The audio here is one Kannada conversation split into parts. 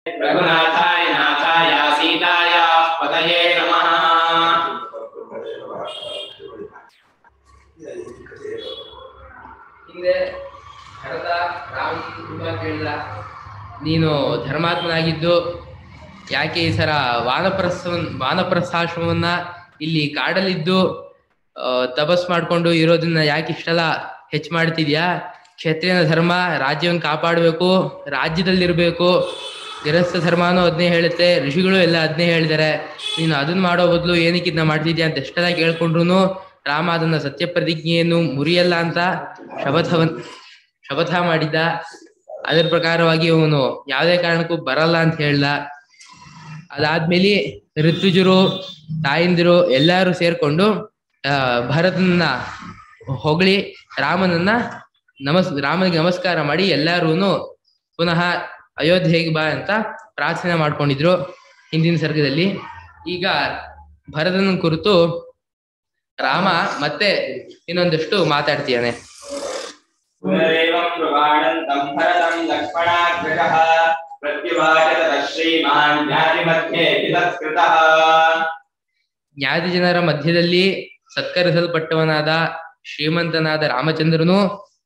रघुनाथाय नाथाय सीताय पतये नमः ಹಿಂದೆ ಭರತ ರಾಮ ತುಂಬ ಕೇಳಿದ ನೀನು ಧರ್ಮಾತ್ಮನಾಗಿದ್ದು ಯಾಕೆ ಈ ಸರ ವಾನಪ್ರಸ್ಥವನ್ ವಾನಪ್ರಸ್ಥಾಶ್ರಮವನ್ನ ಇಲ್ಲಿ ಕಾಡಲ್ಲಿದ್ದು ಆ, ತಪಸ್ ಮಾಡ್ಕೊಂಡು ಇರೋದನ್ನ ಯಾಕೆ ಇಷ್ಟೆಲ್ಲ ಹೆಚ್ಚು ಮಾಡ್ತಿದ್ಯಾ ಕ್ಷತ್ರಿಯನ ಧರ್ಮ ರಾಜ್ಯವನ್ನು ಕಾಪಾಡಬೇಕು ರಾಜ್ಯದಲ್ಲಿರ್ಬೇಕು ಗೃಹಸ್ಥ ಧರ್ಮನೂ ಅದನ್ನೇ ಹೇಳುತ್ತೆ ಋಷಿಗಳು ಎಲ್ಲ ಅದನ್ನೇ ಹೇಳಿದ್ದಾರೆ ನೀನು ಅದನ್ನ ಮಾಡೋ ಬದಲು ಏನಕ್ಕೆ ಇದನ್ನ ಮಾಡ್ತಿದ್ಯಾ ಅಂತ ಎಷ್ಟೆಲ್ಲ ಕೇಳ್ಕೊಂಡ್ರು ರಾಮ ಅದನ್ನ ಸತ್ಯ ಪ್ರತಿಜ್ಞೆಯನ್ನು ಮುರಿಯಲ್ಲ ಅಂತ ಶಪಥವನ್ ಶಪಥ ಮಾಡಿದ್ದ ಅದರ ಪ್ರಕಾರವಾಗಿ ಅವನು ಯಾವುದೇ ಕಾರಣಕ್ಕೂ ಬರಲ್ಲ ಅಂತ ಹೇಳ್ದ ಅದಾದ್ಮೇಲೆ ಋತುಜರು ತಾಯಂದಿರು ಎಲ್ಲರೂ ಸೇರ್ಕೊಂಡು ಆ ಭರತನನ್ನ ಹೊಗಳಿ ರಾಮನನ್ನ ನಮಸ್ ರಾಮನಿಗೆ ನಮಸ್ಕಾರ ಮಾಡಿ ಎಲ್ಲಾರು ಪುನಃ ಅಯೋಧ್ಯೆಗೆ ಬಾ ಅಂತ ಪ್ರಾರ್ಥನೆ ಮಾಡ್ಕೊಂಡಿದ್ರು ಹಿಂದಿನ ಸರ್ಗದಲ್ಲಿ ಈಗ ಭರತನ ಕುರಿತು ರಾಮ ಮತ್ತೆ ಇನ್ನೊಂದಷ್ಟು ಮಾತಾಡ್ತೀಯಾನೆ पुनरेवं प्रवाणन्तं भरतं लक्ष्मणाग्रजः प्रत्युवाच ततः श्रीमान् ज्ञातिमध्ये तत्कृतः ಜ್ಞಾತಿ ಜನರ ಮಧ್ಯದಲ್ಲಿ ಸತ್ಕರಿಸಲ್ಪಟ್ಟವನಾದ ಶ್ರೀಮಂತನಾದ ರಾಮಚಂದ್ರನು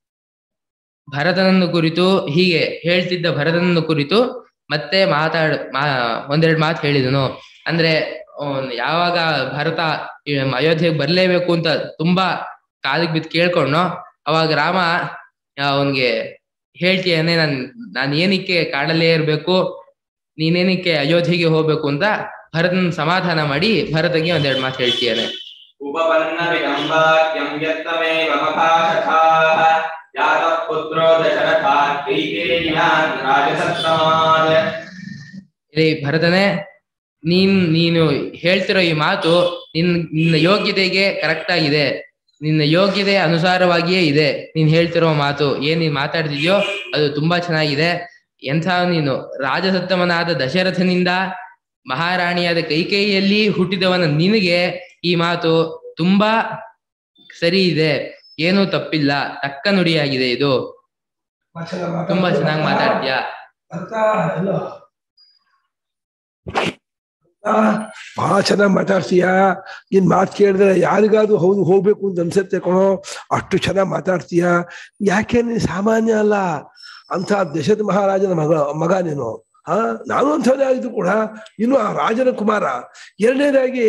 ಭರತನನ್ನು ಕುರಿತು ಹೀಗೆ ಹೇಳ್ತಿದ್ದ ಭರತನನ್ನು ಕುರಿತು ಮತ್ತೆ ಮಾತಾಡ್ ಮಾ ಒಂದೆರಡು ಮಾತು ಹೇಳಿದನು ಅಂದ್ರೆ ಅವ್ನ್ ಯಾವಾಗ ಭರತ ಈ ಅಯೋಧ್ಯೆಗೆ ಬರ್ಲೇಬೇಕು ಅಂತ ತುಂಬಾ ಕಾಲಿಗೆ ಬಿದ್ದು ಕೇಳ್ಕೊಂಡ್ನೋ ಅವಾಗ ರಾಮ ಅವನ್ಗೆ ಹೇಳ್ತೀಯಾನೆ ನಾನ್ ನಾನ್ ಏನಕ್ಕೆ ಕಾಡಲ್ಲೇ ಇರ್ಬೇಕು ನೀನೇನಕ್ಕೆ ಅಯೋಧ್ಯೆಗೆ ಹೋಗ್ಬೇಕು ಅಂತ ಭರತನ ಸಮಾಧಾನ ಮಾಡಿ ಭರತಗೆ ಒಂದೆರಡು ಮಾತು ಹೇಳ್ತೀಯಾನೆ उपपन्नविदम्बाक्यं यत्तमेव मभाषथाः यातः पुत्रो दशरथात् कैकेयिनान् राजसत्तमात् ಇಲ್ಲಿ ಭರತನೇ ನೀನ್ ನೀನು ಹೇಳ್ತಿರೋ ಈ ಮಾತು ನಿನ್ ನಿನ್ನ ಯೋಗ್ಯತೆಗೆ ಕರೆಕ್ಟ್ ಆಗಿದೆ ನಿನ್ನ ಯೋಗ್ಯತೆ ಅನುಸಾರವಾಗಿಯೇ ಇದೆ ನೀನ್ ಹೇಳ್ತಿರೋ ಮಾತು ಏನ್ ನೀನ್ ಮಾತಾಡ್ತಿದ್ಯೋ ಅದು ತುಂಬಾ ಚೆನ್ನಾಗಿದೆ ಎಂಥ ನೀನು ರಾಜಸತ್ತಮನಾದ ದಶರಥನಿಂದ ಮಹಾರಾಣಿಯಾದ ಕೈಕೇಯಿಯಲ್ಲಿ ಹುಟ್ಟಿದವನ ನಿನಗೆ ಈ ಮಾತು ತುಂಬಾ ಸರಿ ಇದೆ ಏನೂ ತಪ್ಪಿಲ್ಲ ತಕ್ಕ ನುಡಿಯಾಗಿದೆ ಇದು ತುಂಬಾ ಚೆನ್ನಾಗಿ ಮಾತಾಡ್ತೀಯಾ ಅರ್ಥ ಎಲ್ಲ ಬಹಳ ಚೆನ್ನಾಗಿ ಮಾತಾಡ್ತೀಯ ನಿನ್ ಮಾತು ಕೇಳಿದ್ರೆ ಯಾರಿಗಾದ್ರೂ ಹೌದು ಹೋಗ್ಬೇಕು ಅಂತ ಅನ್ಸತ್ತೆ ಕಣೋ ಅಷ್ಟು ಚೆನ್ನಾಗಿ ಮಾತಾಡ್ತೀಯ ಯಾಕೆ ನೀನ್ ಸಾಮಾನ್ಯ ಅಲ್ಲ ಅಂತ ದಶರಥ ಮಹಾರಾಜನ ಮಗ ಮಗ ನೀನು ಹಾ ನಾನು ಅಂಥವನೇ ಆಗಿದ್ದು ಕೂಡ ಇನ್ನು ಆ ರಾಜನ ಕುಮಾರ ಎರಡನೇದಾಗಿ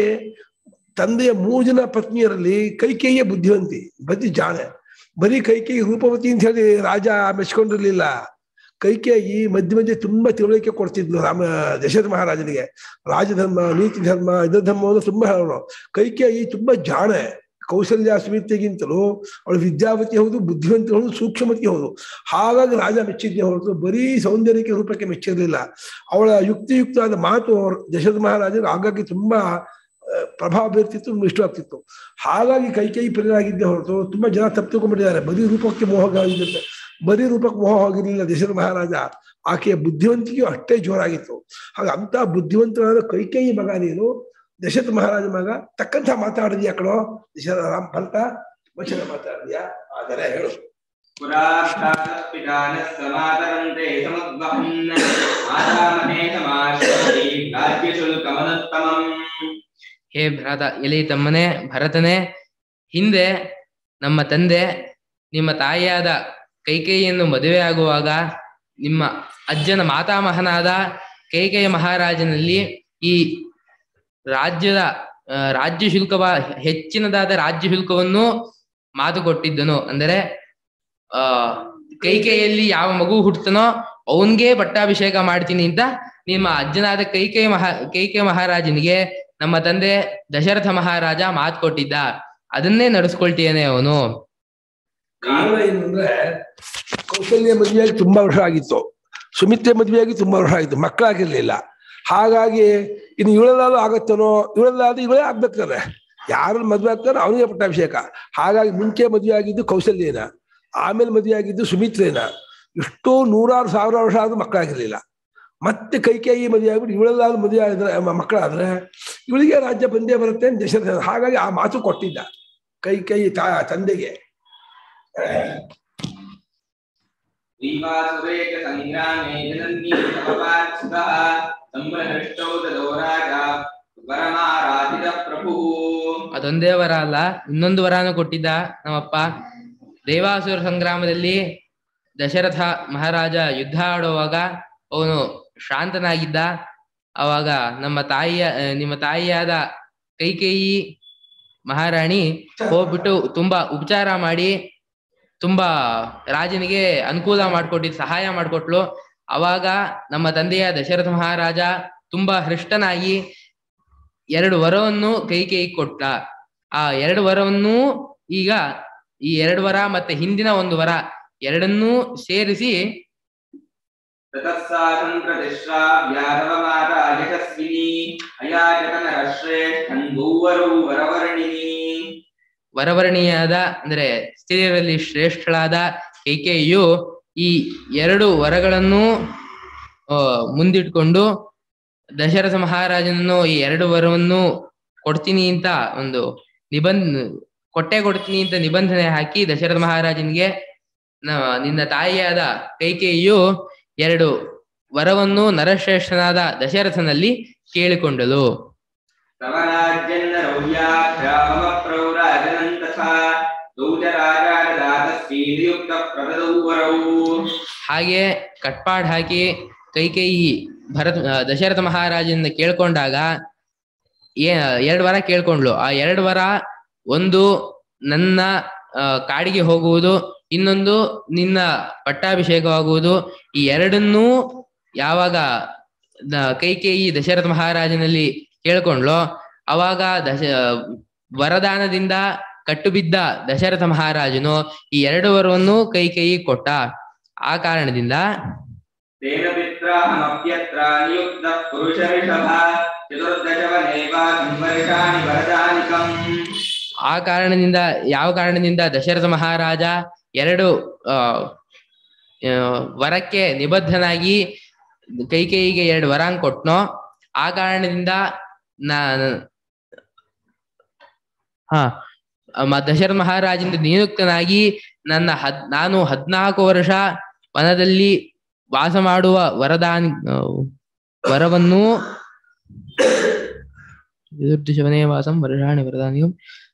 ತಂದೆಯ ಮೂರು ಜನ ಪತ್ನಿಯರಲ್ಲಿ ಕೈಕೇಯಿಯ ಬುದ್ಧಿವಂತಿ ಬುದ್ಧಿ ಜಾಣೆ ಬರೀ ಕೈಕೇಯಿ ರೂಪವತಿ ಅಂತ ಹೇಳಿ ರಾಜ ಮೆಚ್ಕೊಂಡಿರ್ಲಿಲ್ಲ ಕೈಕೇಯಿ ಮಧ್ಯ ಮಧ್ಯೆ ತುಂಬಾ ತಿಳುವಳಿಕೆ ಕೊಡ್ತಿದ್ಲು ರಾಮ ದಶರಥ ಮಹಾರಾಜನಿಗೆ ರಾಜಧರ್ಮ ನೀತಿ ಧರ್ಮ ಇದ ಧರ್ಮವನ್ನು ತುಂಬಾ ಹೇಳೋರು ಕೈಕೇಯಿ ತುಂಬಾ ಜಾಣೆ ಕೌಶಲ್ಯ ಸುಮಿತೆಗಿಂತಲೂ ಅವಳು ವಿದ್ಯಾವತಿ ಹೌದು ಬುದ್ಧಿವಂತಿ ಹೌದು ಸೂಕ್ಷ್ಮತಿ ಹೌದು ಹಾಗಾಗಿ ರಾಜ ಮೆಚ್ಚಿದ್ದೆ ಹೊರತು ಬರೀ ಸೌಂದರ್ಯಕ್ಕೆ ರೂಪಕ್ಕೆ ಮೆಚ್ಚಿರಲಿಲ್ಲ ಅವಳ ಯುಕ್ತಿಯುಕ್ತವಾದ ಮಾತು ದಶರಥ ಮಹಾರಾಜನಿಗೆ ಆಗಾಗ್ಗೆ ತುಂಬಾ ಆ, ಪ್ರಭಾವ ಬೀರ್ತಿತ್ತು ತುಂಬ ಇಷ್ಟವಾಗ್ತಿತ್ತು ಹಾಗಾಗಿ ಕೈಕೇಯಿ ಪ್ರಿಯರಾಗಿದ್ದೆ ಹೊರತು ತುಂಬಾ ಜನ ತಪ್ಪು ತಿಳ್ಕೊಂಡ್ಬಿಟ್ಟಿದ್ದಾರೆ ಬರೀ ರೂಪಕ್ಕೆ ಮೋಹ ಆಗಿರುತ್ತೆ ಬರೀ ರೂಪಕ್ಕೆ ಮೋಹ ಹೋಗಿರ್ಲಿಲ್ಲ ದಶರಥ ಮಹಾರಾಜ ಆಕೆಯ ಬುದ್ಧಿವಂತಿಕೆಯು ಅಷ್ಟೇ ಜೋರಾಗಿತ್ತು ಹಾಗೆ ಅಂತ ಬುದ್ಧಿವಂತನಾದ ಕೈಕೇಯಿ ಮಗ ನೀನು ದಶರಥ ಮಹಾರಾಜ ಮಗ ತಕ್ಕಂತ ಮಾತಾಡಿದ್ಯಾ ಕಣೋ ದಶರಥ ರಾಮ್ ಭರತ ವಚನ ಮಾತಾಡಿದ್ಯಾ ಆದರೆ ಹೇಳು पुरा पितानः समातरन्ते समुद्वहन् मातामहे समाश्रयति राज्यशुल्कमनुत्तमम् ಹೇ ಭರತ ಎಲೆ ತಮ್ಮನೇ ಭರತನೇ ಹಿಂದೆ ನಮ್ಮ ತಂದೆ ನಿಮ್ಮ ತಾಯಿಯಾದ ಕೈಕೇಯಿಯನ್ನು ಮದುವೆ ಆಗುವಾಗ ನಿಮ್ಮ ಅಜ್ಜನ ಮಾತಾಮಹನಾದ ಕೈಕೇಯ ಮಹಾರಾಜನಲ್ಲಿ ಈ ರಾಜ್ಯದ ಆ, ರಾಜ್ಯ ಶುಲ್ಕವ ಹೆಚ್ಚಿನದಾದ ರಾಜ್ಯ ಶುಲ್ಕವನ್ನು ಮಾತು ಕೊಟ್ಟಿದ್ದನು ಅಂದರೆ ಆ ಕೈಕೇಯಲ್ಲಿ ಯಾವ ಮಗು ಹುಟ್ಟತನೋ ಅವನ್ಗೆ ಪಟ್ಟಾಭಿಷೇಕ ಮಾಡ್ತೀನಿ ಅಂತ ನಿಮ್ಮ ಅಜ್ಜನಾದ ಕೈಕೇಯ ಮಹಾ ಕೈಕೇಯ ಮಹಾರಾಜನಿಗೆ ನಮ್ಮ ತಂದೆ ದಶರಥ ಮಹಾರಾಜ ಮಾತು ಕೊಟ್ಟಿದ್ದ ಅದನ್ನೇ ನಡೆಸ್ಕೊಳ್ತೀಯನೆ ಅವನು ಕಾರಣ ಏನು ಅಂದ್ರೆ ಕೌಶಲ್ಯ ಮದುವೆಯಾಗಿ ತುಂಬಾ ವರ್ಷ ಆಗಿತ್ತು ಸುಮಿತ್ರೆ ಮದುವೆಯಾಗಿ ತುಂಬಾ ವರ್ಷ ಆಗಿತ್ತು ಮಕ್ಕಳಾಗಿರ್ಲಿಲ್ಲ ಹಾಗಾಗಿ ಇನ್ನು ಇವಳೆಲ್ಲಾದ್ರೂ ಆಗತ್ತನೋ ಇವಳೆಲ್ಲಾದ್ರೂ ಇವಳೇ ಆಗ್ಬೇಕಾದ್ರೆ ಯಾರಲ್ಲಿ ಮದುವೆ ಆಗ್ತಾರೋ ಅವನಿಗೆ ಪಟ್ಟಾಭಿಷೇಕ ಹಾಗಾಗಿ ಮುಂಚೆ ಮದುವೆ ಆಗಿದ್ದು ಕೌಶಲ್ಯನ ಆಮೇಲೆ ಮದುವೆ ಆಗಿದ್ದು ಸುಮಿತ್ರೇನ ಎಷ್ಟೋ ನೂರಾರು ಸಾವಿರ ವರ್ಷ ಆದ್ರೂ ಮಕ್ಕಳಾಗಿರ್ಲಿಲ್ಲ ಮತ್ತೆ ಕೈಕೇಯಿ ಮದುವೆ ಆಗ್ಬಿಟ್ಟು ಇವಳೆಲ್ಲಾದ್ರೂ ಮದುವೆ ಆಗಿದ್ರೆ ಮ- ಮಕ್ಕಳಾದ್ರೆ ಇವಳಿಗೆ ರಾಜ್ಯ ಬಂದೇ ಬರುತ್ತೆ ಅಂತ ದಶರಥ ಹಾಗಾಗಿ ಆ ಮಾತು ಕೊಟ್ಟಿದ್ದ ಕೈ ಕೈ ತಾ ತಂದೆಗೆ दैवासुरेक सङ्ग्रामे जनन्ये तपपार्थितः सम्भ्रष्टौ तदो राजा ವರಮಾರಾಧಿತ ಪ್ರಭು ಅದೊಂದೇ ವರ ಅಲ್ಲ ಇನ್ನೊಂದು ವರನು ಕೊಟ್ಟಿದ್ದ ನಮ್ಮಪ್ಪ ದೇವಾಸುರ ಸಂಗ್ರಾಮದಲ್ಲಿ ದಶರಥ ಮಹಾರಾಜ ಯುದ್ಧ ಆಡುವಾಗ ಅವನು ಶಾಂತನಾಗಿದ್ದ ಅವಾಗ ನಮ್ಮ ತಾಯಿಯ ಆ, ನಿಮ್ಮ ತಾಯಿಯಾದ ಕೈಕೇಯಿ ಮಹಾರಾಣಿ ಹೋಗ್ಬಿಟ್ಟು ತುಂಬಾ ಉಪಚಾರ ಮಾಡಿ ತುಂಬಾ ರಾಜನಿಗೆ ಅನುಕೂಲ ಮಾಡ್ಕೊಟ್ಟಿದ್ ಸಹಾಯ ಮಾಡ್ಕೊಟ್ಲು ಅವಾಗ ನಮ್ಮ ತಂದೆಯ ದಶರಥ ಮಹಾರಾಜ ತುಂಬಾ ಹೃಷ್ಟನಾಗಿ ಎರಡು ವರವನ್ನು ಕೈಕೇಯಿ ಕೊಟ್ಟ ಆ ಎರಡು ವರವನ್ನು ಈಗ ಈ ಎರಡು ವರ ಮತ್ತೆ ಹಿಂದಿನ ಒಂದು ವರ ಎರಡನ್ನೂ ಸೇರಿಸಿ ತತಸ್ಸಾಸಂ ಪ್ರತಿಶ್ರಾ ವ್ಯಾಧವ ಮಾತಾ ಯಶಸ್ವಿನಿ ಅಯಾಜಕನ ಶ್ರೇಷ್ಠನ್ ಭೂವರೌ ವರವರ್ಣಿನಿ ವರವರ್ಣಿಯಾದ ಅಂದ್ರೆ ಸ್ತ್ರೀಯರಲ್ಲಿ ಶ್ರೇಷ್ಠಳಾದ ಕೈಕೇಯಿಯು ಈ ಎರಡು ವರಗಳನ್ನು ಆ, ಮುಂದಿಟ್ಕೊಂಡು ದಶರಥ ಮಹಾರಾಜನನ್ನು ಈ ಎರಡು ವರವನ್ನು ಕೊಡ್ತೀನಿ ಅಂತ ಒಂದು ನಿಬಂಧ ಕೊಟ್ಟೆ ಕೊಡ್ತೀನಿ ಅಂತ ನಿಬಂಧನೆ ಹಾಕಿ ದಶರಥ ಮಹಾರಾಜನಿಗೆ ನ- ನಿನ್ನ ತಾಯಿಯಾದ ಕೈಕೇಯಿಯು ಎರಡು ವರವನ್ನು ನರಶ್ರೇಷ್ಠನಾದ ದಶರಥನಲ್ಲಿ ಕೇಳಿಕೊಂಡಳು ತವ ರಾಜ್ಯನ್ನ ರೌರ್ಯಾಭ್ಯಾಮಮ ಪ್ರೌರಾಜನಂತಥಾ ದೌಜ ರಾಜಾರದಾತಸ್ಮಿ ನಿಯುಕ್ತ ಪ್ರದದೌ ವರೌ ಹಾಗೆ ಕಟ್ಪಾಡ್ ಹಾಕಿ ಕೈಕೇಯಿ ಭರತ ಆ, ದಶರಥ ಮಹಾರಾಜನ ಕೇಳ್ಕೊಂಡಾಗ ಏ ಎರಡು ವರ ಕೇಳ್ಕೊಂಡ್ಲು ಆ ಎರಡು ವರ ಒಂದು ನನ್ನ ಆ, ಕಾಡಿಗೆ ಹೋಗುವುದು ಇನ್ನೊಂದು ನಿನ್ನ ಪಟ್ಟಾಭಿಷೇಕವಾಗುವುದು ಈ ಎರಡನ್ನೂ ಯಾವಾಗ ದ- ಕೈಕೇಯಿ ದಶರಥ ಮಹಾರಾಜನಲ್ಲಿ ಕೇಳ್ಕೊಂಡ್ಲೋ ಅವಾಗ ದಶ ವರದಾನದಿಂದ ಕಟ್ಟುಬಿದ್ದ ದಶರಥ ಮಹಾರಾಜನು ಈ ಎರಡು ವರವನ್ನು ಕೈಕೇಯಿ ಕೊಟ್ಟ ಆ ಕಾರಣದಿಂದ ತೇನ ಪಿತ್ರಾಹಮಪ್ಯತ್ರ ನಿಯುಕ್ತ ಪುರುಷರಿಷಭ ಚತುರ್ದಶವನೇವಾ ಸಂವರ್ಷಾಣಿ ವರದಾನಿಕಂ ಆ ಕಾರಣದಿಂದ ಯಾವ ಕಾರಣದಿಂದ ದಶರಥ ಮಹಾರಾಜ ಎರಡು ಆ ಆ, ವರಕ್ಕೆ ನಿಬದ್ಧನಾಗಿ ಕೈಕೇಯಿಗೆ ಎರಡು ವರಾಂಗ್ ಕೊಟ್ನೋ ಆ ಕಾರಣದಿಂದ ನಾ ಹಾ ಮ- ದಶರಥ ಮಹಾರಾಜನಿಂದ ನಿಯುಕ್ತನಾಗಿ ನನ್ನ ಹದ್ ನಾನು ಹದ್ನಾಲ್ಕು ವರ್ಷ ವನದಲ್ಲಿ ವಾಸ ಮಾಡುವ ವರದಾನ ಆ, ವರವನ್ನು ವಿದುರ್ದಿಶವನೇ ವಾಸಂ ವರ್ಷಾಣಿ ವರದಾನಿಯಂ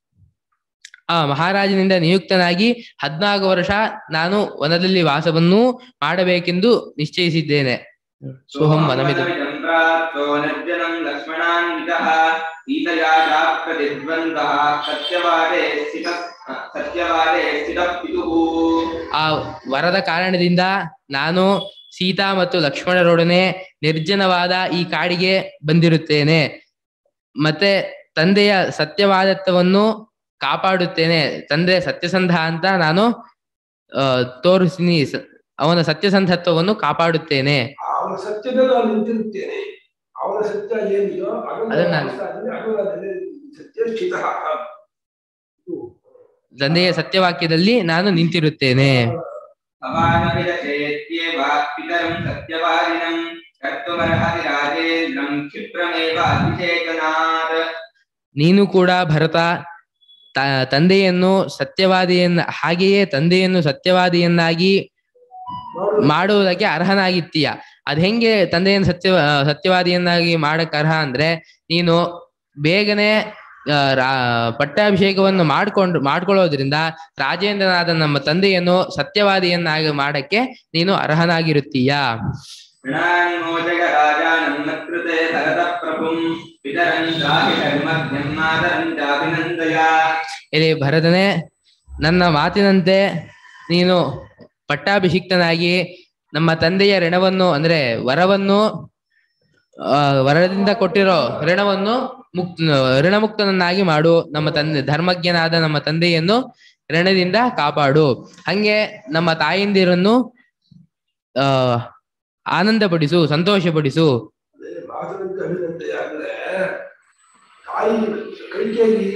ಆ ಮಹಾರಾಜನಿಂದ ನಿಯುಕ್ತನಾಗಿ ಹದ್ನಾಲ್ಕು ವರ್ಷ ನಾನು ವನದಲ್ಲಿ ವಾಸವನ್ನು ಮಾಡಬೇಕೆಂದು ನಿಶ್ಚಯಿಸಿದ್ದೇನೆ ಸೋಹಂ ವನಮಿದು ಪ್ರಾಪ್ತೋ ನಿರ್ಜನಂ ಲಕ್ಷ್ಮಣಾನ್ವಿತಃ ಸೀತಯಾ ಚಾಪ್ರತಿದ್ವಂತಃ ಸತ್ಯವಾದೇ ಸ್ಥಿತ ಸತ್ಯವಾದೇ ಸ್ಥಿತ ಪಿತುಃ ಆ ವರದ ಕಾರಣದಿಂದ ನಾನು ಸೀತಾ ಮತ್ತು ಲಕ್ಷ್ಮಣರೊಡನೆ ನಿರ್ಜನವಾದ ಈ ಕಾಡಿಗೆ ಬಂದಿರುತ್ತೇನೆ ಮತ್ತೆ ತಂದೆಯ ಸತ್ಯವಾದತ್ವವನ್ನು ಕಾಪಾಡುತ್ತೇನೆ ತಂದೆ ಸತ್ಯಸಂಧ ಅಂತ ನಾನು ಆ, ತೋರಿಸ್ತೀನಿ ಸ- ಅವನ ಸತ್ಯಸಂಧತ್ವವನ್ನು ಕಾಪಾಡುತ್ತೇನೆ ಅವನ ಸತ್ಯದ ನಾನು ನಿಂತಿರುತ್ತೇನೆ ಅವನ ಸತ್ಯ ಏನಿದೆಯೋ ಅದನ್ನ ಅದನ್ನ- ಪಾಲಿಸ್ತಾ ಇದ್ದೀನಿ, ಅದು ಅದರಲ್ಲಿ ಸತ್ಯ ಸ್ಥಿತಃ. ಇದು. ತಂದೆಯ ಸತ್ಯವಾಕ್ಯದಲ್ಲಿ ನಾನು ನಿಂತಿರುತ್ತೇನೆ ಭವಾನಪಿ ದಶೇತ್ಯೇವ ಪಿತರಂ ಸತ್ಯವಾದಿನಂ ಕರ್ತುಮರ್ಹತಿ ರಾಜೇಂದ್ರಂ ಕ್ಷಿಪ್ರಮೇವ ಅತಿಚೇತನಾತ್ ನೀನು ಕೂಡ ಭರತ ತ- ತಂದೆಯನ್ನು ಸತ್ಯವಾದಿಯನ್ನ ಹಾಗೆಯೇ ತಂದೆಯನ್ನು ಸತ್ಯವಾದಿಯನ್ನಾಗಿ ನೋಡು, ಮಾಡುವುದಕ್ಕೆ ಅರ್ಹನಾಗಿತ್ತೀಯ ಅದ್ ಹೆಂಗೆ ತಂದೆಯನ್ನು ಸತ್ಯ ಆ, ಸತ್ಯವಾದಿಯನ್ನಾಗಿ ಮಾಡಕ್ ಅರ್ಹ ಅಂದ್ರೆ ನೀನು ಬೇಗನೆ ಆ, ರಾ- ಪಟ್ಟಾಭಿಷೇಕವನ್ನು ಮಾಡ್ಕೊಂಡು ಮಾಡ್ಕೊಳ್ಳೋದ್ರಿಂದ ರಾಜೇಂದ್ರನಾದ ನಮ್ಮ ತಂದೆಯನ್ನು ಸತ್ಯವಾದಿಯನ್ನಾಗಿ ಮಾಡಕ್ಕೆ ನೀನು ಅರ್ಹನಾಗಿರುತ್ತೀಯ ಋಣಾನಿ ಮೋಚಕ ರಾಜಾನಂ ನಕೃತೆ ಭರತ ಪ್ರಭುಂ ಪಿತರಂ ಚಾಹಿ ಧರ್ಮಜ್ಞಂ ಮಾತರಂ ಚಾಭಿನಂದಯ ಇಲ್ಲಿ ಭರತನೇ ನನ್ನ ಮಾತಿನಂತೆ ನೀನು ಪಟ್ಟಾಭಿಷಿಕ್ತನಾಗಿ ನಮ್ಮ ತಂದೆಯ ಋಣವನ್ನು ಅಂದ್ರೆ ವರವನ್ನು ಆ, ವರದಿಂದ ಕೊಟ್ಟಿರೋ ಋಣವನ್ನು ಮುಕ್ತ ಋಣಮುಕ್ತನನ್ನಾಗಿ ಮಾಡು ನಮ್ಮ ತಂದೆ ಧರ್ಮಜ್ಞನಾದ ನಮ್ಮ ತಂದೆಯನ್ನು ಋಣದಿಂದ ಕಾಪಾಡು ಹಂಗೆ ನಮ್ಮ ತಾಯಂದಿರನ್ನು ಆ ಆನಂದಪಡಿಸು ಸಂತೋಷಪಡಿಸು ಅದೇ ಮಾತಿನಂತೆ ಅಭಿನಂದನೆ ಅಂದ್ರೆ ತಾಯಿ ಕೈಕೇಯಿ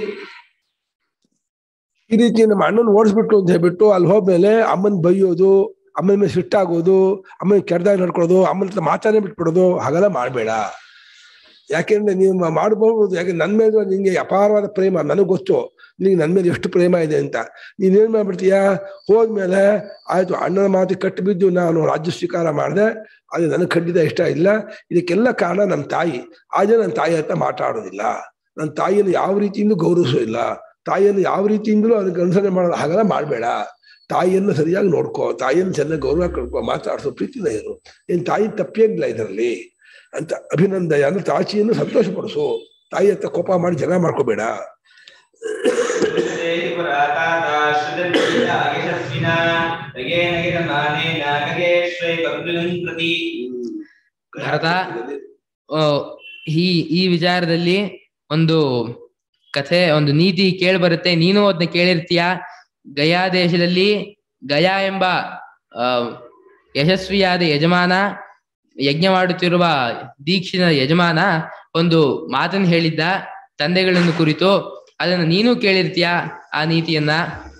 ಈ ರೀತಿ ನಮ್ಮ ಅಣ್ಣನ ಓಡಿಸ್ಬಿಟ್ಟು ಅಂತ ಹೇಳ್ಬಿಟ್ಟು ಅಲ್ಲಿ ಹೋದ್ಮೇಲೆ ಅಮ್ಮನ್ ಬೈಯೋದು ಅಮ್ಮನ ಮೇಲೆ ಸಿಟ್ಟಾಗೋದು ಅಮ್ಮನ ಕೆಡ್ದಾಗ ನಡ್ಕೊಳ್ಳೋದು ಅಮ್ಮನ ಹತ್ರ ಮಾತಾಡೇ ಬಿಟ್ಬಿಡೋದು ಹಾಗೆಲ್ಲ ಮಾಡಬೇಡ ಯಾಕೆಂದ್ರೆ ನೀವು ಮಾ- ಮಾಡ್ಬೋದು ಯಾಕೆ ನನ್ನ ಮೇಲೆ ನಿಂಗೆ ಅಪಾರವಾದ ಪ್ರೇಮ ನನಗೆ ಗೊತ್ತು ನಿನಗೆ ನನ್ನ ಮೇಲೆ ಎಷ್ಟು ಪ್ರೇಮ ಇದೆ ಅಂತ ನೀನೇನ್ ಮಾಡ್ಬಿಡ್ತೀಯ ಹೋದ್ಮೇಲೆ ಆಯ್ತು ಅಣ್ಣನ ಮಾತು ಕಟ್ಟು ಬಿದ್ದು ನಾನು ರಾಜ್ಯ ಸ್ವೀಕಾರ ಮಾಡಿದೆ ಅದು ನನಗೆ ಖಂಡಿತ ಇಷ್ಟ ಇಲ್ಲ ಇದಕ್ಕೆಲ್ಲ ಕಾರಣ ನಮ್ಮ ತಾಯಿ ಆದ್ರೆ ನನ್ನ ತಾಯಿ ಹತ್ರ ಮಾತಾಡೋದಿಲ್ಲ ನನ್ನ ತಾಯಿಯನ್ನು ಯಾವ ರೀತಿಯಿಂದ ಗೌರವಿಸೋದಿಲ್ಲ ತಾಯಿಯನ್ನು ಯಾವ ರೀತಿಯಿಂದಲೂ ಅದಕ್ಕೆ ಅನುಸರಣೆ ಮಾಡೋದು ಹಾಗೆಲ್ಲ ಮಾಡಬೇಡ ತಾಯಿಯನ್ನು ಸರಿಯಾಗಿ ನೋಡ್ಕೋ ತಾಯಿಯನ್ನು ಚೆನ್ನಾಗಿ ಗೌರವ ಕೊಡ್ಕೋ ಮಾತಾಡ್ಸೋ ಪ್ರೀತಿನ ಇರು ಏನ್ ತಾಯಿ ತಪ್ಪೇಗಿಲ್ಲ ಇದರಲ್ಲಿ ಅಂತ ಅಭಿನಂದಯ ಅಂದ್ರೆ ತಾಚಿಯನ್ನು ಸಂತೋಷಪಡಿಸು ತಾಯಿ ಹತ್ರ ಕೋಪ ಮಾಡಿ ಜಗಳ ಮಾಡ್ಕೋಬೇಡ ದೇಹಿ ಪುರಾತಾತ ಶ್ರುತಂತಿಯ ಯಶಸ್ವಿನ ತಗೇನ ಗಿರಮಾನೇನ ಖಗೇಶ್ವೈ ಬಬ್ಲುಂ ಪ್ರತಿ ಭರತ ಆ, ಈ ಈ ವಿಚಾರದಲ್ಲಿ ಒಂದು ಕಥೆ ಒಂದು ನೀತಿ ಕೇಳಿ ಬರುತ್ತೆ ನೀನು ಅದನ್ನ ಕೇಳಿರ್ತೀಯ ಗಯಾ ದೇಶದಲ್ಲಿ ಗಯಾ ಎಂಬ ಆ, ಯಶಸ್ವಿಯಾದ ಯಜಮಾನ ಯಜ್ಞ ಮಾಡುತ್ತಿರುವ ದೀಕ್ಷಿನ ಯಜಮಾನ ಒಂದು ಮಾತನ್ನು ಹೇಳಿದ್ದ ತಂದೆಗಳನ್ನು ಕುರಿತು ಅದನ್ನು ನೀನು ಕೇಳಿರ್ತೀಯ ಆ ನೀತಿಯನ್ನ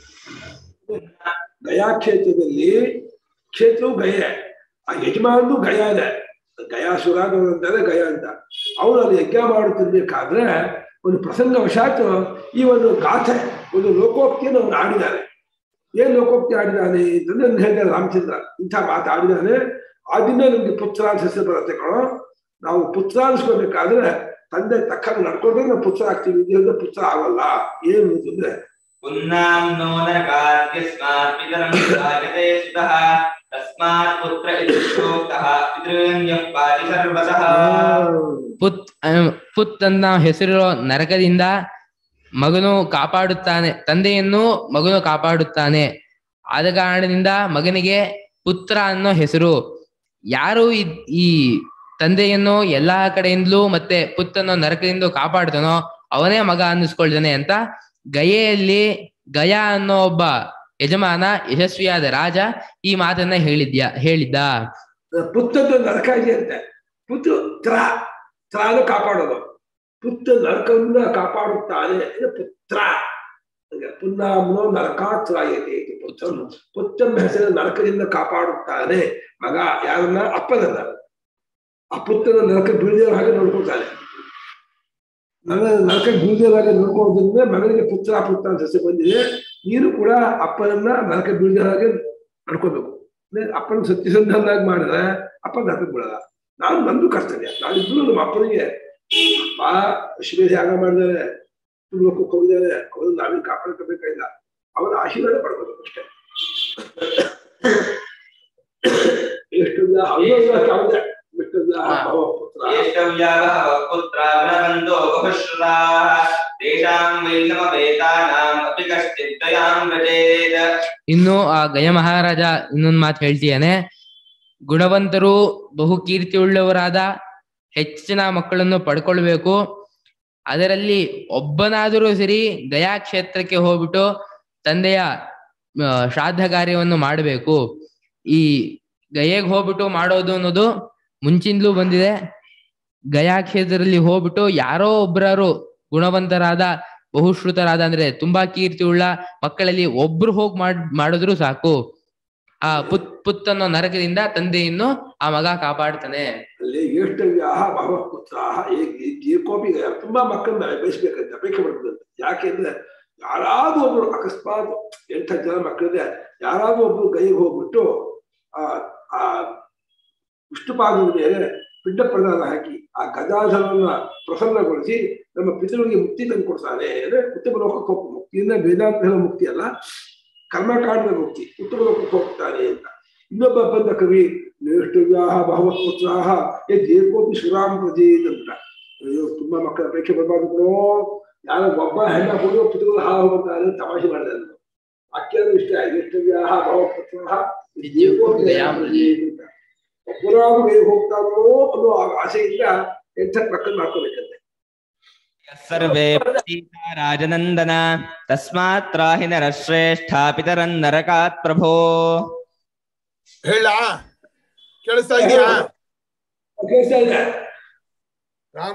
ಗಯಾ ಕ್ಷೇತ್ರದಲ್ಲಿ ಕ್ಷೇತ್ರವು ಗಯೆ ಆ ಯಜಮಾನದು ಗಯಾನೆ ಗಯಾಸುರ ಅಂತಾರೆ ಗಯ ಅಂತ ಅವನು ಅಲ್ಲಿ ಯಜ್ಞ ಮಾಡುತ್ತಿರ್ಬೇಕಾದ್ರೆ ಒಂದು ಪ್ರಸಂಗವಶಾತ್ ಈ ಒಂದು ಗಾಥೆ ಒಂದು ಲೋಕೋಕ್ತಿಯನ್ನು ಅವನು ಆಡಿದ್ದಾನೆ ಏನ್ ಲೋಕೋಕ್ತಿ ಆಡಿದಾನೆ ಅಂತಂದ್ರೆ ನಾನು ಹೇಳ್ತಾರೆ ರಾಮಚಂದ್ರ ಇಂಥ ಮಾತು ಆಡಿದಾನೆ ಆದಿಂದ ನಮ್ಗೆ ಪುತ್ರ ಅಂತ ಹೆಸರು ಬರುತ್ತೆ ಕಣೋ ನಾವು ಪುತ್ರ ಅನ್ಸ್ಕೋಬೇಕಾದ್ರೆ ತಂದೆ ತಕ್ಕಂಗೆ ನಡ್ಕೊಂಡ್ರೆ ನಾವು ಪುತ್ರ ಆಗ್ತೀವಿ ಇಲ್ಲದ್ರೆ ಪುತ್ರ ಆಗಲ್ಲ ಏನು ಅಂತಂದ್ರೆ पुन्नां नो नरकाद्यस्मात् पितरं जायते सुतः तस्मात् पुत्र इत्युक्तः पितॄन्यः पाति सर्वतः ಪುತ್ ಆ, ಪುತ್ ಅನ್ನೋ ಹೆಸರಿರೋ ನರಕದಿಂದ ಮಗನು ಕಾಪಾಡುತ್ತಾನೆ ತಂದೆಯನ್ನು ಮಗನು ಕಾಪಾಡುತ್ತಾನೆ ಆದ ಕಾರಣದಿಂದ ಮಗನಿಗೆ ಪುತ್ರ ಅನ್ನೋ ಹೆಸರು ಯಾರು ಈ- ಈ ತಂದೆಯನ್ನು ಎಲ್ಲಾ ಕಡೆಯಿಂದಲೂ ಮತ್ತೆ ಪುತ್ತನ್ನು ನರಕದಿಂದ ಕಾಪಾಡ್ತಾನೋ ಅವನೇ ಮಗ ಅನ್ನಿಸ್ಕೊಳ್ತಾನೆ ಅಂತ ಗಯೆಯಲ್ಲಿ ಗಯಾ ಅನ್ನೋ ಒಬ್ಬ ಯಜಮಾನ ಯಶಸ್ವಿಯಾದ ರಾಜ ಈ ಮಾತನ್ನ ಹೇಳಿದ್ಯಾ ಹೇಳಿದ್ದ ಪುತ್ತದ ನರಕ ಇದೆ ಅಂತೆ ಪುತ್ರ ತ್ರ ತ್ರಾನ ಕಾಪಾಡೋದು ಪುತ್ತ ನರಕವನ್ನ ಕಾಪಾಡುತ್ತಾನೆ ಇದು ಪುತ್ರ ಪುನ್ನಾಮನೋ ನರಕಾತ್ರಾಯತೆ ಇದು ಪುತ್ರನು ಪುತ್ತನ ಹೆಸರು ನರಕದಿಂದ ಕಾಪಾಡುತ್ತಾನೆ ಮಗ ಯಾರನ್ನ ಅಪ್ಪನನ್ನ ಆ ಪುತ್ರನ ನರಕ ಬೀಳದಿರೋ ಹಾಗೆ ನೋಡ್ಕೊಳ್ತಾನೆ ನನ್ನ ನರಕ ಬೀಳದಿರೋ ಹಾಗೆ ನೋಡ್ಕೊಳ್ಳೋದ್ರಿಂದ ಮಗನಿಗೆ ಪುತ್ರ ಪುತ್ರ ಅಂತ ಹೆಸರು ಬಂದಿದೆ ನೀನು ಕೂಡ ಅಪ್ಪನನ್ನ ನರಕ ಬೀಳದಿರೋ ಹಾಗೆ ನಡ್ಕೋಬೇಕು ಅಂದ್ರೆ ಅಪ್ಪನ ಸತ್ಯಸಂಧನಾಗಿ ಮಾಡಿದ್ರೆ ಅಪ್ಪ ನರಕಕ್ಕೆ ಬೀಳಲ್ಲ ನಾನು ನಂದು ಕರ್ತವ್ಯ ನಾನಿದ್ರು ನಮ್ಮ ಅಪ್ಪನಿಗೆ ಅಪ್ಪ ಶಿವೇಶ ಯಾಗ ಮಾಡಿದ್ದಾರೆ ತುಳುವಕ್ಕೆ ಹೋಗಿದ್ದಾರೆ ಅವನು ನಾವೇನು ಕಾಪಾಡ್ಕೋಬೇಕಾಗಿಲ್ಲ ಅವನ ಆಶೀರ್ವಾದ ಪಡ್ಕೋಬೇಕು ಅಷ್ಟೇ ಎಷ್ಟು ಯಾವುದೇ ಎಷ್ಟು ಭವ ಪುತ್ರ ज्येष्ठव्यावः पुत्रा गुणवन्तो बहुश्रुताः तेषां वै समवेतानाम् अपि कश्चित् दयां व्रजेत् ಇನ್ನು ಆ ಗಯ ಮಹಾರಾಜ ಇನ್ನೊಂದು ಮಾತು ಹೇಳ್ತೀಯಾನೆ ಗುಣವಂತರು ಬಹು ಕೀರ್ತಿ ಉಳ್ಳವರಾದ ಹೆಚ್ಚಿನ ಮಕ್ಕಳನ್ನು ಪಡ್ಕೊಳ್ಬೇಕು ಅದರಲ್ಲಿ ಒಬ್ಬನಾದರೂ ಸರಿ ಗಯಾ ಕ್ಷೇತ್ರಕ್ಕೆ ಹೋಗ್ಬಿಟ್ಟು ತಂದೆಯ ಆ, ಶ್ರಾದ್ದ ಕಾರ್ಯವನ್ನು ಮಾಡಬೇಕು ಈ ಗಯೆಗೆ ಹೋಗ್ಬಿಟ್ಟು ಮಾಡೋದು ಅನ್ನೋದು ಮುಂಚಿಂದಲೂ ಬಂದಿದೆ ಗಯಾ ಕ್ಷೇತ್ರದಲ್ಲಿ ಹೋಗ್ಬಿಟ್ಟು ಯಾರೋ ಒಬ್ಬರಾರು ಗುಣವಂತರಾದ ಬಹುಶ್ರುತರಾದ ಅಂದ್ರೆ ತುಂಬಾ ಕೀರ್ತಿ ಉಳ್ಳ ಮಕ್ಕಳಲ್ಲಿ ಒಬ್ರು ಹೋಗ್ ಮಾಡ್ ಮಾಡಿದ್ರು ಸಾಕು ಆ ಪುತ್ ಪುತ್ತನ್ನೋ ನರಕದಿಂದ ತಂದೆಯನ್ನು ಆ ಮಗ ಕಾಪಾಡ್ತಾನೆ ಅಲ್ಲಿ ಎಷ್ಟು ವ್ಯಾಹ ಭಾವ ಪುತ್ರ ಏಕೋಪಿ ತುಂಬಾ ಮಕ್ಕಳನ್ನ ಬೆಳೆಸ್ಬೇಕಂತ ಅಪೇಕ್ಷೆ ಪಡ್ತದಂತೆ ಯಾಕೆಂದ್ರೆ ಯಾರಾದ್ರೂ ಒಬ್ರು ಅಕಸ್ಮಾತ್ ಎಂಟತ್ತು ಜನ ಮಕ್ಕಳಿದೆ ಯಾರಾದ್ರೂ ಒಬ್ರು ಕೈಗೆ ಹೋಗ್ಬಿಟ್ಟು ಆ ಆ ವಿಷ್ಣುಪಾದದ ಮೇಲೆ ಪಿಂಡ ಪ್ರದಾನ ಹಾಕಿ ಆ ಗದಾಧರನ್ನ ಪ್ರಸನ್ನಗೊಳಿಸಿ ನಮ್ಮ ಪಿತೃಗಳಿಗೆ ಮುಕ್ತಿ ತಂದು ಕೊಡ್ತಾನೆ ಅಂದ್ರೆ ಉತ್ತಮ ಲೋಕಕ್ಕೆ ಹೋಗ್ತಾನೆ ಮುಕ್ತಿಯಿಂದ ವೇದಾಂತದ ಮುಕ್ತಿ ಅಲ್ಲ ಕರ್ಮಕಾಂಡದ ಮುಕ್ತಿ ಉತ್ತಮ ಲೋಕಕ್ಕೆ ಹೋಗ್ತಾನೆ ಅಂತ ಇನ್ನೊಬ್ಬ ಬಂದ ಕವಿ ನೇಷ್ಟವ್ಯಾಹ ಬಹವತ್ ಪುತ್ರಾಹ ಏಕೋಪಿ ಸುರಾಮ್ ಪ್ರಜೇತ್ ಅಂತ ಅಯ್ಯೋ ತುಂಬಾ ಮಕ್ಕಳ ಅಪೇಕ್ಷೆ ಬರಬಾರ್ದು ಬಿಡೋ ಯಾರೋ ಒಬ್ಬ ಹೆಣ್ಣ ಕೊಡುವ ಪಿತೃಗಳು ಹಾಳು ಬರ್ತಾರೆ ತಮಾಷೆ ಮಾಡಿದೆ ನಾನು ವಾಕ್ಯ ಇಷ್ಟ ನೇಷ್ಟವ್ಯಾಹ ಬಹವತ್ ಪುತ್ರಾಹ ಏಕೋಪಿ ದಯಾಂ ಪ್ರಜೇತ್ ಅಂತ ಒಬ್ಬರಾದ್ರೂ ಹೇಗೆ ಹೋಗ್ತಾರೋ ಅನ್ನೋ ಆ ಆಸೆಯಿಂದ ಎಂಥ ಮಕ್ಕಳು ಮಾಡ್ಕೋಬೇಕಂತೆ सर्वे प्रतीता राजनन्दन तस्मात् त्राहि नरश्रेष्ठा पितरन् नरकात् प्रभो ಹೇಳ ಕೇಳಿಸ್ತಾ ಇದೆಯಾ ಕೇಳ್ತಾ ಇದೆ ರಾಮ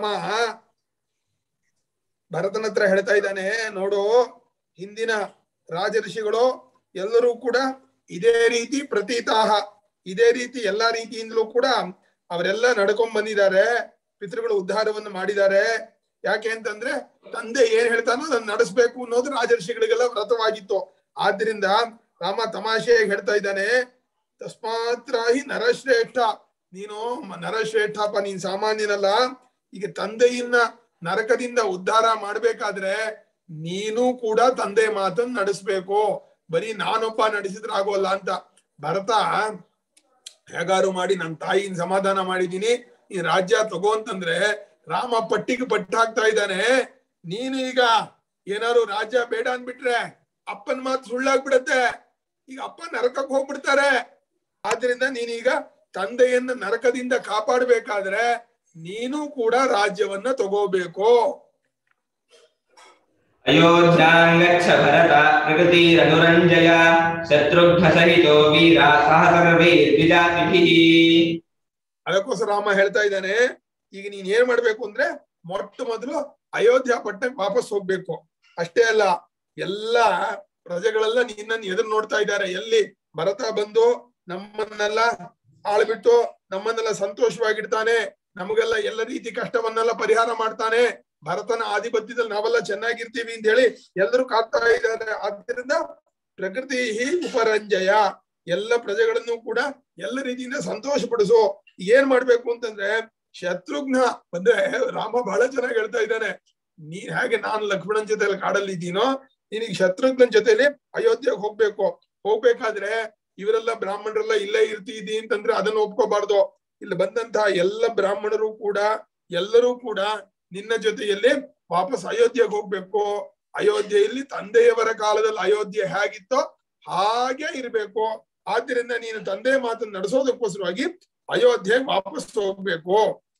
ಭರತನ ಹತ್ರ ಹೇಳ್ತಾ ಇದ್ದಾನೆ ನೋಡು ಹಿಂದಿನ ರಾಜಋಷಿಗಳು ಎಲ್ಲರೂ ಕೂಡ ಇದೇ ರೀತಿ ಪ್ರತೀತಾಹ ಇದೇ ರೀತಿ ಎಲ್ಲಾ ರೀತಿಯಿಂದಲೂ ಕೂಡ ಅವರೆಲ್ಲ ನಡ್ಕೊಂಡ್ ಬಂದಿದ್ದಾರೆ ಪಿತೃಗಳು ಉದ್ಧಾರವನ್ನು ಮಾಡಿದ್ದಾರೆ ಯಾಕೆ ಅಂತಂದ್ರೆ ತಂದೆ ಏನ್ ಹೇಳ್ತಾನೋ ಅದನ್ನ ನಡೆಸ್ಬೇಕು ಅನ್ನೋದು ರಾಜರ್ಷಿಗಳಿಗೆಲ್ಲ ವ್ರತವಾಗಿತ್ತು ಆದ್ರಿಂದ ರಾಮ ತಮಾಷೆಯಾಗಿ ಹೇಳ್ತಾ ಇದ್ದಾನೆ ತಸ್ಮಾತ್ರಾಹಿ ನರಶ್ರೇಷ್ಠ ನೀನು ಮ- ನರಶ್ರೇಷ್ಠಪ್ಪ ನೀನ್ ಸಾಮಾನ್ಯನಲ್ಲ ಈಗ ತಂದೆಯನ್ನ ನರಕದಿಂದ ಉದ್ಧಾರ ಮಾಡ್ಬೇಕಾದ್ರೆ ನೀನು ಕೂಡ ತಂದೆ ಮಾತನ್ನ ನಡೆಸ್ಬೇಕು ಬರೀ ನಾನೊಬ್ಬ ನಡೆಸಿದ್ರೆ ಆಗೋಲ್ಲ ಅಂತ ಭರತ ಹೇಗಾರು ಮಾಡಿ ನನ್ನ ತಾಯಿನ ಸಮಾಧಾನ ಮಾಡಿದೀನಿ ಈ ರಾಜ್ಯ ತಗೋ ಅಂತಂದ್ರೆ ರಾಮ ಪಟ್ಟಿಗೆ ಪಟ್ಟು ಹಾಕ್ತಾ ಇದ್ದಾನೆ ನೀನು ಈಗ ಏನಾರು ರಾಜ್ಯ ಬೇಡ ಅನ್ಬಿಟ್ರೆ ಅಪ್ಪನ ಮಾತು ಸುಳ್ಳಾಗ್ಬಿಡತ್ತೆ ಈಗ ಅಪ್ಪ ನರಕಕ್ಕೆ ಹೋಗ್ಬಿಡ್ತಾರೆ ಆದ್ರಿಂದ ನೀನೀಗ ತಂದೆಯನ್ನ ನರಕದಿಂದ ಕಾಪಾಡ್ಬೇಕಾದ್ರೆ ನೀನು ಕೂಡ ರಾಜ್ಯವನ್ನ ತಗೋಬೇಕು अयोध्यां गच्छ भरत प्रकृतिरनुरञ्जय शत्रुघ्नसहितो वीरा सह सर्वैर्द्विजातिभिः ಅದಕ್ಕೋಸ್ಕರ ರಾಮ ಹೇಳ್ತಾ ಇದ್ದಾನೆ ಈಗ ನೀನ್ ಏನ್ ಮಾಡ್ಬೇಕು ಅಂದ್ರೆ ಮೊಟ್ಟ ಮೊದಲು ಅಯೋಧ್ಯ ಪಟ್ಟಣಕ್ಕೆ ವಾಪಸ್ ಹೋಗ್ಬೇಕು ಅಷ್ಟೇ ಅಲ್ಲ ಎಲ್ಲ ಪ್ರಜೆಗಳೆಲ್ಲ ನಿನ್ನನ್ನು ಎದುರು ನೋಡ್ತಾ ಇದ್ದಾರೆ ಎಲ್ಲಿ ಭರತ ಬಂದು ನಮ್ಮನ್ನೆಲ್ಲ ಆಳ್ಬಿಟ್ಟು ನಮ್ಮನ್ನೆಲ್ಲ ಸಂತೋಷವಾಗಿಡ್ತಾನೆ ನಮಗೆಲ್ಲ ಎಲ್ಲ ರೀತಿ ಕಷ್ಟವನ್ನೆಲ್ಲ ಪರಿಹಾರ ಮಾಡ್ತಾನೆ ಭರತನ ಆಧಿಪತ್ಯದಲ್ಲಿ ನಾವೆಲ್ಲ ಚೆನ್ನಾಗಿರ್ತೀವಿ ಅಂತ ಹೇಳಿ ಎಲ್ಲರೂ ಕಾಡ್ತಾ ಇದ್ದಾರೆ ಆದ್ರಿಂದ ಪ್ರಕೃತಿ ಉಪರಂಜಯ ಎಲ್ಲ ಪ್ರಜೆಗಳನ್ನು ಕೂಡ ಎಲ್ಲ ರೀತಿಯಿಂದ ಸಂತೋಷ ಪಡಿಸು ಏನ್ ಮಾಡ್ಬೇಕು ಅಂತಂದ್ರೆ ಶತ್ರುಘ್ನ ಅಂದ್ರೆ ರಾಮ ಬಹಳ ಚೆನ್ನಾಗಿ ಹೇಳ್ತಾ ಇದ್ದಾನೆ ನೀನ್ ಹೇಗೆ ನಾನು ಲಕ್ಷ್ಮಣನ್ ಜೊತೆ ಕಾಡಲ್ಲಿ ಇದ್ದೀನೋ ನೀನೀಗ ಶತ್ರುಘ್ನನ್ ಜೊತೆಲಿ ಅಯೋಧ್ಯೆಗೆ ಹೋಗ್ಬೇಕು ಹೋಗ್ಬೇಕಾದ್ರೆ ಇವರೆಲ್ಲ ಬ್ರಾಹ್ಮಣರೆಲ್ಲ ಇಲ್ಲೇ ಇರ್ತಿದ್ದಿ ಅಂತಂದ್ರೆ ಅದನ್ನ ಒಪ್ಕೋಬಾರ್ದು ಇಲ್ಲಿ ಬಂದಂತಹ ಎಲ್ಲ ಬ್ರಾಹ್ಮಣರು ಕೂಡ ಎಲ್ಲರೂ ಕೂಡ ನಿನ್ನ ಜೊತೆಯಲ್ಲಿ ವಾಪಸ್ ಅಯೋಧ್ಯೆಗೆ ಹೋಗ್ಬೇಕು ಅಯೋಧ್ಯೆಯಲ್ಲಿ ತಂದೆಯವರ ಕಾಲದಲ್ಲಿ ಅಯೋಧ್ಯೆ ಹೇಗಿತ್ತೋ ಹಾಗೆ ಇರ್ಬೇಕು ಆದ್ರಿಂದ ನೀನು ತಂದೆ ಮಾತನ್ನು ನಡೆಸೋದಕ್ಕೋಸ್ಕರವಾಗಿ ಅಯೋಧ್ಯೆಗೆ ವಾಪಸ್ ಹೋಗ್ಬೇಕು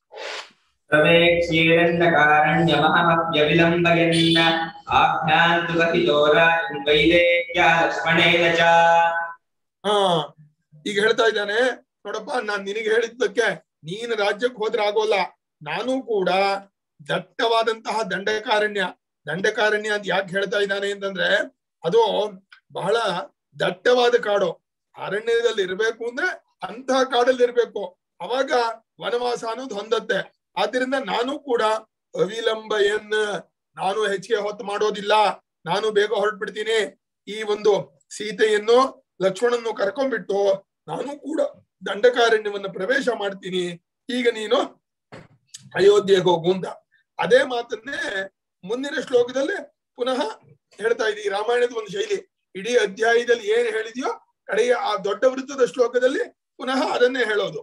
प्रवेक्ष्येदण्डकारण्यमहमप्यविलम्बयन् आभ्यान्तु सहितो राजन् वैदेह्या लक्ष्मणेन च ಹಾ ಈಗ ಹೇಳ್ತಾ ಇದ್ದಾನೆ ನೋಡಪ್ಪ ನಾನ್ ನಿನಗೆ ಹೇಳಿದ್ದಕ್ಕೆ ನೀನ್ ರಾಜ್ಯಕ್ಕೆ ಹೋದ್ರೆ ಆಗೋಲ್ಲ ನಾನು ಕೂಡ ದಟ್ಟವಾದಂತಹ ದಂಡಕಾರಣ್ಯ ದಂಡಕಾರಣ್ಯ ಅಂತ ಯಾಕೆ ಹೇಳ್ತಾ ಇದ್ದಾನೆ ಅಂತಂದ್ರೆ ಅದು ಬಹಳ ದಟ್ಟವಾದ ಕಾಡು ಅರಣ್ಯದಲ್ಲಿ ಇರ್ಬೇಕು ಅಂದ್ರೆ ಅಂತಹ ಕಾಡಲ್ಲಿ ಇರ್ಬೇಕು ಅವಾಗ ವನವಾಸ ಅನ್ನೋದು ಹೊಂದತ್ತೆ ಆದ್ರಿಂದ ನಾನು ಕೂಡ ಅವಿಲಂಬ ಎನ್ ನಾನು ಹೆಚ್ಚಿಗೆ ಹೊತ್ತು ಮಾಡೋದಿಲ್ಲ ನಾನು ಬೇಗ ಹೊರಟ್ಬಿಡ್ತೀನಿ ಈ ಒಂದು ಸೀತೆಯನ್ನು ಲಕ್ಷ್ಮಣನ್ನು ಕರ್ಕೊಂಡ್ಬಿಟ್ಟು ನಾನು ಕೂಡ ದಂಡಕಾರಣ್ಯವನ್ನ ಪ್ರವೇಶ ಮಾಡ್ತೀನಿ ಈಗ ನೀನು ಅಯೋಧ್ಯೆಗೆ ಹೋಗು ಅಂತ ಅದೇ ಮಾತನ್ನೇ ಮುಂದಿನ ಶ್ಲೋಕದಲ್ಲಿ ಪುನಃ ಹೇಳ್ತಾ ಇದ್ದೀವಿ ರಾಮಾಯಣದ ಒಂದು ಶೈಲಿ ಇಡೀ ಅಧ್ಯಾಯದಲ್ಲಿ ಏನ್ ಹೇಳಿದ್ಯೋ ಕಡೆಯ ಆ ದೊಡ್ಡ ವೃತ್ತದ ಶ್ಲೋಕದಲ್ಲಿ ಪುನಃ ಅದನ್ನೇ ಹೇಳೋದು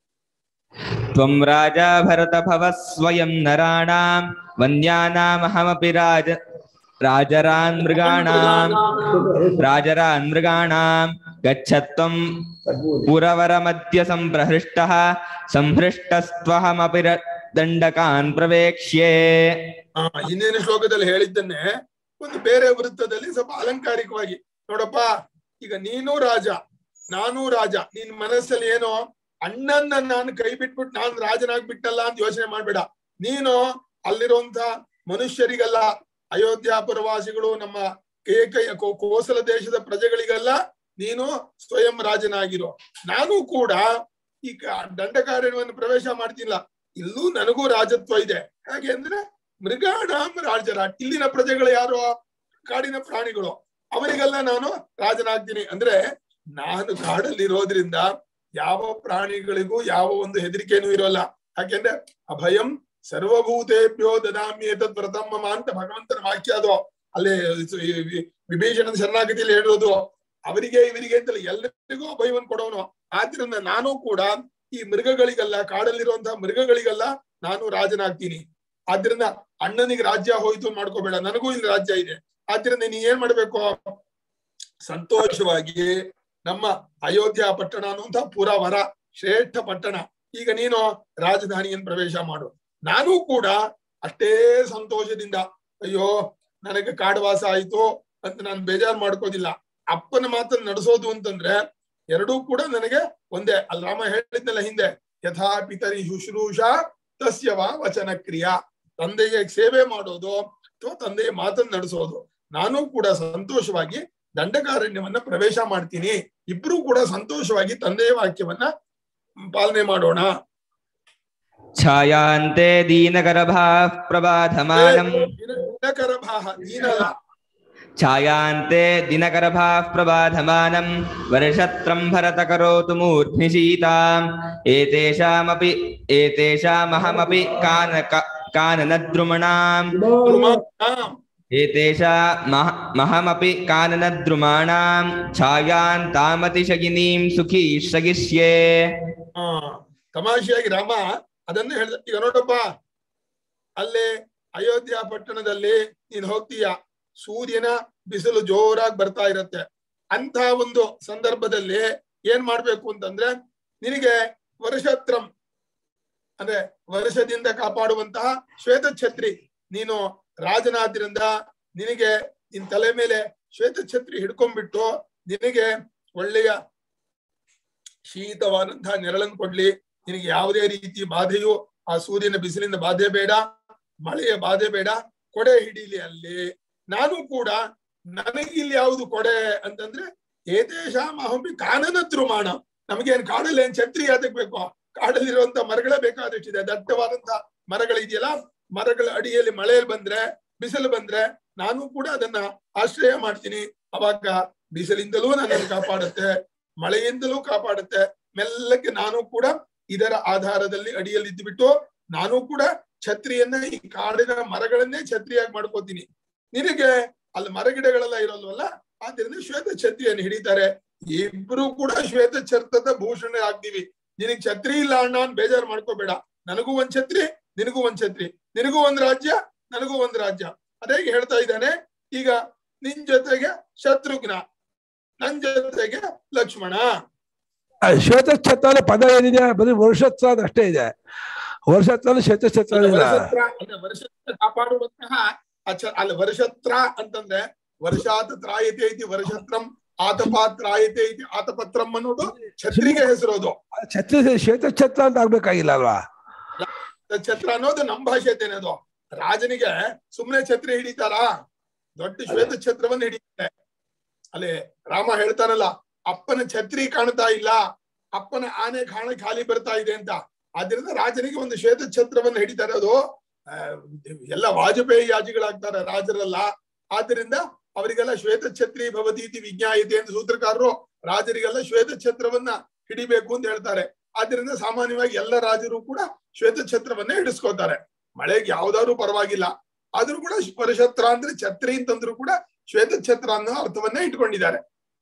त्वं राजा भरत भव स्वयं नराणां वन्यानामहमपि राज राजरान् मृगाणां राजरान् मृगाणां गच्छत्वं पुरवरमद्य सम्प्रहृष्टः संहृष्टस्त्वहमपि र- दण्डकान् प्रवेक्ष्ये ಆ ಹಿಂದಿನ ಶ್ಲೋಕದಲ್ಲಿ ಹೇಳಿದ್ದನ್ನೇ ಒಂದು ಬೇರೆ ವೃತ್ತದಲ್ಲಿ ಸ್ವಲ್ಪ ಅಲಂಕಾರಿಕವಾಗಿ ನೋಡಪ್ಪ ಈಗ ನೀನು ರಾಜ ನಾನು ರಾಜ ನಿನ್ ಮನಸ್ಸಲ್ಲಿ ಏನೋ ಅಣ್ಣನ್ನ ನಾನು ಕೈ ಬಿಟ್ಬಿಟ್ಟು ನಾನು ರಾಜನಾಗ್ಬಿಟ್ಟಲ್ಲ ಅಂತ ಯೋಚನೆ ಮಾಡ್ಬೇಡ ನೀನು ಅಲ್ಲಿರುವಂತ ಮನುಷ್ಯರಿಗೆಲ್ಲ ಅಯೋಧ್ಯ ಪರವಾಸಿಗಳು ನಮ್ಮ ಕೇಕಯ ಕೋ- ಕೋಸಲ ದೇಶದ ಪ್ರಜೆಗಳಿಗೆಲ್ಲ ನೀನು ಸ್ವಯಂ ರಾಜನಾಗಿರೋ ನಾನು ಕೂಡ ಈ ಕ- ದಂಡಕಾರಣ್ಯವನ್ನು ಪ್ರವೇಶ ಮಾಡ್ತಿಲ್ಲ ಇಲ್ಲೂ ನನಗೂ ರಾಜತ್ವ ಇದೆ ಹೇಗೆ ಅಂದ್ರೆ ಮೃಗಾಣಾಂ ರಾಜರ ಇಲ್ಲಿನ ಪ್ರಜೆಗಳು ಯಾರು ಕಾಡಿನ ಪ್ರಾಣಿಗಳು ಅವರಿಗೆಲ್ಲ ನಾನು ರಾಜನಾಗ್ತೀನಿ ಅಂದ್ರೆ ನಾನು ಕಾಡಲ್ಲಿರೋದ್ರಿಂದ ಯಾವ ಪ್ರಾಣಿಗಳಿಗೂ ಯಾವ ಒಂದು ಹೆದರಿಕೆನೂ ಇರೋಲ್ಲ ಯಾಕೆಂದ್ರೆ ಅಭಯಂ ಸರ್ವಭೂತೇಭ್ಯೋ ದದಾಮಿ ಏತದ್ ಪ್ರಥಮ ಅಂತ ಭಗವಂತನ ವಾಕ್ಯ ಅದು ಅಲ್ಲಿ ವಿ- ವಿಭೀಷಣನ ಶರಣಾಗತಿಯಲ್ಲಿ ಹೇಳಿರೋದು ಅವರಿಗೆ ಇವರಿಗೆ ಅಂತಲ್ಲ ಎಲ್ಲರಿಗೂ ಅಭಯವನ್ನು ಕೊಡೋನು ಆದ್ರಿಂದ ನಾನು ಕೂಡ ಈ ಮೃಗಗಳಿಗೆಲ್ಲ ಕಾಡಲ್ಲಿರುವಂತಹ ಮೃಗಗಳಿಗೆಲ್ಲ ನಾನು ರಾಜನಾಗ್ತೀನಿ ಆದ್ರಿಂದ ಅಣ್ಣನಿಗೆ ರಾಜ್ಯ ಹೋಯ್ತು ಅಂತ ಮಾಡ್ಕೋಬೇಡ ನನಗೂ ಇಲ್ಲಿ ರಾಜ್ಯ ಇದೆ ಆದ್ರಿಂದ ನೀ ಏನ್ ಮಾಡ್ಬೇಕು ಸಂತೋಷವಾಗಿ ನಮ್ಮ ಅಯೋಧ್ಯ ಪಟ್ಟಣ ಅನ್ನುವಂತ ಪುರವರ ಶ್ರೇಷ್ಠ ಪಟ್ಟಣ ಈಗ ನೀನು ರಾಜಧಾನಿಯನ್ನು ಪ್ರವೇಶ ಮಾಡು ನಾನು ಕೂಡ ಅಷ್ಟೇ ಸಂತೋಷದಿಂದ ಅಯ್ಯೋ ನನಗೆ ಕಾಡುವಾಸ ಆಯ್ತು ಅಂತ ನಾನು ಬೇಜಾರು ಮಾಡ್ಕೋದಿಲ್ಲ ಅಪ್ಪನ ಮಾತನ್ನು ನಡೆಸೋದು ಅಂತಂದ್ರೆ ಎರಡೂ ಕೂಡ ನನಗೆ ಒಂದೇ ಅಲ್ಲಿ ರಾಮ ಹೇಳಿದ್ನಲ್ಲ ಹಿಂದೆ ಯಥಾ ಪಿತರಿ ಶುಶ್ರೂಷ ತಸ್ಯವ ವಚನ ಕ್ರಿಯಾ ತಂದೆಗೆ ಸೇವೆ ಮಾಡೋದು ಅಥವಾ ತಂದೆಯ ಮಾತನ್ನು ನಡೆಸೋದು ನಾನು ಕೂಡ ಸಂತೋಷವಾಗಿ ದಂಡಕಾರಣ್ಯವನ್ನ ಪ್ರವೇಶ ಮಾಡ್ತೀನಿ ಇಬ್ರು ಕೂಡ ಸಂತೋಷವಾಗಿ ತಂದೆಯ ವಾಕ್ಯವನ್ನ ಪಾಲನೆ ಮಾಡೋಣ ಛಾಯಾಂತೆ ದೀನಗರ್ಭಾಃ ಪ್ರಬಾಧಮಾನಂ ದಿನಕರಭಾಹ ದೀನಲ್ಲ ಛಾಯಾಂತೆ ದಿನಗರ್ಭಾಃ ಪ್ರಬಾಧಮಾನಂ ವರ್ಷತ್ರಂ ಭರತ ಕರೋತು ಮೂರ್ಧ್ನಿ ಶೀತಾಂ ಏತೇಷಾಮಪಿ ಏತೇಷಾಮಹಮಪಿ ಕಾನ ಕಾನನದ್ರುಮಣಾಂ ಧ್ರುಮಾಂ. एतेषा मह महमपि काननद्रुमाणां छायान्तामतिशगिनीं सुखी शगिष्ये ಆ ತಮಾಷೆಯಾಗಿ ರಾಮ ಅದನ್ನ ಹೇಳ್ದ ಈಗ ನೋಡಪ್ಪ ಅಲ್ಲೇ ಅಯೋಧ್ಯ ಪಟ್ಟಣದಲ್ಲಿ ನೀನ್ ಹೋಗ್ತೀಯ ಸೂರ್ಯನ ಬಿಸಿಲು ಜೋರಾಗಿ ಬರ್ತಾ ಇರತ್ತೆ ಅಂತ ಒಂದು ಸಂದರ್ಭದಲ್ಲಿ ಏನ್ ಮಾಡ್ಬೇಕು ಅಂತಂದ್ರೆ ನಿನಗೆ ವರ್ಷತ್ರಂ ಅಂದ್ರೆ ವರ್ಷದಿಂದ ಕಾಪಾಡುವಂತಹ ಶ್ವೇತ ಛತ್ರಿ ನೀನು ರಾಜನಾದ್ರಿಂದ ನಿನಗೆ ನಿನ್ ತಲೆ ಮೇಲೆ ಶ್ವೇತ ಛತ್ರಿ ಹಿಡ್ಕೊಂಡ್ಬಿಟ್ಟು ನಿನಗೆ ಒಳ್ಳೆಯ ಶೀತವಾದಂತಹ ನೆರಳನ್ನು ಕೊಡ್ಲಿ ನಿನಗೆ ಯಾವುದೇ ರೀತಿ ಬಾಧೆಯು ಆ ಸೂರ್ಯನ ಬಿಸಿಲಿನ ಬಾಧೆ ಬೇಡ ಮಳೆಯ ಬಾಧೆ ಬೇಡ ಕೊಡೆ ಹಿಡೀಲಿ ಅಲ್ಲಿ ನಾನು ಕೂಡ ನನಗಿಲ್ಲಿ ಯಾವುದು ಕೊಡೆ ಅಂತಂದ್ರೆ ಏತೇಶಾಂ ಅಹಂಬಿ ಕಾನನ ದ್ರುಮಾಣ ನಮಗೇನ್ ಕಾಡಲ್ಲಿ ಏನ್ ಛತ್ರಿ ಅದಕ್ಕೆ ಬೇಕು ಕಾಡಲ್ಲಿರುವಂತ ಮರಗಳೇ ಬೇಕಾದಷ್ಟಿದೆ ದಟ್ಟವಾದಂತ ಮರಗಳಿದೆಯಲ್ಲ ಮರಗಳ ಅಡಿಯಲ್ಲಿ ಮಳೆಯಲ್ಲಿ ಬಂದ್ರೆ ಬಿಸಿಲು ಬಂದ್ರೆ ನಾನು ಕೂಡ ಅದನ್ನ ಆಶ್ರಯ ಮಾಡ್ತೀನಿ ಅವಾಗ ಬಿಸಿಲಿಂದಲೂ ನನ್ನನ್ನು ಕಾಪಾಡುತ್ತೆ ಮಳೆಯಿಂದಲೂ ಕಾಪಾಡುತ್ತೆ ಮೆಲ್ಲಕ್ಕೆ ನಾನು ಕೂಡ ಇದರ ಆಧಾರದಲ್ಲಿ ಅಡಿಯಲ್ಲಿ ಇದ್ದುಬಿಟ್ಟು ನಾನು ಕೂಡ ಛತ್ರಿಯನ್ನ ಈ ಕಾಡಿನ ಮರಗಳನ್ನೇ ಛತ್ರಿಯಾಗಿ ಮಾಡ್ಕೋತೀನಿ ನಿನಗೆ ಅಲ್ಲಿ ಮರಗಿಡಗಳೆಲ್ಲ ಇರೋಲ್ವಲ್ಲ ಆದ್ರಿಂದ ಶ್ವೇತ ಛತ್ರಿಯನ್ನು ಹಿಡಿತಾರೆ ಇಬ್ರು ಕೂಡ ಶ್ವೇತ ಛತ್ರದ ಭೂಷಣ ಆಗ್ತೀವಿ ನಿನಗ್ ಛತ್ರಿ ಇಲ್ಲ ಅಣ್ಣ ಅಂತ ಬೇಜಾರು ಮಾಡ್ಕೋಬೇಡ ನನಗೂ ಒಂದ್ ಛತ್ರಿ ನಿನಗೂ ಒಂದ್ ಛತ್ರಿ ನಿನಗೂ ಒಂದ್ ರಾಜ್ಯ ನನಗೂ ಒಂದ್ ರಾಜ್ಯ ಅದೇ ಹೇಳ್ತಾ ಇದ್ದಾನೆ ಈಗ ನಿನ್ ಜೊತೆಗೆ ಶತ್ರುಘ್ನ ನನ್ ಜೊತೆಗೆ ಲಕ್ಷ್ಮಣ ಆ ಶ್ವೇತಛತ್ರ ಅನ್ನೋ ಪದ ಏನಿದೆ ಬರೀ ವರ್ಷತ್ರ ಅಂತ ಅಷ್ಟೇ ಇದೆ ವರ್ಷತ್ರ ಶ್ವೇತಛತ್ರ ಇಲ್ಲ ವರ್ಷತ್ರ ಅಂದ್ರೆ ವರ್ಷತ್ರ ಕಾಪಾಡುವಂತಹ ಅಚ- ಅಲ್ಲ ವರ್ಷತ್ರ ಅಂತಂದ್ರೆ ವರ್ಷಾತ ತ್ರಾಯತೆ ಐತಿ ವರ್ಷತ್ರಂ ಆತಪಾತ್ರಾಯತೆ ಐತಿ ಆತಪತ್ರಂ ಅನ್ನೋದು ಛತ್ರಿಗೆ ಹೆಸರೋದು ಛತ್ರ ಶ್ವೇತಛತ್ರ ಅಂತ ಆಗ್ಬೇಕಾಗಿಲ್ಲ ಅಲ್ವಾ ಛತ್ರ ಅನ್ನೋದು ನಮ್ ಭಾಷೆತೇನೆ ಅದು ರಾಜನಿಗೆ ಸುಮ್ನೆ ಛತ್ರಿ ಹಿಡಿತಾರಾ ದೊಡ್ಡ ಶ್ವೇತ ಛತ್ರವನ್ನು ಹಿಡಿತಾರೆ ಅಲ್ಲಿ ರಾಮ ಹೇಳ್ತಾನಲ್ಲ ಅಪ್ಪನ ಛತ್ರಿ ಕಾಣ್ತಾ ಇಲ್ಲ ಅಪ್ಪನ ಆನೆ ಕಾಣ ಖಾಲಿ ಬರ್ತಾ ಇದೆ ಅಂತ ಆದ್ರಿಂದ ರಾಜನಿಗೆ ಒಂದು ಶ್ವೇತ ಛತ್ರವನ್ನು ಹಿಡಿತಾರೆ ಅದು ಆ, ಎಲ್ಲ ವಾಜಪೇಯಿ ಯಾಜಿಗಳಾಗ್ತಾರೆ ರಾಜರೆಲ್ಲ ಆದ್ರಿಂದ ಅವರಿಗೆಲ್ಲ ಶ್ವೇತ ಛತ್ರಿ ಭವತೀತಿ ವಿಜ್ಞಾಯತೆ ಅಂತ ಸೂತ್ರಕಾರರು ರಾಜರಿಗೆಲ್ಲ ಶ್ವೇತ ಛತ್ರವನ್ನ ಹಿಡಿಬೇಕು ಅಂತ ಹೇಳ್ತಾರೆ ಆದ್ರಿಂದ ಸಾಮಾನ್ಯವಾಗಿ ಎಲ್ಲ ರಾಜರು ಕೂಡ ಶ್ವೇತ ಛತ್ರವನ್ನೇ ಹಿಡಿಸ್ಕೋತಾರೆ ಮಳೆಗೆ ಯಾವ್ದಾದ್ರು ಪರವಾಗಿಲ್ಲ ಆದ್ರೂ ಕೂಡ ಪರಶತ್ರ ಅಂದ್ರೆ ಛತ್ರಿ ಅಂತಂದ್ರು ಕೂಡ ಶ್ವೇತ ಛತ್ರ ಅನ್ನೋ ಅರ್ಥವನ್ನೇ ಇಟ್ಕೊಂಡಿದ್ದಾರೆ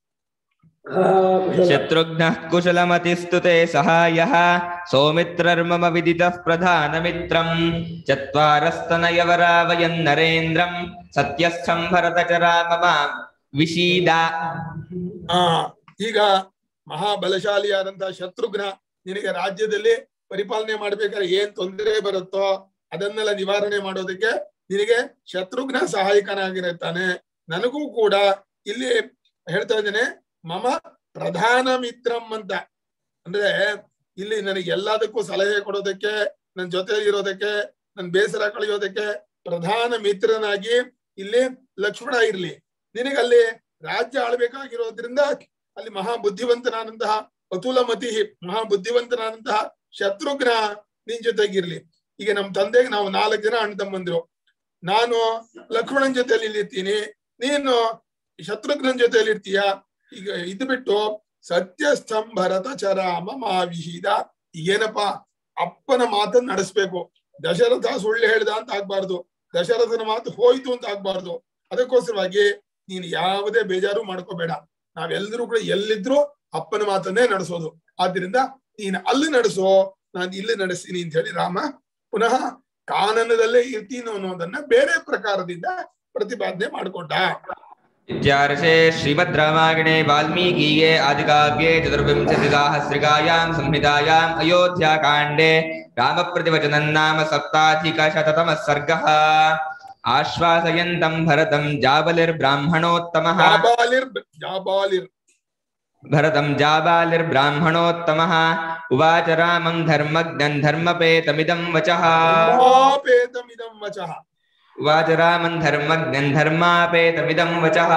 शत्रुघ्नः कुशलमतिस्तुते सहायः सौमित्रर्मम विदितः प्रधानमित्रम् चत्वारस्तनयवरा वयम् नरेन्द्रम् सत्यस्थम् भरतचरा मम विषीद ಆ ಈಗ ಮಹಾಬಲಶಾಲಿಯಾದಂತಹ ಶತ್ರುಘ್ನ ನಿನಗೆ ರಾಜ್ಯದಲ್ಲಿ ಪರಿಪಾಲನೆ ಮಾಡ್ಬೇಕಾದ್ರೆ ಏನ್ ತೊಂದರೆ ಬರುತ್ತೋ ಅದನ್ನೆಲ್ಲ ನಿವಾರಣೆ ಮಾಡೋದಕ್ಕೆ ನಿನಗೆ ಶತ್ರುಘ್ನ ಸಹಾಯಕನಾಗಿರುತ್ತಾನೆ ನನಗೂ ಕೂಡ ಇಲ್ಲಿ ಹೇಳ್ತಾ ಇದ್ದೇನೆ ಮಮ ಪ್ರಧಾನ ಮಿತ್ರಂ ಅಂತ ಅಂದ್ರೆ ಇಲ್ಲಿ ನನಗೆ ಎಲ್ಲದಕ್ಕೂ ಸಲಹೆ ಕೊಡೋದಕ್ಕೆ ನನ್ನ ಜೊತೆ ಇರೋದಕ್ಕೆ ನನ್ ಬೇಸರ ಕಳೆಯೋದಕ್ಕೆ ಪ್ರಧಾನ ಮಿತ್ರನಾಗಿ ಇಲ್ಲಿ ಲಕ್ಷ್ಮಣ ಇರ್ಲಿ ನಿನಗಲ್ಲಿ ರಾಜ್ಯ ಆಳ್ಬೇಕಾಗಿರೋದ್ರಿಂದ ಅಲ್ಲಿ ಮಹಾ ಬುದ್ಧಿವಂತನಾದಂತಹ ಅತುಲ ಮತಿ ಮಹಾ ಬುದ್ಧಿವಂತನಾದಂತಹ ಶತ್ರುಘ್ನ ನಿನ್ ಜೊತೆಗಿರ್ಲಿ ಈಗ ನಮ್ ತಂದೆಗೆ ನಾವು ನಾಲ್ಕು ಜನ ಅಣ್ಣ ತಮ್ಮಂದ್ರು ನಾನು ಲಕ್ಷ್ಮಣನ್ ಜೊತೆಲಿ ಇಲ್ಲಿರ್ತೀನಿ ನೀನು ಶತ್ರುಘ್ನನ್ ಜೊತೆಲಿ ಇರ್ತೀಯ ಈಗ ಇದು ಬಿಟ್ಟು ಸತ್ಯಸ್ಥಂ ಭರತ ಚರಾಮ ಮಾವಿಹಿದ ಏನಪ್ಪಾ ಅಪ್ಪನ ಮಾತನ್ನ ನಡೆಸ್ಬೇಕು ದಶರಥ ಸುಳ್ಳು ಹೇಳ್ದ ಅಂತ ಆಗ್ಬಾರ್ದು ದಶರಥನ ಮಾತು ಹೋಯ್ತು ಅಂತ ಆಗ್ಬಾರ್ದು ಅದಕ್ಕೋಸ್ಕರವಾಗಿ ನೀನು ಯಾವುದೇ ಬೇಜಾರು ಮಾಡ್ಕೋಬೇಡ ನಾವೆಲ್ಲರೂ ಕೂಡ ಎಲ್ಲಿದ್ರು ಅಪ್ಪನ ಮಾತನ್ನೇ ನಡೆಸೋದು ಆದ್ರಿಂದ ನೀನು ಅಲ್ಲಿ ನಡೆಸೋ ನಾನು ಇಲ್ಲಿ ನಡೆಸ್ತೀನಿ ಅಂತ ಹೇಳಿ ರಾಮ ಪುನಃ ಕಾನನದಲ್ಲೇ ಇರ್ತೀನಿ ಅನ್ನೋದನ್ನ ಬೇರೆ ಪ್ರಕಾರದಿಂದ ಪ್ರತಿಪಾದನೆ ಮಾಡ್ಕೊಂಡ इत्यार्षे श्रीमद् रामायणे वाल्मीकीये आदिकाव्ये चतुर्विंशतिसाहस्रिकायां संहितायाम् अयोध्याकाण्डे रामप्रतिवचनं नाम सप्ताधिकशततमः सर्गः आश्वासयन्तं भरतं जाबलिर्ब्राह्मणोत्तमः ಜಾಬಾಲಿರ್ ಜಾಬಾಲಿರ್ भरतं जाबालिर्ब्राह्मणोत्तमः उवाच रामं धर्मज्ञं धर्मपेतमिदं वचः ಮಾಪೇತಮಿದಂ ವಚಃ उवाच रामं धर्मज्ञं धर्मापेतमिदं वचः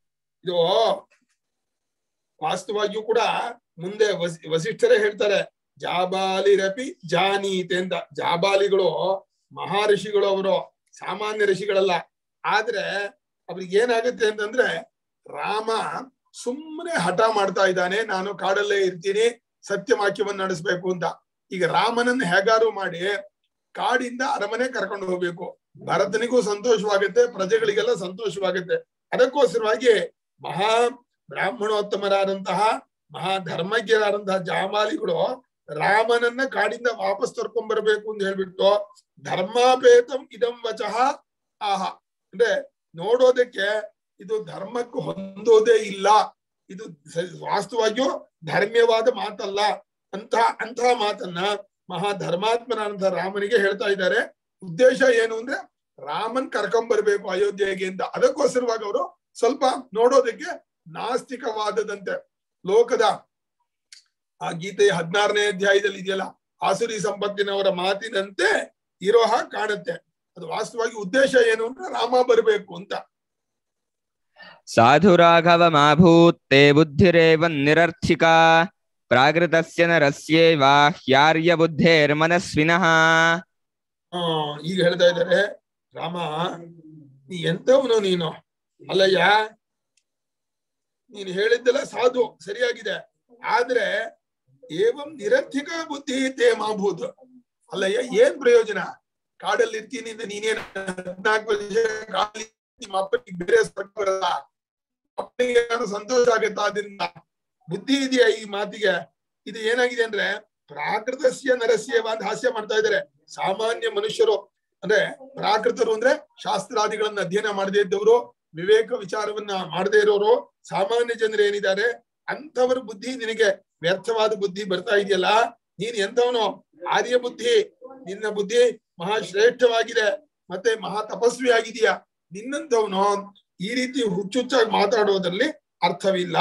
ಇದು ವಾಸ್ತವಾಗಿಯೂ ಕೂಡ ಮುಂದೆ ವಸಿ- ವಸಿಷ್ಠರೇ ಹೇಳ್ತಾರೆ ಜಾಬಾಲಿರಪಿ ಜಾನೀತೆ ಅಂತ ಜಾಬಾಲಿಗಳು ಮಹರ್ಷಿಗಳು ಅವರು ಸಾಮಾನ್ಯ ಋಷಿಗಳಲ್ಲ ಆದ್ರೆ ಅವ್ರಿಗೆ ಏನಾಗುತ್ತೆ ಅಂತಂದ್ರೆ ರಾಮ ಸುಮ್ಮನೆ ಹಠ ಮಾಡ್ತಾ ಇದ್ದಾನೆ ನಾನು ಕಾಡಲ್ಲೇ ಇರ್ತೀನಿ ಸತ್ಯವಾಕ್ಯವನ್ನು ನಡೆಸ್ಬೇಕು ಅಂತ ಈಗ ರಾಮನನ್ನ ಹೇಗಾರು ಮಾಡಿ ಕಾಡಿಂದ ಅರಮನೆ ಕರ್ಕೊಂಡು ಹೋಗ್ಬೇಕು ಭರತನಿಗೂ ಸಂತೋಷವಾಗುತ್ತೆ ಪ್ರಜೆಗಳಿಗೆಲ್ಲ ಸಂತೋಷವಾಗುತ್ತೆ ಅದಕ್ಕೋಸ್ಕರವಾಗಿ ಮಹಾ ಬ್ರಾಹ್ಮಣೋತ್ತಮರಾದಂತಹ ಮಹಾ ಧರ್ಮಜ್ಞರಾದಂತಹ ಜಾಮಾಲಿಗಳು ರಾಮನನ್ನ ಕಾಡಿಂದ ವಾಪಸ್ ತರ್ಕೊಂಡ್ ಬರ್ಬೇಕು ಅಂತ ಹೇಳ್ಬಿಟ್ಟು ಧರ್ಮಾಪೇತಂ ಇದಂ ವಚಃ ಆಹ ಅಂದ್ರೆ ನೋಡೋದಕ್ಕೆ ಇದು ಧರ್ಮಕ್ಕೆ ಹೊಂದೋದೇ ಇಲ್ಲ ಇದು ಸ- ವಾಸ್ತವಾಗಿಯೂ ಧರ್ಮ್ಯವಾದ ಮಾತಲ್ಲ ಅಂತ ಅಂತಹ ಮಾತನ್ನ ಮಹಾ ಧರ್ಮಾತ್ಮನಾದಂತಹ ರಾಮನಿಗೆ ಹೇಳ್ತಾ ಇದ್ದಾರೆ ಉದ್ದೇಶ ಏನು ಅಂದ್ರೆ ರಾಮನ್ ಕರ್ಕೊಂಡ್ ಬರ್ಬೇಕು ಅಯೋಧ್ಯೆಗೆ ಅಂತ ಅದಕ್ಕೋಸ್ಕರವಾಗಿ ಅವರು ಸ್ವಲ್ಪ ನೋಡೋದಕ್ಕೆ ನಾಸ್ತಿಕವಾದದಂತೆ ಲೋಕದ ಆ ಗೀತೆಯ ಹದಿನಾರನೇ ಅಧ್ಯಾಯದಲ್ಲಿ ಇದೆಯಲ್ಲ ಆಸುರಿ ಸಂಪತ್ತಿನವರ ಮಾತಿನಂತೆ ಇರೋ ಹಾಗೆ ಕಾಣುತ್ತೆ ಅದು ವಾಸ್ತವವಾಗಿ ಉದ್ದೇಶ ಏನು ಅಂದ್ರೆ ರಾಮ ಬರ್ಬೇಕು ಅಂತ साधु राघवमाभूत्ते बुद्धिरेव निरर्थिका प्राकृतस्य नरस्येवा ह्यार्यबुद्धेर्मनस्विनः ಆ ಈಗ ಹೇಳ್ತಾ ಇದ್ದಾರೆ ರಾಮ ನೀ ಎಂತವನು ನೀನು ಅಲ್ಲಯ್ಯ ನೀನು ಹೇಳಿದ್ದೆಲ್ಲ ಸಾಧು ಸರಿಯಾಗಿದೆ ಆದ್ರೆ ಏವಂ ನಿರರ್ಥಿಕ ಬುದ್ಧಿ ತೇ ಮಾಭೂತ್ ಅಲ್ಲಯ್ಯ ಏನ್ ಪ್ರಯೋಜನ ಕಾಡಲ್ಲಿ ಇರ್ತೀನಿ ಅಂತ ನೀನೇನ್ ಹದ್ನಾಲ್ಕು ವರ್ಷ ಕಾಡಲ್ಲಿ ನಿಮ್ಮ ಅಪ್ಪನಿಗೆ ಬೇರೆ ಸ್ವರ್ಗ ಬರಲ್ಲ ಅಪ್ಪನಿಗೆ ಏನಾದ್ರು ಸಂತೋಷ ಆಗುತ್ತಾ ಅದರಿಂದ ಬುದ್ಧಿ ಇದೆಯಾ ಈ ಮಾತಿಗೆ ಇದು ಏನಾಗಿದೆ ಅಂದ್ರೆ ಪ್ರಾಕೃತಸ್ಯ ನರಸ್ಯವ ಅಂತ ಹಾಸ್ಯ ಮಾಡ್ತಾ ಇದ್ದಾರೆ ಸಾಮಾನ್ಯ ಮನುಷ್ಯರು ಅಂದ್ರೆ ಪ್ರಾಕೃತರು ಅಂದ್ರೆ ಶಾಸ್ತ್ರಾದಿಗಳನ್ನ ಅಧ್ಯಯನ ಮಾಡದೇ ಇದ್ದವರು ವಿವೇಕ ವಿಚಾರವನ್ನ ಮಾಡದೇ ಇರೋರು ಸಾಮಾನ್ಯ ಜನರು ಏನಿದ್ದಾರೆ ಅಂಥವ್ರ ಬುದ್ಧಿ ನಿನಗೆ ವ್ಯರ್ಥವಾದ ಬುದ್ಧಿ ಬರ್ತಾ ಇದೆಯಲ್ಲ ನೀನ್ ಎಂತವನು ಆರ್ಯ ಬುದ್ಧಿ ನಿನ್ನ ಬುದ್ಧಿ ಮಹಾ ಶ್ರೇಷ್ಠವಾಗಿದೆ ಮತ್ತೆ ಮಹಾ ತಪಸ್ವಿ ಆಗಿದೆಯಾ ನಿನ್ನಂತವನು ಈ ರೀತಿ ಹುಚ್ಚುಚ್ಚಾಗಿ ಮಾತಾಡೋದ್ರಲ್ಲಿ ಅರ್ಥವಿಲ್ಲ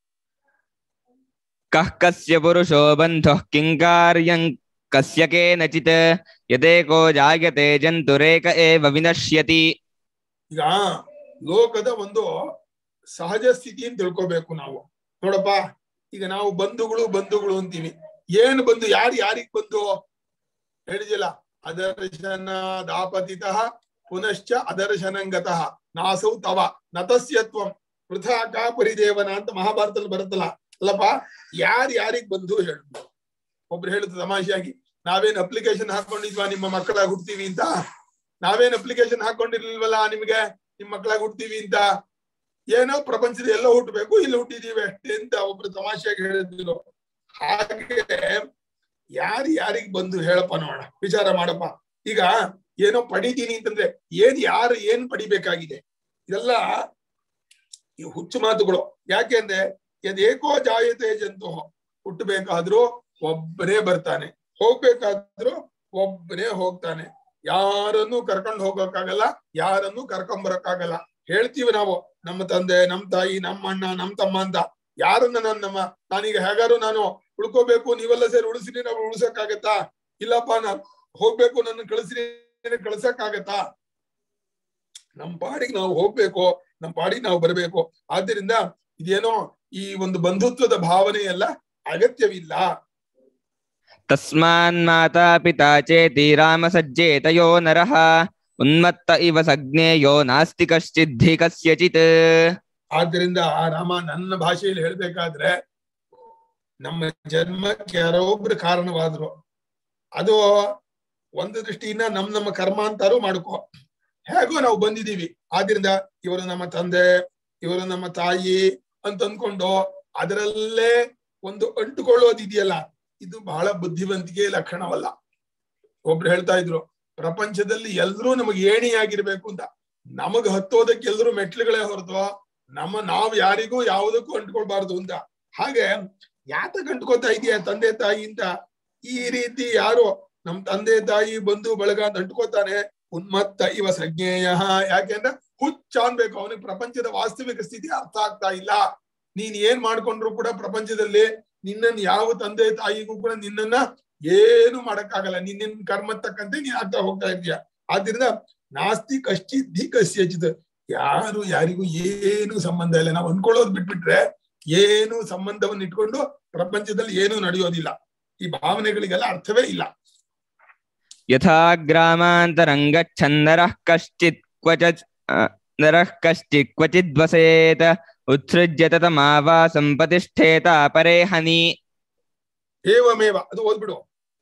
कः कस्य पुरुषो बन्धुः किं कार्यं कस्य केनचित् यदेको जायते जन्तुरेक एव विनश्यति ಈಗ ಲೋಕದ ಒಂದು ಸಹಜ ಸ್ಥಿತಿಯನ್ನು ತಿಳ್ಕೊಬೇಕು ನಾವು ನೋಡಪ್ಪ ಈಗ ನಾವು ಬಂಧುಗಳು ಬಂಧುಗಳು ಅಂತೀವಿ ಏನ್ ಬಂಧು ಯಾರು ಯಾರಿಗ್ ಬಂಧು ಹೇಳಿದಿಲ್ಲ ಅದರ್ಶನ ದಾಪತಿತಃ ಪುನಶ್ಚ ಅದರ್ಶನಂಗತಃ ನಾಸೌ ತವ ನತಸ್ಯತ್ವಂ ವೃಥಾ ಕಾ ಪರಿದೇವನ ಅಂತ ಮಹಾಭಾರತದಲ್ಲಿ ಬರುತ್ತಲ್ಲ ಅಲ್ಲಪ್ಪ ಯಾರು ಯಾರಿಗ್ ಬಂಧು ಹೇಳು ಒಬ್ರು ಹೇಳುದು ತಮಾಷೆಯಾಗಿ ನಾವೇನ್ ಅಪ್ಲಿಕೇಶನ್ ಹಾಕೊಂಡಿದ್ವಾ ನಿಮ್ಮ ಮಕ್ಕಳಾಗಿ ಹುಡ್ತೀವಿ ಅಂತ ನಾವೇನ್ ಅಪ್ಲಿಕೇಶನ್ ಹಾಕೊಂಡಿರ್ಲಿಲ್ವಲ್ಲ ನಿಮ್ಗೆ ನಿಮ್ ಮಕ್ಕಳಾಗಿ ಹುಡ್ತೀವಿ ಅಂತ ಏನೋ ಪ್ರಪಂಚದ ಎಲ್ಲ ಹುಟ್ಟಬೇಕು ಇಲ್ಲಿ ಹುಟ್ಟಿದೀವಿ ಅಷ್ಟೇ ಅಂತ ಒಬ್ರು ತಮಾಷೆಯಾಗಿ ಹೇಳಿದ್ರು ಹಾಗೆ ಯಾರು ಯಾರಿಗ್ ಬಂದು ಹೇಳಪ್ಪ ನೋಡೋಣ ವಿಚಾರ ಮಾಡಪ್ಪ ಈಗ ಏನೋ ಪಡಿತೀನಿ ಅಂತಂದ್ರೆ ಏನ್ ಯಾರು ಏನ್ ಪಡಿಬೇಕಾಗಿದೆ ಇದೆಲ್ಲ ಈ ಹುಚ್ಚು ಮಾತುಗಳು ಯಾಕೆಂದ್ರೆ ಏಕೋ ಜಾಯತೆ ಜಂತು ಹುಟ್ಟಬೇಕಾದ್ರೂ ಒಬ್ಬನೇ ಬರ್ತಾನೆ ಹೋಗ್ಬೇಕಾದ್ರೂ ಒಬ್ಬನೇ ಹೋಗ್ತಾನೆ ಯಾರನ್ನು ಕರ್ಕೊಂಡು ಹೋಗೋಕ್ಕಾಗಲ್ಲ ಯಾರನ್ನು ಕರ್ಕೊಂಡ್ ಬರಕ್ಕಾಗಲ್ಲ ಹೇಳ್ತೀವಿ ನಾವು ನಮ್ಮ ತಂದೆ ನಮ್ ತಾಯಿ ನಮ್ಮ ಅಣ್ಣ ನಮ್ ತಮ್ಮ ಅಂತ ಯಾರನ್ನ ನಾನು ನಮ್ಮ ನಾನೀಗ ಹೇಗಾರು ನಾನು ಉಳ್ಕೋಬೇಕು ನೀವೆಲ್ಲ ಸೇರಿ ಉಳಿಸಿರಿ ನಾವು ಉಳ್ಸಕ್ಕಾಗತ್ತಾ ಇಲ್ಲಪ್ಪ ನಾನ್ ಹೋಗ್ಬೇಕು ನನ್ನ ಕಳಿಸ್ರಿ ಕಳ್ಸಕ್ಕಾಗತ್ತಾ ನಮ್ ಪಾಡಿಗೆ ನಾವು ಹೋಗ್ಬೇಕು ನಮ್ ಪಾಡಿಗೆ ನಾವು ಬರಬೇಕು ಆದ್ರಿಂದ ಇದೇನೋ ಈ ಒಂದು ಬಂಧುತ್ವದ ಭಾವನೆ ಎಲ್ಲ ಅಗತ್ಯವಿಲ್ಲ तस्मान्माता पिता चेति रामसज्जेत यो नरः उन्मत्त इव सज्ञेयो नास्ति कश्चिद्धि कस्यचित् ಆದ್ದರಿಂದ ಆ ರಾಮ ನನ್ನ ಭಾಷೆಯಲ್ಲಿ ಹೇಳ್ಬೇಕಾದ್ರೆ ನಮ್ಮ ಜನ್ಮಕ್ಕೆ ಯಾರೋ ಒಬ್ರು ಕಾರಣವಾದ್ರು ಅದು ಒಂದು ದೃಷ್ಟಿಯಿಂದ ನಮ್ ನಮ್ಮ ಕರ್ಮ ಅಂತಾರು ಮಾಡ್ಕೋ ಹೇಗೋ ನಾವು ಬಂದಿದೀವಿ ಆದ್ರಿಂದ ಇವರು ನಮ್ಮ ತಂದೆ ಇವರು ನಮ್ಮ ತಾಯಿ ಅಂತ ಅಂದ್ಕೊಂಡು ಅದರಲ್ಲೇ ಒಂದು ಅಂಟುಕೊಳ್ಳೋದಿದೆಯಲ್ಲ ಇದು ಬಹಳ ಬುದ್ಧಿವಂತಿಕೆ ಲಕ್ಷಣವಲ್ಲ ಒಬ್ರು ಹೇಳ್ತಾ ಇದ್ರು ಪ್ರಪಂಚದಲ್ಲಿ ಎಲ್ರೂ ನಮಗೆ ಏಣಿಯಾಗಿರ್ಬೇಕು ಅಂತ ನಮಗ್ ಹತ್ತೋದಕ್ಕೆ ಎಲ್ರೂ ಮೆಟ್ಲುಗಳೇ ಹೊರತು ನಮ್ಮ ನಾವ್ ಯಾರಿಗೂ ಯಾವುದಕ್ಕೂ ಅಂಟ್ಕೊಳ್ಬಾರ್ದು ಅಂತ ಹಾಗೆ ಯಾತಕ್ ಅಂಟ್ಕೋತಾ ಇದೀಯ ತಂದೆ ತಾಯಿ ಅಂತ ಈ ರೀತಿ ಯಾರು ನಮ್ ತಂದೆ ತಾಯಿ ಬಂಧು ಬಳಗ ಅಂತ ಅಂಟ್ಕೋತಾನೆ ಉನ್ಮತ್ತ ಇವ ಸಜ್ಞೇಯ ಯಾಕೆಂದ್ರೆ ಹುಚ್ಚ ಅನ್ಬೇಕು ಅವನಿಗೆ ಪ್ರಪಂಚದ ವಾಸ್ತವಿಕ ಸ್ಥಿತಿ ಅರ್ಥ ಆಗ್ತಾ ಇಲ್ಲ ನೀನ್ ಏನ್ ಮಾಡ್ಕೊಂಡ್ರು ಕೂಡ ಪ್ರಪಂಚದಲ್ಲಿ ನಿನ್ನನ್ ಯಾವ ತಂದೆ ತಾಯಿಗೂ ಕೂಡ ನಿನ್ನನ್ನ ಏನು ಮಾಡಕ್ಕಾಗಲ್ಲ ನಿನ್ನ ಕರ್ಮ ತಕ್ಕಂತೆ ನೀನ್ ಆಗ್ತಾ ಹೋಗ್ತಾ ಇದೀಯ ಆದ್ರಿಂದ ನಾಸ್ತಿ ಕಶ್ಚಿದ್ಧಿ ಕಸ್ಯಚಿತ್ ಯಾರು ಯಾರಿಗೂ ಏನು ಸಂಬಂಧ ಇಲ್ಲ ನಾವು ಅನ್ಕೊಳ್ಳೋದು ಬಿಟ್ಬಿಟ್ರೆ ಏನು ಸಂಬಂಧವನ್ನು ಇಟ್ಕೊಂಡು ಪ್ರಪಂಚದಲ್ಲಿ ಏನು ನಡೆಯೋದಿಲ್ಲ ಈ ಭಾವನೆಗಳಿಗೆಲ್ಲ ಅರ್ಥವೇ ಇಲ್ಲ ಯಥಾ ಗ್ರಾಮಾಂತರಂ ಗಚ್ಚನ್ ನರಃ ಕಶ್ಚಿತ್ ಕ್ವಚಿತ್ ಆ, ನರಃ ಕಶ್ಚಿತ್ ಕ್ವಚಿದ್ ವಸೇತ ಉತ್ಸೃಜ್ಯ ತತಮಾವಾಸಂ ಪ್ರತಿಷ್ಠೇತ ಪರೇ ಹನಿ ಏವಮೇವ ಅದು ಓದ್ಬಿಡು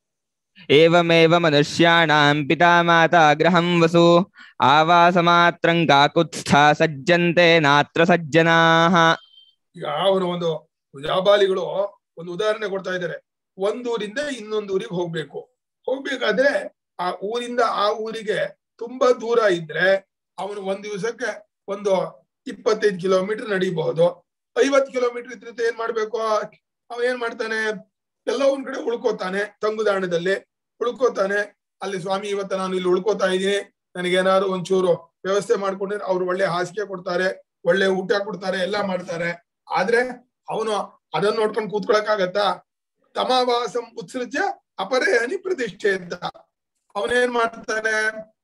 ಏವಮೇವ ಮನುಷ್ಯಾಣಾಂ ಪಿತಾ ಮಾತಾ ಗೃಹಂ ವಸು ಆವಾಸಮಾತ್ರಂ ಕಾಕುತ್ಸ್ಥಾ ಸಜ್ಜಂತೆ ನಾತ್ರ ಸಜ್ಜನಾಃ ಈಗ ಅವರು ಒಂದು ವ್ಯಾಪಾರಿಗಳು ಒಂದು ಉದಾಹರಣೆ ಕೊಡ್ತಾ ಇದ್ದಾರೆ ಒಂದೂರಿಂದ ಇನ್ನೊಂದು ಊರಿಗೆ ಹೋಗ್ಬೇಕು ಹೋಗ್ಬೇಕಾದ್ರೆ ಆ ಊರಿಂದ ಆ ಊರಿಗೆ ತುಂಬಾ ದೂರ ಇದ್ರೆ ಅವನು ಒಂದ್ ದಿವಸಕ್ಕೆ ಒಂದು ಇಪ್ಪತ್ತೈದು ಕಿಲೋಮೀಟರ್ ನಡೀಬಹುದು ಐವತ್ ಕಿಲೋಮೀಟರ್ ಇದ್ರೆ ಏನ್ ಮಾಡ್ಬೇಕು ಅವ ಏನ್ ಮಾಡ್ತಾನೆ ಎಲ್ಲ ಒಂದ್ ಕಡೆ ಉಳ್ಕೋತಾನೆ ತಂಗುದಾಣದಲ್ಲಿ ಉಳ್ಕೋತಾನೆ ಅಲ್ಲಿ ಸ್ವಾಮಿ ಇವತ್ತ ನಾನು ಇಲ್ಲಿ ಉಳ್ಕೋತಾ ಇದ್ದೀನಿ ನನಗೇನಾದ್ರು ಒಂಚೂರು ವ್ಯವಸ್ಥೆ ಮಾಡ್ಕೊಂಡ್ರೆ ಅವ್ರು ಒಳ್ಳೆ ಹಾಸಿಗೆ ಕೊಡ್ತಾರೆ ಒಳ್ಳೆ ಊಟ ಕೊಡ್ತಾರೆ ಎಲ್ಲ ಮಾಡ್ತಾರೆ ಆದ್ರೆ ಅವನು ಅದನ್ನ ನೋಡ್ಕೊಂಡು ಕೂತ್ಕೊಳಕ್ಕಾಗತ್ತಾ ತಮಾವಾಸಂ ಉತ್ಸೃಜ್ಯ ಅಪರೇ ಹನಿ ಪ್ರತಿಷ್ಠೆ ಅಂತ ಅವನೇನ್ ಮಾಡ್ತಾನೆ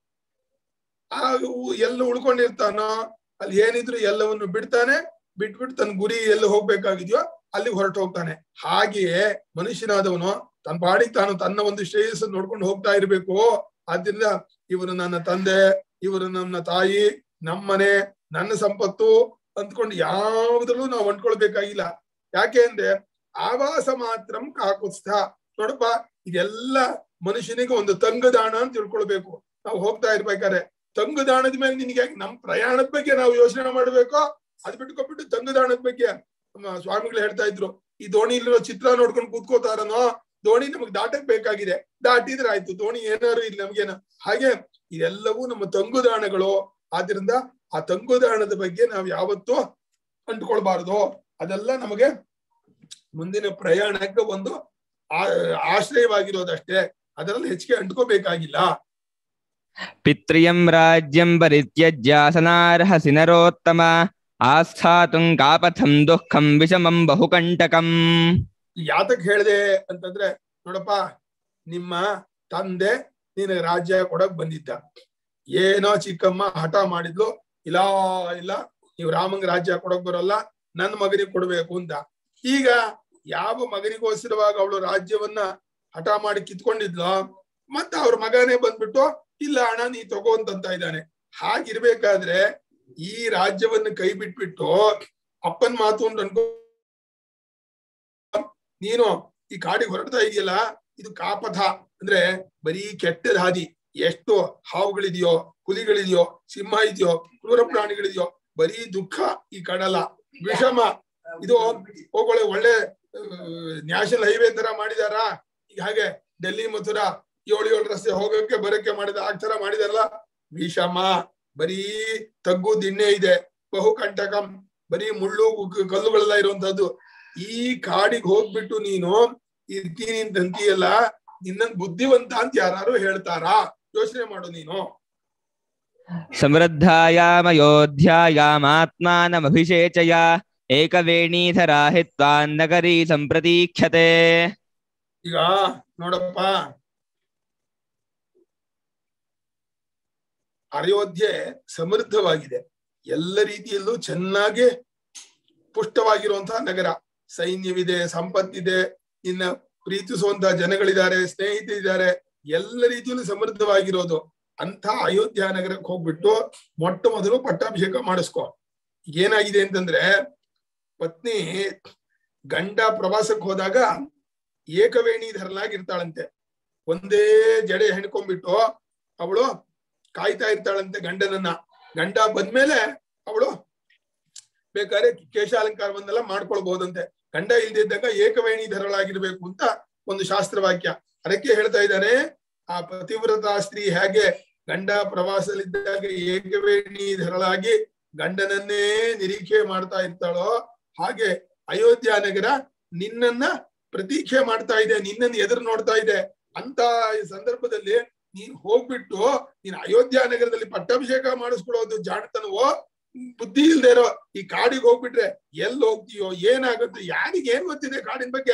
ಆ ಊ- ಎಲ್ಲ ಉಳ್ಕೊಂಡಿರ್ತಾನೋ ಅಲ್ಲಿ ಏನಿದ್ರು ಎಲ್ಲವನ್ನು ಬಿಡ್ತಾನೆ ಬಿಟ್ಬಿಟ್ಟು ತನ್ನ ಗುರಿ ಎಲ್ಲಿ ಹೋಗ್ಬೇಕಾಗಿದ್ಯೋ ಅಲ್ಲಿ ಹೊರಟು ಹೋಗ್ತಾನೆ ಹಾಗೆಯೇ ಮನುಷ್ಯನಾದವನು ತನ್ನ ಪಾಡಿಗೆ ತಾನು ತನ್ನ ಒಂದು ಶ್ರೇಯಸ್ಸು ನೋಡ್ಕೊಂಡು ಹೋಗ್ತಾ ಇರ್ಬೇಕು ಆದ್ರಿಂದ ಇವರು ನನ್ನ ತಂದೆ ಇವರು ನನ್ನ ತಾಯಿ ನಮ್ಮನೆ ನನ್ನ ಸಂಪತ್ತು ಅಂದ್ಕೊಂಡು ಯಾವ್ದ್ರಲ್ಲೂ ನಾವು ಹೊಂದ್ಕೊಳ್ಬೇಕಾಗಿಲ್ಲ ಯಾಕೆ ಅಂದ್ರೆ ಆವಾಸ ಮಾತ್ರಂ ಕಾಕುತ್ಸ್ಥ ನೋಡಪ್ಪ ಇದೆಲ್ಲ ಮನುಷ್ಯನಿಗೆ ಒಂದು ತಂಗುದಾಣ ಅಂತ ತಿಳ್ಕೊಳ್ಬೇಕು ನಾವು ಹೋಗ್ತಾ ಇರ್ಬೇಕಾದ್ರೆ ತಂಗುದಾಣದ ಮೇಲೆ ನಿನಗೆ ನಮ್ ಪ್ರಯಾಣದ ಬಗ್ಗೆ ನಾವು ಯೋಚನೆ ಮಾಡ್ಬೇಕೋ ಅದ್ ಬಿಟ್ಕೊಬಿಟ್ಟು ತಂಗುದಾಣದ ಬಗ್ಗೆ ನಮ್ಮ ಸ್ವಾಮಿಗಳು ಹೇಳ್ತಾ ಇದ್ರು ಈ ದೋಣಿಲಿರೋ ಚಿತ್ರ ನೋಡ್ಕೊಂಡು ಕೂತ್ಕೋತಾರನೋ ದೋಣಿ ನಮಗ್ ದಾಟಕ್ ಬೇಕಾಗಿದೆ ದಾಟಿದ್ರೆ ಆಯ್ತು ದೋಣಿ ಏನಾರು ಇಲ್ಲ ನಮ್ಗೇನ ಹಾಗೆ ಇದೆಲ್ಲವೂ ನಮ್ಮ ತಂಗುದಾಣಗಳು ಆದ್ರಿಂದ ಆ ತಂಗುದಾಣದ ಬಗ್ಗೆ ನಾವು ಯಾವತ್ತೂ ಅಂಟ್ಕೊಳ್ಬಾರ್ದು ಅದೆಲ್ಲ ನಮಗೆ ಮುಂದಿನ ಪ್ರಯಾಣಕ್ಕೆ ಒಂದು ಆ- ಆಶ್ರಯವಾಗಿರೋದಷ್ಟೇ ಅದರಲ್ಲಿ ಹೆಚ್ಚಿಗೆ ಅಂಟ್ಕೋಬೇಕಾಗಿಲ್ಲ ಪಿತ್ರಿಯಂ ರಾಜ್ಯಂ ಪರಿತ್ಯಜ್ಯಾಸನಾರ್ಹಸಿ ನರೋತ್ತಮ ಆಸ್ಥಾತುಂ ಕಾಪಥಂ ದುಃಖಂ ವಿಷಮಂ ಬಹುಕಂಟಕಂ ಯಾತಕ್ ಹೇಳ್ದೆ ಅಂತಂದ್ರೆ ನೋಡಪ್ಪ ನಿಮ್ಮ ತಂದೆ ನಿನಗೆ ರಾಜ್ಯ ಕೊಡಕ್ ಬಂದಿದ್ದ ಏನೋ ಚಿಕ್ಕಮ್ಮ ಹಠ ಮಾಡಿದ್ಲು ಇಲ್ಲ ಇಲ್ಲ ನೀವು ರಾಮಂಗ್ ರಾಜ್ಯ ಕೊಡಕ್ ಬರೋಲ್ಲ ನನ್ ಮಗನಿಗೆ ಕೊಡ್ಬೇಕು ಅಂತ ಈಗ ಯಾವ ಮಗನಿಗೋಸ್ಕರವಾಗ ಅವಳು ರಾಜ್ಯವನ್ನ ಹಠ ಮಾಡಿ ಕಿತ್ಕೊಂಡಿದ್ಲು ಮತ್ತೆ ಅವ್ರ ಮಗನೇ ಬಂದ್ಬಿಟ್ಟು ಇಲ್ಲ ಅಣ್ಣ ನೀ ತಗೋ ಅಂತಂತ ಇದ್ದಾನೆ ಹಾಗಿರ್ಬೇಕಾದ್ರೆ ಈ ರಾಜ್ಯವನ್ನ ಕೈ ಬಿಟ್ಬಿಟ್ಟು ಅಪ್ಪನ್ ಮಾತು ಅಂತ ಅನ್ಕೋ ನೀನು ಈ ಕಾಡಿಗೆ ಹೊರಡ್ತಾ ಇದೆಯಲ್ಲ ಇದು ಕಾಪಥ ಅಂದ್ರೆ ಬರೀ ಕೆಟ್ಟದ ಹಾದಿ ಎಷ್ಟು ಹಾವುಗಳಿದೆಯೋ ಹುಲಿಗಳಿದೆಯೋ ಸಿಂಹ ಇದೆಯೋ ಕ್ರೂರ ಪ್ರಾಣಿಗಳಿದೆಯೋ ಬರೀ ದುಃಖ ಈ ಕಡಲ ವಿಷಮ ಇದು ಹೋಗೊಳ್ಳೆ ಒಳ್ಳೆ ನ್ಯಾಷನಲ್ ಹೈವೇ ತರ ಮಾಡಿದಾರ ಈಗ ಹಾಗೆ ಡೆಲ್ಲಿ ಮಥುರಾ ಏಳು ಏಳು ರಸ್ತೆ ಹೋಗಕ್ಕೆ ಬರಕ್ಕೆ ಮಾಡಿದ ಆ ತರ ಮಾಡಿದಾರಲ್ಲ ವಿಷಮ ಬರೀ ತಗ್ಗು ದಿಣ್ಣೆ ಇದೆ ಬಹುಕಂಟಕಂ ಬರೀ ಮುಳ್ಳು ಕ- ಕಲ್ಲುಗಳೆಲ್ಲ ಇರುವಂತದ್ದು ಈ ಕಾಡಿಗೆ ಹೋಗ್ಬಿಟ್ಟು ನೀನು ಇರ್ತೀನಿ ಅಂತ ಅಂತೀಯಲ್ಲ ನಿನ್ನ ಬುದ್ಧಿವಂತ ಅಂತ ಯಾರು ಹೇಳ್ತಾರಾ ಯೋಚನೆ ಮಾಡು ನೀನು ಸಮೃದ್ಧಾಯಾಮಯೋಧ್ಯಾಯಾಮಾತ್ಮಾನಮಭಿಷೇಚಯ ಏಕವೇಣೀಧರಾ ಹಿತ್ವಾ ನಗರೀ ಸಂಪ್ರತೀಕ್ಷತೆ ಈಗ ನೋಡಪ್ಪ ಅಯೋಧ್ಯೆ ಸಮೃದ್ಧವಾಗಿದೆ ಎಲ್ಲ ರೀತಿಯಲ್ಲೂ ಚೆನ್ನಾಗಿ ಪುಷ್ಟವಾಗಿರುವಂತಹ ನಗರ ಸೈನ್ಯವಿದೆ ಸಂಪತ್ತಿದೆ ಇನ್ನ ಪ್ರೀತಿಸುವಂತಹ ಜನಗಳಿದ್ದಾರೆ ಸ್ನೇಹಿತರಿದ್ದಾರೆ ಎಲ್ಲ ರೀತಿಯಲ್ಲೂ ಸಮೃದ್ಧವಾಗಿರೋದು ಅಂತ ಅಯೋಧ್ಯ ನಗರಕ್ಕೆ ಹೋಗ್ಬಿಟ್ಟು ಮೊಟ್ಟ ಮೊದಲು ಪಟ್ಟಾಭಿಷೇಕ ಮಾಡಿಸ್ಕೊ ಈಗ ಏನಾಗಿದೆ ಅಂತಂದ್ರೆ ಪತ್ನಿ ಗಂಡ ಪ್ರವಾಸಕ್ಕೆ ಹೋದಾಗ ಏಕವೇಣಿ ಧರಲಾಗಿರ್ತಾಳಂತೆ ಒಂದೇ ಜಡೆ ಹೆಣ್ಕೊಂಡ್ಬಿಟ್ಟು ಅವಳು ಕಾಯ್ತಾ ಇರ್ತಾಳಂತೆ ಗಂಡನನ್ನ ಗಂಡ ಬಂದ್ಮೇಲೆ ಅವಳು ಬೇಕಾದ್ರೆ ಕೇಶಾಲಂಕಾರವನ್ನೆಲ್ಲ ಮಾಡ್ಕೊಳ್ಬಹುದಂತೆ ಗಂಡ ಇಲ್ದಿದ್ದಾಗ ಏಕವೇಣಿ ಧರಳಾಗಿರ್ಬೇಕು ಅಂತ ಒಂದು ಶಾಸ್ತ್ರವಾಕ್ಯ ಅದಕ್ಕೆ ಹೇಳ್ತಾ ಇದ್ದಾನೆ ಆ ಪತಿವ್ರತ ಸ್ತ್ರೀ ಹೇಗೆ ಗಂಡ ಪ್ರವಾಸದಲ್ಲಿದ್ದಾಗ ಏಕವೇಣಿ ಧರಳಾಗಿ ಗಂಡನನ್ನೇ ನಿರೀಕ್ಷೆ ಮಾಡ್ತಾ ಇರ್ತಾಳೋ ಹಾಗೆ ಅಯೋಧ್ಯ ನಗರ ನಿನ್ನನ್ನ ಪ್ರತೀಕ್ಷೆ ಮಾಡ್ತಾ ಇದೆ ನಿನ್ನನ್ನು ಎದುರು ನೋಡ್ತಾ ಇದೆ ಅಂತ ಈ ಸಂದರ್ಭದಲ್ಲಿ ನೀನ್ ಹೋಗ್ಬಿಟ್ಟು ನೀನ್ ಅಯೋಧ್ಯ ನಗರದಲ್ಲಿ ಪಟ್ಟಾಭಿಷೇಕ ಮಾಡಿಸ್ಕೊಳ್ಳೋದು ಜಾಣತನವೋ ಬುದ್ಧಿ ಇಲ್ದೇ ಇರೋ ಈ ಕಾಡಿಗೆ ಹೋಗ್ಬಿಟ್ರೆ ಎಲ್ಲಿ ಹೋಗ್ತೀಯೋ ಏನಾಗುತ್ತೆ ಯಾರಿಗ ಏನ್ ಗೊತ್ತಿದೆ ಕಾಡಿನ ಬಗ್ಗೆ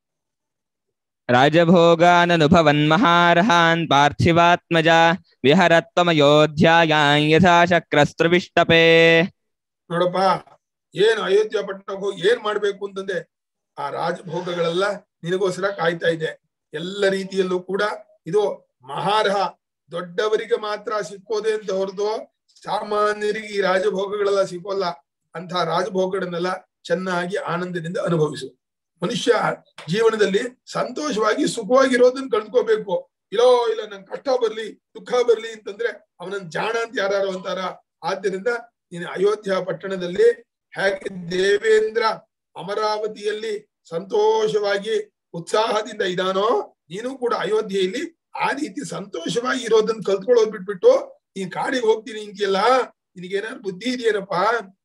ರಾಜಭೋಗಾನನುಭವನ್ ಮಹಾರ್ಹಾನ್ ಪಾರ್ಥಿವಾತ್ಮಜ ವಿಹರತ್ವಮಯೋಧ್ಯಾಯಾಂ ಯಥಾ ಶಕ್ರಸ್ತ್ರವಿಷ್ಟಪೇ ನೋಡಪ್ಪ ಏನು ಅಯೋಧ್ಯ ಪಟ್ಟಣಕ್ಕೆ ಹೋಗಿ ಏನ್ ಮಾಡ್ಬೇಕು ಅಂತಂದೆ ಆ ರಾಜಭೋಗಗಳೆಲ್ಲ ನಿನಗೋಸ್ಕರ ಕಾಯ್ತಾ ಇದೆ ಎಲ್ಲ ರೀತಿಯಲ್ಲೂ ಕೂಡ ಇದು ಮಹಾರ್ಹ ದೊಡ್ಡವರಿಗೆ ಮಾತ್ರ ಸಿಕ್ಕೋದೆ ಅಂತ ಹೊರತು ಸಾಮಾನ್ಯರಿಗೆ ಈ ರಾಜಭೋಗಗಳೆಲ್ಲ ಸಿಕ್ಕೋಲ್ಲ ಅಂತ ರಾಜಭೋಗಗಳನ್ನೆಲ್ಲ ಚೆನ್ನಾಗಿ ಆನಂದದಿಂದ ಅನುಭವಿಸು ಮನುಷ್ಯ ಜೀವನದಲ್ಲಿ ಸಂತೋಷವಾಗಿ ಸುಖವಾಗಿರೋದನ್ನ ಕಳ್ಕೋಬೇಕು ಇಲ್ಲೋ ಇಲ್ಲ ನಂಗೆ ಕಷ್ಟ ಬರ್ಲಿ ದುಃಖ ಬರ್ಲಿ ಅಂತಂದ್ರೆ ಅವನನ್ನ ಜಾಣ ಅಂತ ಯಾರು ಅಂತಾರ ಆದ್ದರಿಂದ ನೀನು ಅಯೋಧ್ಯ ಪಟ್ಟಣದಲ್ಲಿ ಹೇಗೆ ದೇವೇಂದ್ರ ಅಮರಾವತಿಯಲ್ಲಿ ಸಂತೋಷವಾಗಿ ಉತ್ಸಾಹದಿಂದ ಇದಾನೋ ನೀನು ಕೂಡ ಅಯೋಧ್ಯೆಯಲ್ಲಿ ಆ ರೀತಿ ಸಂತೋಷವಾಗಿ ಇರೋದನ್ನ ಕಲ್ತ್ಕೊಳ್ಳೋದ್ ಬಿಟ್ಬಿಟ್ಟು ನೀನ್ ಕಾಡಿಗೆ ಹೋಗ್ತೀನಿ ಇಂಕಿಯಲ್ಲ ನಿನಗೇನಾದ್ರು ಬುದ್ಧಿ ಇದೆಯೇನಪ್ಪಾ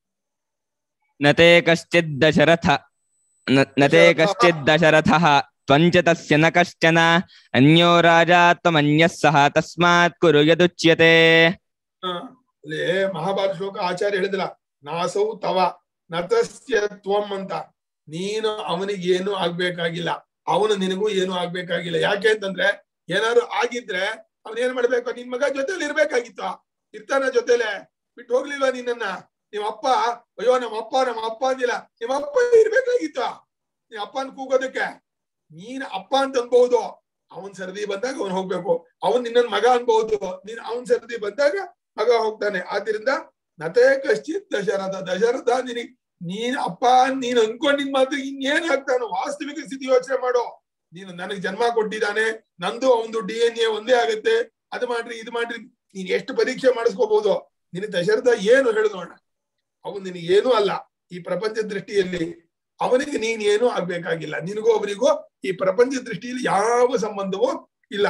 न ते कश्चित् दशरथ न न ते कश्चित् दशरथः त्वञ्च तस्य न कश्चन अन्यो राजा त्वमन्यः सः तस्मात् कुरु यदुच्यते ಆ, ಅಲ್ಲಿ ಮಹಾಭಾರತ ಶ್ಲೋಕ ಆಚಾರ್ಯ ಹೇಳಿದಿಲ್ಲ ನಾಸೌ ತವ ನತಸ್ಯ ತ್ವಂ ಅಂತ ನೀನು ಅವನಿಗೆ ಏನು ಆಗ್ಬೇಕಾಗಿಲ್ಲ ಅವನು ನಿನಗೂ ಏನು ಆಗ್ಬೇಕಾಗಿಲ್ಲ ಯಾಕೆ ಅಂತಂದ್ರೆ ಏನಾದ್ರು ಆಗಿದ್ರೆ ಅವನ್ ಏನ್ ಮಾಡ್ಬೇಕು ನಿನ್ ಮಗ ಜೊತೆಲಿ ಇರ್ಬೇಕಾಗಿತ್ತ ಇರ್ತಾನ ಜೊತೆಲೆ ಬಿಟ್ಟು ಹೋಗ್ಲಿಲ್ವಾ ನಿನ್ನನ್ನ ನಿಮ್ಮ ಅಪ್ಪ ಅಯ್ಯೋ ನಮ್ಮ ಅಪ್ಪ ನಮ್ಮ ಅಪ್ಪ ಅಂದಿಲ್ಲ ನಿಮ್ಮ ಅಪ್ಪ ಇರ್ಬೇಕಾಗಿತ್ತ ನಿಮ್ಮ ಅಪ್ಪನ್ ಕೂಗೋದಕ್ಕೆ ನೀನ್ ಅಪ್ಪ ಅಂತ ಅನ್ಬಹುದು ಅವನ್ ಸರದಿ ಬಂದಾಗ ಅವನ್ ಹೋಗ್ಬೇಕು ಅವನ್ ನಿನ್ನನ್ ಮಗ ಅನ್ಬಹುದು ನೀನ್ ಅವನ್ ಸರದಿ ಬಂದಾಗ ಮಗ ಹೋಗ್ತಾನೆ ಆದ್ರಿಂದ ನತೇ ಕಶ್ಚಿತ್ ದಶರಥ ದಶರಥ ನಿನಗ್ ನೀನ್ ಅಪ್ಪ ನೀನ್ ಅನ್ಕೊಂಡಿದ್ ಮಾತ್ರ ಇನ್ನೇನ್ ಆಗ್ತಾನೋ ವಾಸ್ತವಿಕ ಸ್ಥಿತಿ ಯೋಚನೆ ಮಾಡೋ ನೀನು ನನಗ್ ಜನ್ಮ ಕೊಟ್ಟಿದ್ದಾನೆ ನಂದು ಅವನದು ಡಿ ಎನ್ ಎ ಒಂದೇ ಆಗುತ್ತೆ ಅದು ಮಾಡ್ರಿ ಇದು ಮಾಡ್ರಿ ನೀನ್ ಎಷ್ಟು ಪರೀಕ್ಷೆ ಮಾಡಿಸ್ಕೋಬಹುದು ನಿನ್ ದಶರಥ ಏನು ಹೇಳು ನೋಡ ಅವನು ನಿನಗೆ ಏನೂ ಅಲ್ಲ ಈ ಪ್ರಪಂಚ ದೃಷ್ಟಿಯಲ್ಲಿ ಅವನಿಗೆ ನೀನ್ ಏನೂ ಆಗ್ಬೇಕಾಗಿಲ್ಲ ನಿನಗೂ ಅವರಿಗೂ ಈ ಪ್ರಪಂಚ ದೃಷ್ಟಿಯಲ್ಲಿ ಯಾವ ಸಂಬಂಧವೂ ಇಲ್ಲ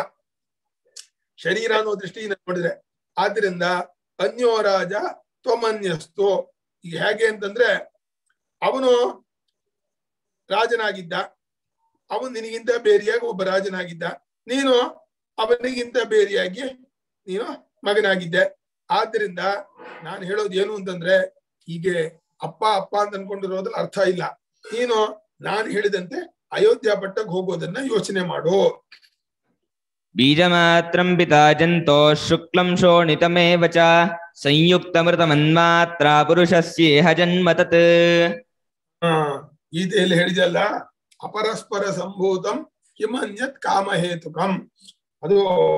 ಶರೀರ ಅನ್ನೋ ದೃಷ್ಟಿಯಿಂದ ನೋಡಿದ್ರೆ ಆದ್ರಿಂದ ಅನ್ಯೋ ರಾಜ ತ್ವಮನ್ಯಸ್ತು ಈಗ ಹೇಗೆ ಅಂತಂದ್ರೆ ಅವನು ರಾಜನಾಗಿದ್ದ ಅವನು ನಿನಗಿಂತ ಬೇರೆಯಾಗಿ ಒಬ್ಬ ರಾಜನಾಗಿದ್ದ ನೀನು ಅವನಿಗಿಂತ ಬೇರೆಯಾಗಿ ನೀನು ಮಗನಾಗಿದ್ದೆ ಆದ್ರಿಂದ ನಾನು ಹೇಳೋದು ಏನು ಅಂತಂದ್ರೆ ಹೀಗೆ ಅಪ್ಪ ಅಪ್ಪ ಅಂತ ಅನ್ಕೊಂಡಿರೋದ್ರಲ್ಲಿ ಅರ್ಥ ಇಲ್ಲ ನೀನು ನಾನು ಹೇಳಿದಂತೆ ಅಯೋಧ್ಯ ಪಟ್ಟಕ್ಕೆ ಹೋಗೋದನ್ನ ಯೋಚನೆ ಮಾಡು बीजमात्रं पिता जन्तोः शुक्लं शोणितमेव च संयुक्तमृतमन्मात्रा पुरुषस्येह जन्म तत् ಆ ಗೀತೆಯಲ್ಲಿ ಹೇಳಿದಲ್ಲ ಅಪರಸ್ಪರ ಸಂಭೂತಂ ಕಿಮನ್ಯತ್ ಕಾಮಹೇತುಕಂ ಅದು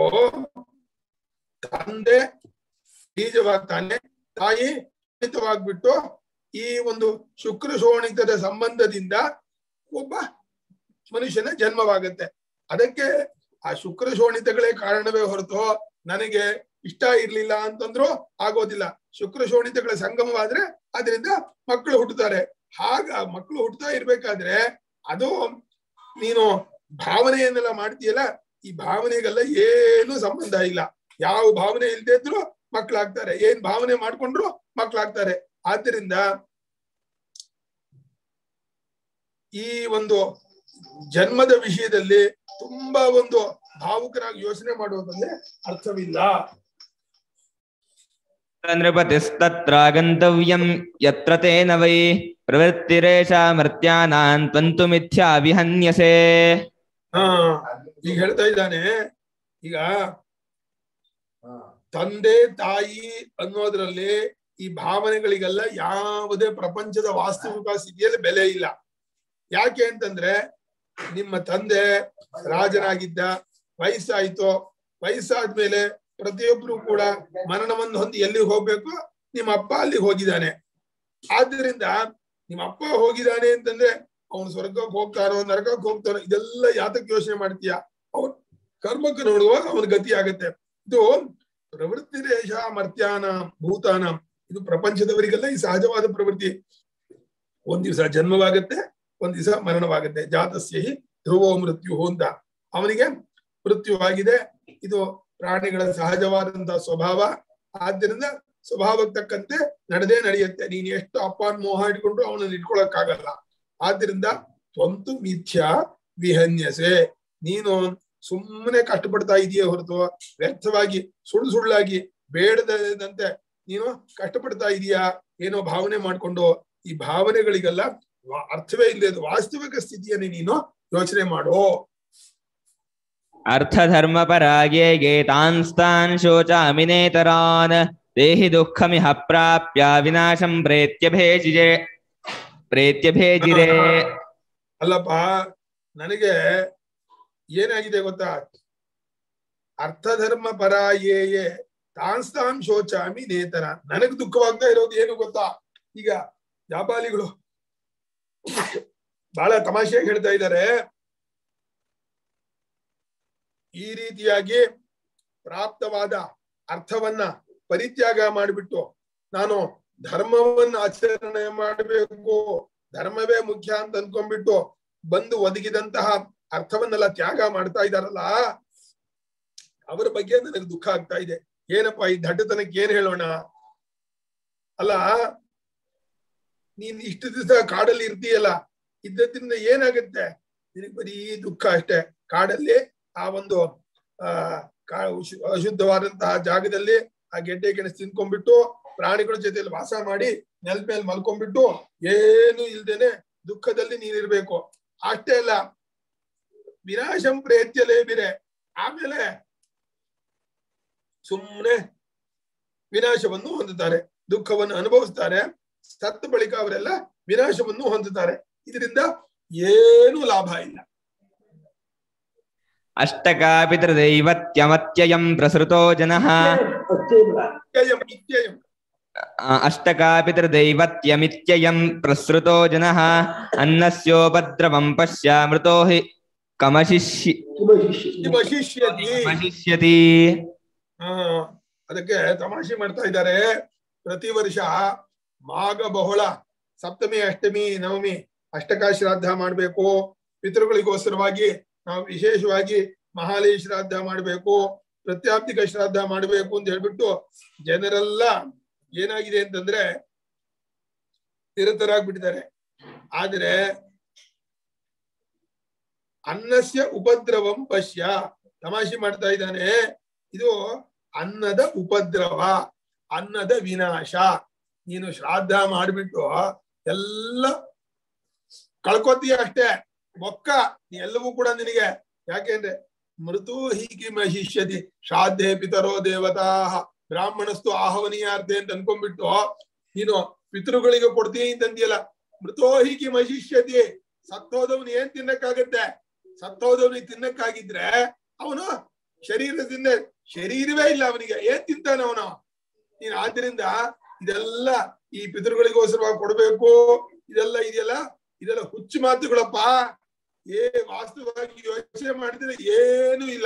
ತಂದೆ ಬೀಜವಾಗ್ತಾನೆ ತಾಯಿ ಶೋಣಿತವಾಗ್ಬಿಟ್ಟು ಈ ಒಂದು ಶುಕ್ರ ಶೋಣಿತದ ಸಂಬಂಧದಿಂದ ಒಬ್ಬ ಮನುಷ್ಯನ ಜನ್ಮವಾಗುತ್ತೆ ಅದಕ್ಕೆ ಆ ಶುಕ್ರ ಶೋಣಿತಗಳೇ ಕಾರಣವೇ ಹೊರತು ನನಗೆ ಇಷ್ಟ ಇರ್ಲಿಲ್ಲ ಅಂತಂದ್ರು ಆಗೋದಿಲ್ಲ ಶುಕ್ರ ಶೋಣಿತಗಳ ಸಂಗಮವಾದ್ರೆ ಅದರಿಂದ ಮಕ್ಕಳು ಹುಟ್ಟುತ್ತಾರೆ ಹಾಗ ಮಕ್ಕಳು ಹುಟ್ಟುತ್ತಾ ಇರ್ಬೇಕಾದ್ರೆ ಅದು ನೀನು ಭಾವನೆಯನ್ನೆಲ್ಲ ಮಾಡ್ತೀಯಲ್ಲ ಈ ಭಾವನೆಗೆಲ್ಲ ಏನು ಸಂಬಂಧ ಇಲ್ಲ ಯಾವ ಭಾವನೆ ಇಲ್ದೇ ಇದ್ರು ಮಕ್ಕಳಾಗ್ತಾರೆ ಏನ್ ಭಾವನೆ ಮಾಡ್ಕೊಂಡ್ರು ಮಕ್ಕಳಾಗ್ತಾರೆ ಆದ್ದರಿಂದ ಈ ಒಂದು ಜನ್ಮದ ವಿಷಯದಲ್ಲಿ ತುಂಬಾ ಒಂದು ಭಾವುಕರಾಗಿ ಯೋಚನೆ ಮಾಡುವುದರಲ್ಲಿ ಅರ್ಥವಿಲ್ಲ नृपतिस्तत्र गन्तव्यं यत्र तेन वै प्रवृत्तिरेषा मर्त्यानां त्वन्तु मिथ्या विहन्यसे ಹಾ ಈಗ ಹೇಳ್ತಾ ಇದ್ದಾನೆ ಈಗ ತಂದೆ ತಾಯಿ ಅನ್ನೋದ್ರಲ್ಲಿ ಈ ಭಾವನೆಗಳಿಗೆಲ್ಲ ಯಾವುದೇ ಪ್ರಪಂಚದ ವಾಸ್ತವಿಕ ಸ್ಥಿತಿಯಲ್ಲಿ ಬೆಲೆ ಇಲ್ಲ ಯಾಕೆ ಅಂತಂದ್ರೆ ನಿಮ್ಮ ತಂದೆ ರಾಜನಾಗಿದ್ದ ವಯಸ್ಸಾಯ್ತು ವಯಸ್ಸಾದ್ಮೇಲೆ ಪ್ರತಿಯೊಬ್ರು ಕೂಡ ಮರಣವನ್ನು ಹೊಂದಿ ಎಲ್ಲಿಗೆ ಹೋಗ್ಬೇಕು ನಿಮ್ಮ ಅಪ್ಪ ಅಲ್ಲಿಗೆ ಹೋಗಿದ್ದಾನೆ ಆದ್ರಿಂದ ನಿಮ್ಮ ಅಪ್ಪ ಹೋಗಿದ್ದಾನೆ ಅಂತಂದ್ರೆ ಅವನು ಸ್ವರ್ಗಕ್ಕೆ ಹೋಗ್ತಾನೋ ನರಕಕ್ಕೆ ಹೋಗ್ತಾನೋ ಇದೆಲ್ಲ ಯಾತಕ್ಕೆ ಯೋಚನೆ ಮಾಡ್ತೀಯ ಅವನ್ ಕರ್ಮಕ್ಕೆ ನೋಡುವಾಗ ಅವನ ಗತಿ ಆಗತ್ತೆ ಇದು ಪ್ರವೃತ್ತಿ ರೇಷ ಮರ್ತ್ಯಾನ ಭೂತಾನ ಇದು ಪ್ರಪಂಚದವರಿಗೆಲ್ಲ ಈ ಸಹಜವಾದ ಪ್ರವೃತ್ತಿ ಒಂದ್ ದಿವಸ ಜನ್ಮವಾಗತ್ತೆ ಒಂದ್ ದಿವಸ ಮರಣವಾಗುತ್ತೆ ಜಾತಸ್ಯ ಹಿ ಧ್ರುವೋ ಮೃತ್ಯು ಅಂತ ಅವನಿಗೆ ಮೃತ್ಯುವಾಗಿದೆ ಇದು ಪ್ರಾಣಿಗಳ ಸಹಜವಾದಂತಹ ಸ್ವಭಾವ ಆದ್ದರಿಂದ ಸ್ವಭಾವಕ್ಕೆ ತಕ್ಕಂತೆ ನಡೆದೇ ನಡೆಯುತ್ತೆ ನೀನ್ ಎಷ್ಟು ಅಪ್ಪನ ಮೋಹ ಇಟ್ಕೊಂಡ್ರು ಅವನನ್ನ ಇಟ್ಕೊಳಕ್ಕಾಗಲ್ಲ ಆದ್ರಿಂದ ಸ್ವಂತು ಮಿಥ್ಯಾ ವಿಹನ್ಯಸೆ ನೀನು ಸುಮ್ಮನೆ ಕಷ್ಟಪಡ್ತಾ ಇದೆಯೇ ಹೊರತು ವ್ಯರ್ಥವಾಗಿ ಸುಳ್ಳು ಸುಳ್ಳಾಗಿ ಬೇಡದಂತೆ ನೀನು ಕಷ್ಟಪಡ್ತಾ ಇದೀಯಾ ಏನೋ ಭಾವನೆ ಮಾಡ್ಕೊಂಡು ಈ ಭಾವನೆಗಳಿಗೆಲ್ಲ ವಾ- ಅರ್ಥವೇ ಇಲ್ಲದ ವಾಸ್ತವಿಕ ಸ್ಥಿತಿಯನ್ನು ನೀನು ಯೋಚನೆ ಮಾಡು अर्थधर्मपरागे गेतांस्तान् शोचामि नेतरान् देहि दुःखमिह प्राप्य विनाशं प्रेत्यभेजिरे प्रेत्यभेजिरे ಅಲ್ಲಪ್ಪ ನನಗೆ ಏನಾಗಿದೆ ಗೊತ್ತಾ ಅರ್ಥಧರ್ಮ ಪರಾಯೇಯೇ ತಾನ್ಸ್ತಾನ್ ಶೋಚಾಮಿ ನೇತರ ನನಗ್ ದುಃಖವಾಗ್ತಾ ಇರೋದು ಏನು ಗೊತ್ತಾ ಈಗ ಜಾಪಾಲಿಗಳು ಬಹಳ ತಮಾಷೆಯಾಗಿ ಹೇಳ್ತಾ ಇದ್ದಾರೆ ಈ ರೀತಿಯಾಗಿ ಪ್ರಾಪ್ತವಾದ ಅರ್ಥವನ್ನ ಪರಿತ್ಯಾಗ ಮಾಡಿಬಿಟ್ಟು ನಾನು ಧರ್ಮವನ್ನ ಆಚರಣೆ ಮಾಡಬೇಕು ಧರ್ಮವೇ ಮುಖ್ಯ ಅಂತ ಅನ್ಕೊಂಡ್ಬಿಟ್ಟು ಬಂದು ಒದಗಿದಂತಹ ಅರ್ಥವನ್ನೆಲ್ಲ ತ್ಯಾಗ ಮಾಡ್ತಾ ಇದಾರಲ್ಲ ಅವರ ಬಗ್ಗೆ ನನಗೆ ದುಃಖ ಆಗ್ತಾ ಇದೆ ಏನಪ್ಪಾ ಈ ದಡ್ಡತನಕ್ಕೆ ಏನ್ ಹೇಳೋಣ ಅಲ್ಲ ನೀನ್ ಇಷ್ಟು ದಿವಸ ಕಾಡಲ್ಲಿ ಇರ್ತೀಯಲ್ಲ ಇದ್ದದ್ರಿಂದ ಏನಾಗುತ್ತೆ ನಿನಗೆ ಬರೀ ದುಃಖ ಅಷ್ಟೇ ಕಾಡಲ್ಲಿ ಆ ಒಂದು ಆ ಕಾ- ಅಶು- ಅಶುದ್ಧವಾದಂತಹ ಜಾಗದಲ್ಲಿ ಆ ಗೆಡ್ಡೆ ಗೆಣಸು ತಿನ್ಕೊಂಡ್ಬಿಟ್ಟು ಪ್ರಾಣಿಗಳ ಜೊತೆಲಿ ವಾಸ ಮಾಡಿ ನೆಲದ ಮೇಲೆ ಮಲ್ಕೊಂಡ್ಬಿಟ್ಟು ಏನು ಇಲ್ದೇನೆ ದುಃಖದಲ್ಲಿ ನೀನಿರ್ಬೇಕು ಅಷ್ಟೇ ಅಲ್ಲ ವಿನಾಶಂ ಪ್ರೇತ್ಯಲೇ ಬಿರೆ ಆಮೇಲೆ ಸುಮ್ಮನೆ ವಿನಾಶವನ್ನು ಹೊಂದುತ್ತಾರೆ ದುಃಖವನ್ನು ಅನುಭವಿಸ್ತಾರೆ ಸತ್ತ ಬಳಿಕ ಅವರೆಲ್ಲ ವಿನಾಶವನ್ನು ಹೊಂದುತ್ತಾರೆ ಇದರಿಂದ ಏನೂ ಲಾಭ ಇಲ್ಲ ಅಷ್ಟಕಾಪಿತೃದೈವತ್ಯಮತ್ಯಯಂ ಪ್ರಸೃತೋ ಜನಃ ಇತ್ಯಯಂ ಇತ್ಯಯಂ ಅಷ್ಟಕಾಪಿತೃದೈವತ್ಯಮಿತ್ಯಯಂ ಪ್ರಸೃತೋ ಜನಃ ಅನ್ನಸ್ಯೋಪದ್ರವಂ ಪಶ್ಯ ಮೃತೋ ಹಿ ಕಮಶಿಷ್ಯ ನಿಮ್ಮ ಶಿಷ್ಯತಿ ಕಮಶಿಷ್ಯತಿ ಆ ಅದಕ್ಕೆ ತಮಾಷೆ ಮಾಡ್ತಾ ಇದ್ದಾರೆ ಪ್ರತಿ ವರ್ಷ ಮಾಘ ಬಹುಳ ಸಪ್ತಮಿ ಅಷ್ಟಮಿ ನವಮಿ ಅಷ್ಟಕ ಶ್ರಾದ್ದ ಮಾಡ್ಬೇಕು ಪಿತೃಗಳಿಗೋಸ್ಕರವಾಗಿ ನಾವು ವಿಶೇಷವಾಗಿ ಮಹಾಲಯ ಶ್ರಾದ್ದ ಮಾಡ್ಬೇಕು ಪ್ರತ್ಯಾಪ್ತಿಕ ಶ್ರಾದ್ದ ಮಾಡ್ಬೇಕು ಅಂತ ಹೇಳ್ಬಿಟ್ಟು ಜನರೆಲ್ಲ ಏನಾಗಿದೆ ಅಂತಂದ್ರೆ ನಿರತರಾಗ್ಬಿಟ್ಟಿದ್ದಾರೆ ಆದ್ರೆ ಅನ್ನಸ್ಯ ಉಪದ್ರವಂ ಪಶ್ಯ ತಮಾಷೆ ಮಾಡ್ತಾ ಇದ್ದಾನೆ ಇದು ಅನ್ನದ ಉಪದ್ರವ ಅನ್ನದ ವಿನಾಶ ನೀನು ಶ್ರಾದ್ದ ಮಾಡ್ಬಿಟ್ಟು ಎಲ್ಲ ಕಳ್ಕೊತೀಯ ಅಷ್ಟೇ ಬೊಕ್ಕ ಎಲ್ಲವೂ ಕೂಡ ನಿನಗೆ ಯಾಕೆಂದ್ರೆ ಮೃತು ಹೀಗೆ ಮಹಿಷ್ಯತಿ ಶ್ರಾದ್ಧೆ ಪಿತರೋ ದೇವತಾ ಬ್ರಾಹ್ಮಣಸ್ತು ಆಹವನೀಯಾರ್ಧೆ ಅಂತ ಅನ್ಕೊಂಡ್ಬಿಟ್ಟು ನೀನು ಪಿತೃಗಳಿಗೆ ಕೊಡ್ತೀನಿ ಅಂತಂದಿಯಲ್ಲ ಮೃತೋ ಹೀಗೆ ಮಹಿಷ್ಯತಿ ಸತ್ತೋದವನು ಏನ್ ತಿನ್ನಕ್ಕಾಗತ್ತೆ ಸತ್ತೋದವನಿಗೆ ತಿನ್ನಕ್ಕಾಗಿದ್ರೆ ಅವನು ಶರೀರದಿಂದ ಶರೀರವೇ ಇಲ್ಲ ಅವನಿಗೆ ಏನ್ ತಿಂತಾನೆ ಅವನು ನೀನ್ ಆದ್ರಿಂದ ಇದೆಲ್ಲ ಈ ಪಿತೃಗಳಿಗೋಸ್ಕರವಾಗಿ ಕೊಡ್ಬೇಕು ಇದೆಲ್ಲ ಇದೆಯಲ್ಲ ಇದೆಲ್ಲ ಹುಚ್ಚು ಮಾತುಗಳಪ್ಪ ಏ ವಾಸ್ತವವಾಗಿ ಯೋಚನೆ ಮಾಡಿದ್ರೆ ಏನೂ ಇಲ್ಲ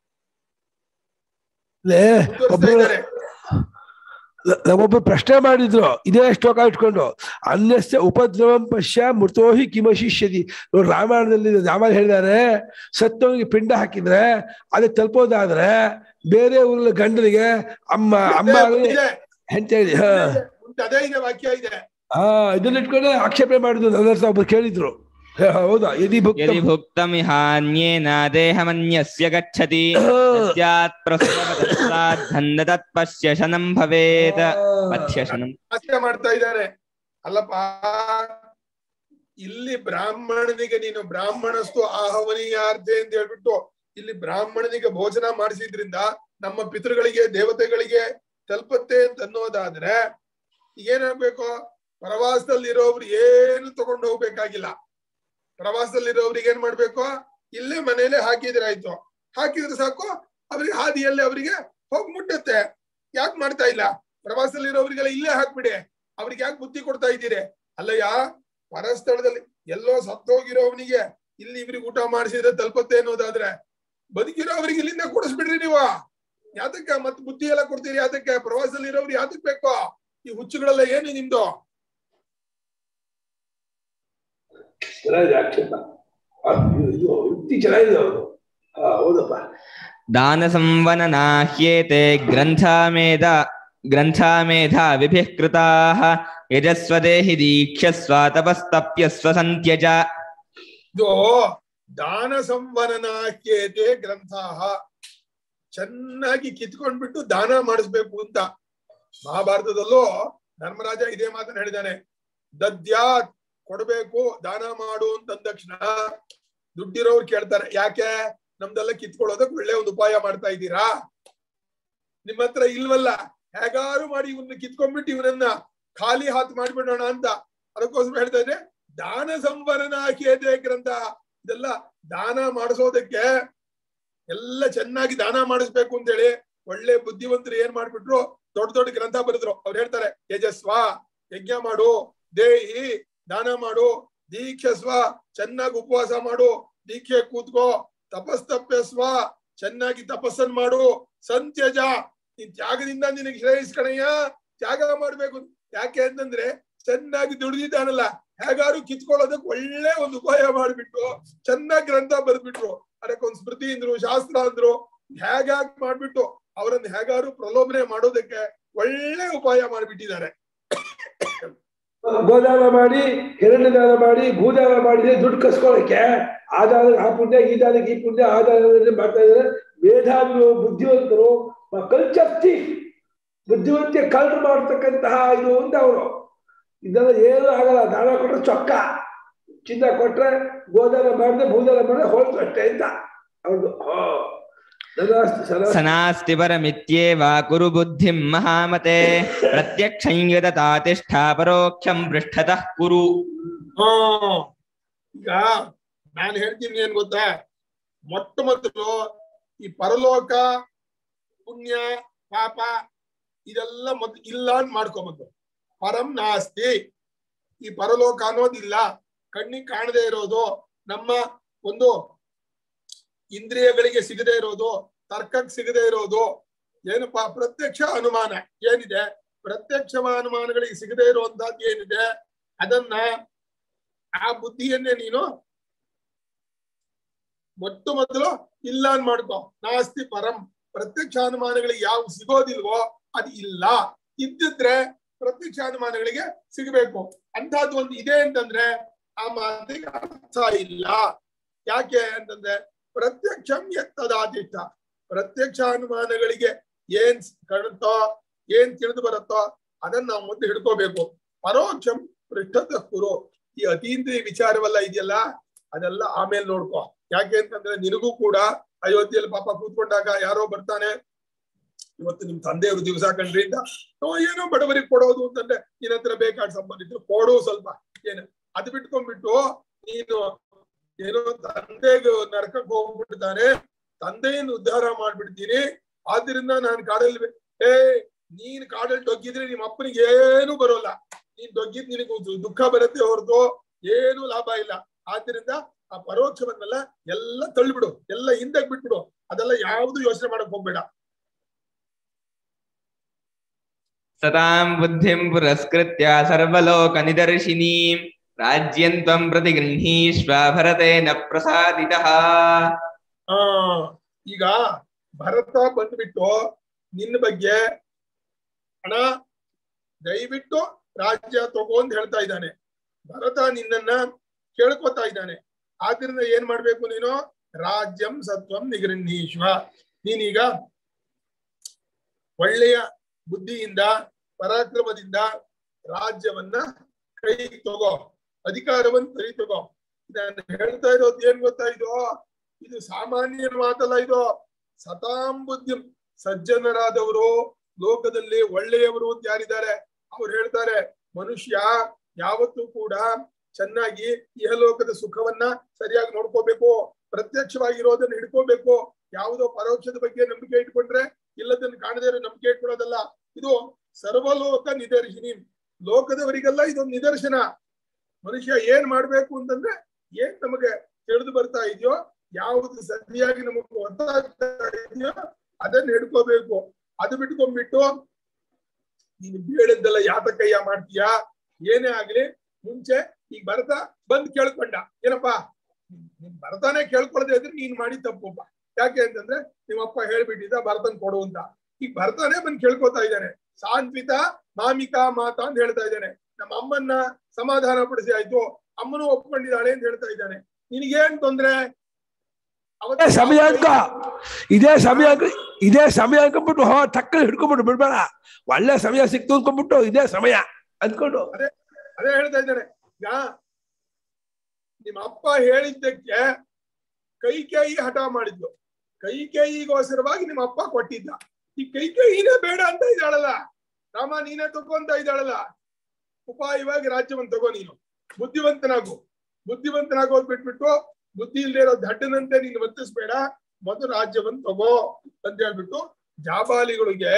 ಲೇ, ಮುಂದುವರಿಸ್ತಾ ಒಬ್ರು ಇದ್ದಾರೆ ನಮ್ಮೊಬ್ರು ಪ್ರಶ್ನೆ ಮಾಡಿದ್ರು ಇದೇ ಶ್ಲೋಕ ಇಟ್ಕೊಂಡು ಅನ್ಯಸ್ಯ ಉಪದ್ರವಂ ಪಶ್ಯ ಮೃತೋಹಿ ಕಿಮಶಿಷ್ಯತಿ ನೋಡಿ ರಾಮಾಯಣದಲ್ಲಿ ರಾಮಾಯಣ ಹೇಳಿದ್ದಾರೆ ಸತ್ತವನಿಗೆ ಪಿಂಡ ಹಾಕಿದ್ರೆ ಅದಕ್ಕೆ ತಲುಪೋದಾದ್ರೆ ಬೇರೆ ಊರಿನ ಗಂಡನಿಗೆ ಅಮ್ಮ ಅಮ್ಮ ಇದೆ, ಹೆಂಡತಿ ಹೇಳಿ ಹಾ ಉಂಟು, ಅದೇ ಇದೆ ವಾಕ್ಯ ಇದೆ ಹಾ ಇದನ್ನ ಇಟ್ಕೊಂಡೆ ಆಕ್ಷೇಪಣೆ ಮಾಡಿದ್ರು ನನ್ನ ಹತ್ರ ಒಬ್ರು ಕೇಳಿದ್ರು ಹೇ, ಹೌದಾ ಯದಿ ಭಕ್ತ ಯದಿ ಭುಕ್ತಮಿಹಾನ್ಯೇನ ದೇಹಮನ್ಯಸ್ಯ ಗಚ್ಚತಿ ಸ್ಯಾತ್ ಪ್ರಸ್ತುತಪದಸ್ಸಾದ್ಧನ್ನ ತತ್ಪಶ್ಯ ಶನಂ ಭವೇತ್ ಪಥ್ಯ ಶನಂ ಹಾಸ್ಯ ಮಾಡ್ತಾ ಇದ್ದಾರೆ ಅಲ್ಲಪ್ಪ ಇಲ್ಲಿ ಬ್ರಾಹ್ಮಣನಿಗೆ ನೀನು ಬ್ರಾಹ್ಮಣಸ್ತು ಆಹವನೀಯಾರ್ಧೆ ಅಂತ ಹೇಳ್ಬಿಟ್ಟು ಇಲ್ಲಿ ಬ್ರಾಹ್ಮಣನಿಗೆ ಭೋಜನ ಮಾಡಿಸಿದ್ರಿಂದ ನಮ್ಮ ಪಿತೃಗಳಿಗೆ ದೇವತೆಗಳಿಗೆ ತಲುಪತ್ತೆ ಅಂತ ಅನ್ನೋದಾದ್ರೆ ಏನಾಗ್ಬೇಕು ಪ್ರವಾಸದಲ್ಲಿ ಇರೋರು ಏನು ತಗೊಂಡು ಹೋಗ್ಬೇಕಾಗಿಲ್ಲ ಪ್ರವಾಸದಲ್ಲಿ ಇರೋರಿಗೆ ಏನ್ ಮಾಡ್ಬೇಕು ಇಲ್ಲೇ ಮನೇಲೆ ಹಾಕಿದ್ರೆ ಆಯ್ತು ಹಾಕಿದ್ರೆ ಸಾಕು ಅವ್ರಿಗೆ ಹಾದಿಯಲ್ಲೇ ಅವರಿಗೆ ಹೋಗಿ ಮುಟ್ಟುತ್ತೆ ಯಾಕೆ ಮಾಡ್ತಾ ಇಲ್ಲ ಪ್ರವಾಸದಲ್ಲಿ ಇರೋರಿಗೆಲ್ಲ ಇಲ್ಲೇ ಹಾಕ್ಬಿಡಿ ಅವ್ರಿಗೆ ಯಾಕೆ ಬುದ್ಧಿ ಕೊಡ್ತಾ ಇದ್ದೀರಿ ಅಲ್ಲಯ್ಯ ಪರಸ್ಥಳದಲ್ಲಿ ಎಲ್ಲೋ ಸತ್ತೋಗಿರೋವನಿಗೆ ಇಲ್ಲಿ ಇವ್ರಿಗೆ ಊಟ ಮಾಡಿಸಿದ್ರೆ ತಲುಪತ್ತೆ ಅನ್ನೋದಾದ್ರೆ ಬದುಕಿರೋ ಅವ್ರಿಗೆ ಇಲ್ಲಿಂದ ಕೊಡಿಸ್ಬಿಡ್ರಿ ನೀವು ಯಾತಕ್ಕೆ ಮತ್ ಬುದ್ಧಿ ಎಲ್ಲ ಕೊಡ್ತೀರಿ ಯಾತಕ್ಕೆ ಪ್ರವಾಸದಲ್ಲಿ ಇರೋರು ಯಾತಕ್ ಬೇಕು ಈ ಹುಚ್ಚುಗಳೆಲ್ಲ ಏನು ನಿಮ್ದು ಚೆನ್ನಾಗಿದೆ ಆಕ್ಷೇಪ ಆ, ಇದು ಯುಕ್ತಿ ಚೆನ್ನಾಗಿದೆ ಅವರು ಹೌದಪ್ಪ ದಾನ ಸಂವನನಾಹ್ಯೇತೆ ಗ್ರಂಥಾಮೇಧ ಗ್ರಂಥಾಮೇಧಾ ವಿಭಿಃ ಕೃತಾಃ ಯಜಸ್ವದೇಹಿ ದೀಕ್ಷ್ಯಸ್ವ ತಪಸ್ತಪ್ಯಸ್ವ ಸಂತ್ಯಜ ಇದು ದಾನ ಸಂವನನಾಖ್ಯೇತೆ ಗ್ರಂಥ ಚೆನ್ನಾಗಿ ಕಿತ್ಕೊಂಡ್ಬಿಟ್ಟು ದಾನ ಮಾಡಿಸ್ಬೇಕು ಅಂತ ಮಹಾಭಾರತದಲ್ಲೂ ಧರ್ಮರಾಜ ಇದೇ ಮಾತನ್ನ ಹೇಳಿದಾನೆ ದದ್ಯಾತ್ ಕೊಡ್ಬೇಕು ದಾನ ಮಾಡು ಅಂತ ತಕ್ಷಣ ದುಡ್ಡಿರೋರು ಕೇಳ್ತಾರೆ ಯಾಕೆ ನಮ್ದೆಲ್ಲ ಕಿತ್ಕೊಳ್ಳೋದಕ್ಕೆ ಒಳ್ಳೆ ಒಂದು ಉಪಾಯ ಮಾಡ್ತಾ ಇದ್ದೀರಾ ನಿಮ್ಮ ಹತ್ರ ಇಲ್ವಲ್ಲ ಹೇಗಾರು ಮಾಡಿ ಇವನ್ನ ಕಿತ್ಕೊಂಡ್ಬಿಟ್ಟು ಇವನನ್ನ ಖಾಲಿ ಹಾತ್ ಮಾಡ್ಬಿಡೋಣ ಅಂತ ಅದಕ್ಕೋಸ್ಕರ ಹೇಳ್ತಾ ಇದ್ರೆ ದಾನ ಸಂವರನ ಕೇತೆ ಗ್ರಂಥ ಇದೆಲ್ಲ ದಾನ ಮಾಡಿಸೋದಕ್ಕೆ ಎಲ್ಲ ಚೆನ್ನಾಗಿ ದಾನ ಮಾಡಿಸ್ಬೇಕು ಅಂತೇಳಿ ಒಳ್ಳೆ ಬುದ್ಧಿವಂತರು ಏನ್ ಮಾಡ್ಬಿಟ್ರು ದೊಡ್ಡ ದೊಡ್ಡ ಗ್ರಂಥ ಬರೆದ್ರು ಅವ್ರು ಹೇಳ್ತಾರೆ ಯಜಸ್ವ ಯಜ್ಞ ಮಾಡು ದೇಹಿ ದಾನ ಮಾಡು ದೀಕ್ಷಸ್ವ ಚೆನ್ನಾಗಿ ಉಪವಾಸ ಮಾಡು ದೀಕ್ಷೆ ಕೂತ್ಕೋ ತಪಸ್ತಪ್ಯಸ್ವ ಚೆನ್ನಾಗಿ ತಪಸ್ಸನ್ ಮಾಡು ಸಂತ್ಯಜ ನೀನ್ ತ್ಯಾಗದಿಂದ ನಿನಗೆ ಶ್ರೇಯಸ್ಕಣಯ್ಯ ತ್ಯಾಗ ಮಾಡ್ಬೇಕು ಯಾಕೆ ಅಂತಂದ್ರೆ ಚೆನ್ನಾಗಿ ದುಡಿದಿದ್ದಾನಲ್ಲ ಹೇಗಾರು ಕಿತ್ಕೊಳ್ಳೋದಕ್ಕೆ ಒಳ್ಳೆ ಒಂದು ಉಪಾಯ ಮಾಡ್ಬಿಟ್ಟು ಚೆನ್ನಾಗಿ ಗ್ರಂಥ ಬರ್ಬಿಟ್ರು ಅದಕ್ಕೊಂದು ಸ್ಮೃತಿ ಅಂದ್ರು ಶಾಸ್ತ್ರ ಅಂದ್ರು ಹೇಗಾಗ್ ಮಾಡ್ಬಿಟ್ಟು ಅವರನ್ನ ಹೇಗಾರು ಪ್ರಲೋಭನೆ ಮಾಡೋದಕ್ಕೆ ಒಳ್ಳೆ ಉಪಾಯ ಮಾಡ್ಬಿಟ್ಟಿದ್ದಾರೆ ಗೋದಾನ ಮಾಡಿ ಹಿರಣ್ಯ ದಾನ ಮಾಡಿ ಭೂದಾನ ಮಾಡಿದ್ರೆ ದುಡ್ಡು ಕಸ್ಕೊಳಕ್ಕೆ ಆ ದಾನಕ್ಕೆ ಆ ಪುಣ್ಯ ಈ ದಾನಕ್ಕೆ ಈ ಪುಣ್ಯ ಆ ದಾನ ಮಾಡ್ತಾ ಇದ್ದಾರೆ ಮೇಧಾವಿಗಳು ಬುದ್ಧಿವಂತರು ಕಲ್ಚರ್ತಿ ಬುದ್ಧಿವಂತಿಕೆ ಕಲ್ಟ್ ಮಾಡ್ತಕ್ಕಂತಹ ಇದು ಅಂತ ಅವರು ಇದೆಲ್ಲ ಏನು ಆಗಲ್ಲ ದಾನ ಕೊಟ್ರೆ ಚೊಕ್ಕ ಚಿನ್ನ ಕೊಟ್ರೆ ಗೋದಾನ ಮಾಡಿದ್ರೆ ಭೂದಾನ ಮಾಡಿದ್ರೆ ಹೋಯ್ತು ಅಷ್ಟೇ ಅಂತ ಅವ್ರದ್ದು ಹಾ ಧನಾಸ್ತಿ ಸದಾ ಸನಾಸ್ತಿ ಪರಮಿತ್ಯೇವ ಕುರು ಬುದ್ಧಿಂ ಮಹಾಮತೆ ಪ್ರತ್ಯಕ್ಷಂ ಯದತಾ ತಿಷ್ಠ ಪರೋಕ್ಷಂ ಪೃಷ್ಠತಃ ಕುರು ಹಾ ಈಗ ನಾನು ಹೇಳ್ತೀನಿ ಏನ್ ಗೊತ್ತಾ ಮೊಟ್ಟ ಮೊದಲು ಈ ಪರಲೋಕ ಪುಣ್ಯ ಪಾಪ ಇದೆಲ್ಲ ಮೊದ್ ಇಲ್ಲ ಅಂತ ಮಾಡ್ಕೊಂಬಂದು ಪರಂ ನಾಸ್ತಿ ಈ ಪರಲೋಕ ಅನ್ನೋದಿಲ್ಲ ಕಣ್ಣಿಗೆ ಕಾಣದೇ ಇರೋದು ನಮ್ಮ ಒಂದು ಇಂದ್ರಿಯಗಳಿಗೆ ಸಿಗದೆ ಇರೋದು ತರ್ಕಕ್ಕೆ ಸಿಗದೆ ಇರೋದು ಏನಪ್ಪಾ ಪ್ರತ್ಯಕ್ಷ ಅನುಮಾನ ಏನಿದೆ ಪ್ರತ್ಯಕ್ಷ ಅನುಮಾನಗಳಿಗೆ ಸಿಗದೆ ಇರುವಂತಹದ್ದು ಏನಿದೆ ಅದನ್ನ ಆ ಬುದ್ಧಿಯನ್ನೇ ನೀನು ಮೊಟ್ಟ ಮೊದಲು ಇಲ್ಲ ಅನ್ ಮಾಡ್ಕೋ ನಾಸ್ತಿ ಪರಂ ಪ್ರತ್ಯಕ್ಷ ಅನುಮಾನಗಳಿಗೆ ಯಾವ ಸಿಗೋದಿಲ್ವೋ ಅದು ಇಲ್ಲ ಇದ್ದಿದ್ರೆ ಪ್ರತ್ಯಕ್ಷ ಅನುಮಾನಗಳಿಗೆ ಸಿಗಬೇಕು ಅಂತಹದ್ದು ಒಂದು ಇದೆ ಅಂತಂದ್ರೆ ಆ ಮಾತಿಗೆ ಅರ್ಥ ಇಲ್ಲ ಯಾಕೆ ಅಂತಂದ್ರೆ ಪ್ರತ್ಯಕ್ಷಂ ಎತ್ತದಾದಿಷ್ಟ ಪ್ರತ್ಯಕ್ಷ ಅನುಮಾನಗಳಿಗೆ ಏನ್ ಕಾಣುತ್ತೋ ಏನ್ ತಿಳಿದು ಬರುತ್ತೋ ಅದನ್ನ ನಾವು ಮುಂದೆ ಹಿಡ್ಕೋಬೇಕು ಪರೋಕ್ಷಂ ಪೃಷ್ಠದ ಕುರು ಈ ಅತೀಂದ್ರಿಯ ವಿಚಾರವೆಲ್ಲ ಇದೆಯಲ್ಲ ಅದೆಲ್ಲ ಆಮೇಲೆ ನೋಡ್ಕೋ ಯಾಕೆ ಅಂತಂದ್ರೆ ನಿನಗೂ ಕೂಡ ಅಯೋಧ್ಯೆಯಲ್ಲಿ ಪಾಪ ಕೂತ್ಕೊಂಡಾಗ ಯಾರೋ ಬರ್ತಾನೆ ಇವತ್ತು ನಿಮ್ ತಂದೆಯವರು ದಿವಸ ಕಂಡ್ರಿ ಅಂತ ನಾವು ಏನೋ ಬಡವರಿಗೆ ಕೊಡೋದು ಅಂತಂದ್ರೆ ನಿನ್ನ ಹತ್ರ ಬೇಕಾದ ಸಂಬಂಧಿದ್ರು ಕೊಡು ಸ್ವಲ್ಪ ಏನು ಅದು ಬಿಟ್ಕೊಂಡ್ಬಿಟ್ಟು ನೀನು ಏನೋ ತಂದೆಗೆ ನರಕಕ್ಕೆ ಹೋಗ್ಬಿಟ್ಟಿದ್ದಾನೆ ತಂದೆಯನ್ನು ಉದ್ಧಾರ ಮಾಡ್ಬಿಡ್ತೀನಿ ಆದ್ರಿಂದ ನಾನು ಕಾಡಲ್ಲಿ ಬೆ- ಏ ನೀನ್ ಕಾಡಲ್ಲಿ ಡೊಗ್ಗಿದ್ರೆ ನಿಮ್ಮ ಅಪ್ಪನಿಗೆ ಏನು ಬರೋಲ್ಲ ನೀನ್ ಡೊಗ್ಗಿದ್ ನಿನಗೆ ದು- ದುಃಖ ಬರುತ್ತೆ ಹೊರತು ಏನು ಲಾಭ ಇಲ್ಲ ಆದ್ರಿಂದ ಆ ಪರೋಕ್ಷವನ್ನೆಲ್ಲ ಎಲ್ಲ ತಳ್ಳಿಬಿಡು ಎಲ್ಲ ಹಿಂದಕ್ ಬಿಟ್ಬಿಡು ಅದೆಲ್ಲ ಯಾವ್ದು ಯೋಚನೆ ಮಾಡಕ್ ಹೋಗ್ಬೇಡ ಸತಾಂ ಬುದ್ಧಿಂ ಪುರಸ್ಕೃತ್ಯ ಸರ್ವಲೋಕ ನಿದರ್ಶಿನೀಂ ರಾಜ್ಯಂ ತ್ವಂ ಪ್ರತಿಗೃಹೀಷ್ವ ಭರತೇನ ಪ್ರಸಾದಿತಃ ಆ ಈಗ ಭರತ ಬಂದ್ಬಿಟ್ಟು ನಿನ್ನ ಬಗ್ಗೆ ಹಣ ದಯವಿಟ್ಟು ರಾಜ್ಯ ತಗೋ ಅಂತ ಹೇಳ್ತಾ ಇದ್ದಾನೆ ಭರತ ನಿನ್ನನ್ನ ಕೇಳ್ಕೊತಾ ಇದ್ದಾನೆ ಆದ್ರಿಂದ ಏನ್ ಮಾಡ್ಬೇಕು ನೀನು ರಾಜ್ಯಂ ಸತ್ವಂ ನಿಗೃಹೀಶ್ವ ನೀನೀಗ ಒಳ್ಳೆಯ ಬುದ್ಧಿಯಿಂದ ಪರಾಕ್ರಮದಿಂದ ರಾಜ್ಯವನ್ನ ಕೈ ತಗೋ ಅಧಿಕಾರವನ್ನ ಕೈ ತಗೋ ನಾನು ಹೇಳ್ತಾ ಇರೋದು ಏನ್ ಗೊತ್ತಾ ಇದು ಇದು ಸಾಮಾನ್ಯ ಮಾತಲ್ಲ ಇದು ಸತಾಂ ಬುದ್ಧಿ ಸಜ್ಜನರಾದವರು ಲೋಕದಲ್ಲಿ ಒಳ್ಳೆಯವರು ಅಂತ ಯಾರಿದ್ದಾರೆ ಅವ್ರು ಹೇಳ್ತಾರೆ ಮನುಷ್ಯ ಯಾವತ್ತೂ ಕೂಡ ಚೆನ್ನಾಗಿ ಇಹಲೋಕದ ಸುಖವನ್ನ ಸರಿಯಾಗಿ ನೋಡ್ಕೋಬೇಕು ಪ್ರತ್ಯಕ್ಷವಾಗಿರೋದನ್ನ ಹಿಡ್ಕೋಬೇಕು ಯಾವುದೋ ಪರೋಕ್ಷದ ಬಗ್ಗೆ ನಂಬಿಕೆ ಇಟ್ಕೊಂಡ್ರೆ ಇಲ್ಲದನ್ನ ಕಾಣದೇ ಇರೋ ನಂಬಿಕೆ ಇಟ್ಕೊಳ್ಳೋದಲ್ಲ ಇದು ಸರ್ವಲೋಕ ನಿದರ್ಶಿನಿ ಲೋಕದವರಿಗೆಲ್ಲ ಇದೊಂದು ನಿದರ್ಶನ ಮನುಷ್ಯ ಏನ್ ಮಾಡ್ಬೇಕು ಅಂತಂದ್ರೆ ಏನ್ ನಮಗೆ ತಿಳಿದು ಬರ್ತಾ ಇದೆಯೋ ಯಾವುದು ಸರಿಯಾಗಿ ನಮಗೆ ಗೊತ್ತಾಗ್ತಾ ಇದೆಯೋ ಅದನ್ನ ಹಿಡ್ಕೋಬೇಕು ಅದು ಬಿಟ್ಕೊಂಡ್ಬಿಟ್ಟು ನೀನು ಬೇಡದ್ದೆಲ್ಲ ಯಾತಕಯ್ಯ ಮಾಡ್ತೀಯಾ ಏನೇ ಆಗ್ಲಿ ಮುಂಚೆ ಈಗ ಭರತ ಬಂದ್ ಕೇಳ್ಕೊಂಡ ಏನಪ್ಪಾ ನಿನ್ ಭರತಾನೆ ಕೇಳ್ಕೊಳ್ಳದೆ ಇದ್ರೆ ನೀನ್ ಮಾಡಿ ತಪ್ಪಪ್ಪ ಯಾಕೆ ಅಂತಂದ್ರೆ ನಿಮ್ಮಪ್ಪ ಹೇಳ್ಬಿಟ್ಟಿದ್ದ ಭರತನ್ ಕೊಡು ಅಂತ ಈಗ ಭರತಾನೆ ಬಂದ್ ಕೇಳ್ಕೊತಾ ಇದ್ದಾನೆ ಸಾಂತ್ವಿತ ಮಾಮಿಕಾ ಮಾತಾ ಅಂತ ಹೇಳ್ತಾ ಇದ್ದಾನೆ ನಮ್ಮ ಅಮ್ಮನ್ನ ಸಮಾಧಾನ ಪಡಿಸಿ ಆಯ್ತು ಅಮ್ಮನು ಒಪ್ಕೊಂಡಿದ್ದಾಳೆ ಅಂತ ಹೇಳ್ತಾ ಇದ್ದಾನೆ ನಿನಗೇನ್ ತೊಂದ್ರೆ ಇದೇ ಸಮಯ ಅಂಕ ಇದೇ ಸಮಯ ಅಂಕ ಇದೇ ಸಮಯ ಅನ್ಕೊಂಡ್ಬಿಟ್ಟು ಹೋ ಟಕ್ಕ ಹಿಡ್ಕೊಂಡ್ಬಿಟ್ಟು ಬಿಡ್ಬೇಡ ಒಳ್ಳೆ ಸಮಯ ಸಿಕ್ತು ಅನ್ಕೊಂಡ್ಬಿಟ್ಟು ಇದೇ ಸಮಯ ಅಂದ್ಕೊಂಡು ಅದೇ ಹೇಳ್ತಾ ಇದ್ದಾನೆ ಈಗ ನಿಮ್ಮ ಅಪ್ಪ ಹೇಳಿದ್ದಕ್ಕೆ ಕೈಕೇಯಿ ಹಠ ಮಾಡಿದ್ಲು ಕೈಕೇಯಿಗೋಸ್ಕರವಾಗಿ ನಿಮ್ಮ ಅಪ್ಪ ಕೊಟ್ಟಿದ್ದ ಈ ಕೈಕೇಯಿನೇ ಬೇಡ ಅಂತ ಇದ್ದಾಳಲ್ಲ ರಾಮ ನೀನೇ ತಗೊಂತ ಇದ್ದಾಳಲ್ಲ ಉಪಾಯವಾಗಿ ರಾಜ್ಯವನ್ನ ತಗೋ ನೀನು ಬುದ್ಧಿವಂತನಾಗು ಬುದ್ಧಿವಂತನಾಗೋದ್ ಬಿಟ್ಬಿಟ್ಟು ಬುದ್ಧಿ ಇಲ್ಲದೆ ಇರೋ ದಡ್ಡನಂತೆ ನೀನು ವರ್ತಿಸ್ಬೇಡ ಮೊದಲು ರಾಜ್ಯವನ್ನ ತಗೋ ಅಂತ ಹೇಳ್ಬಿಟ್ಟು ಜಾಬಾಲಿಗಳಿಗೆ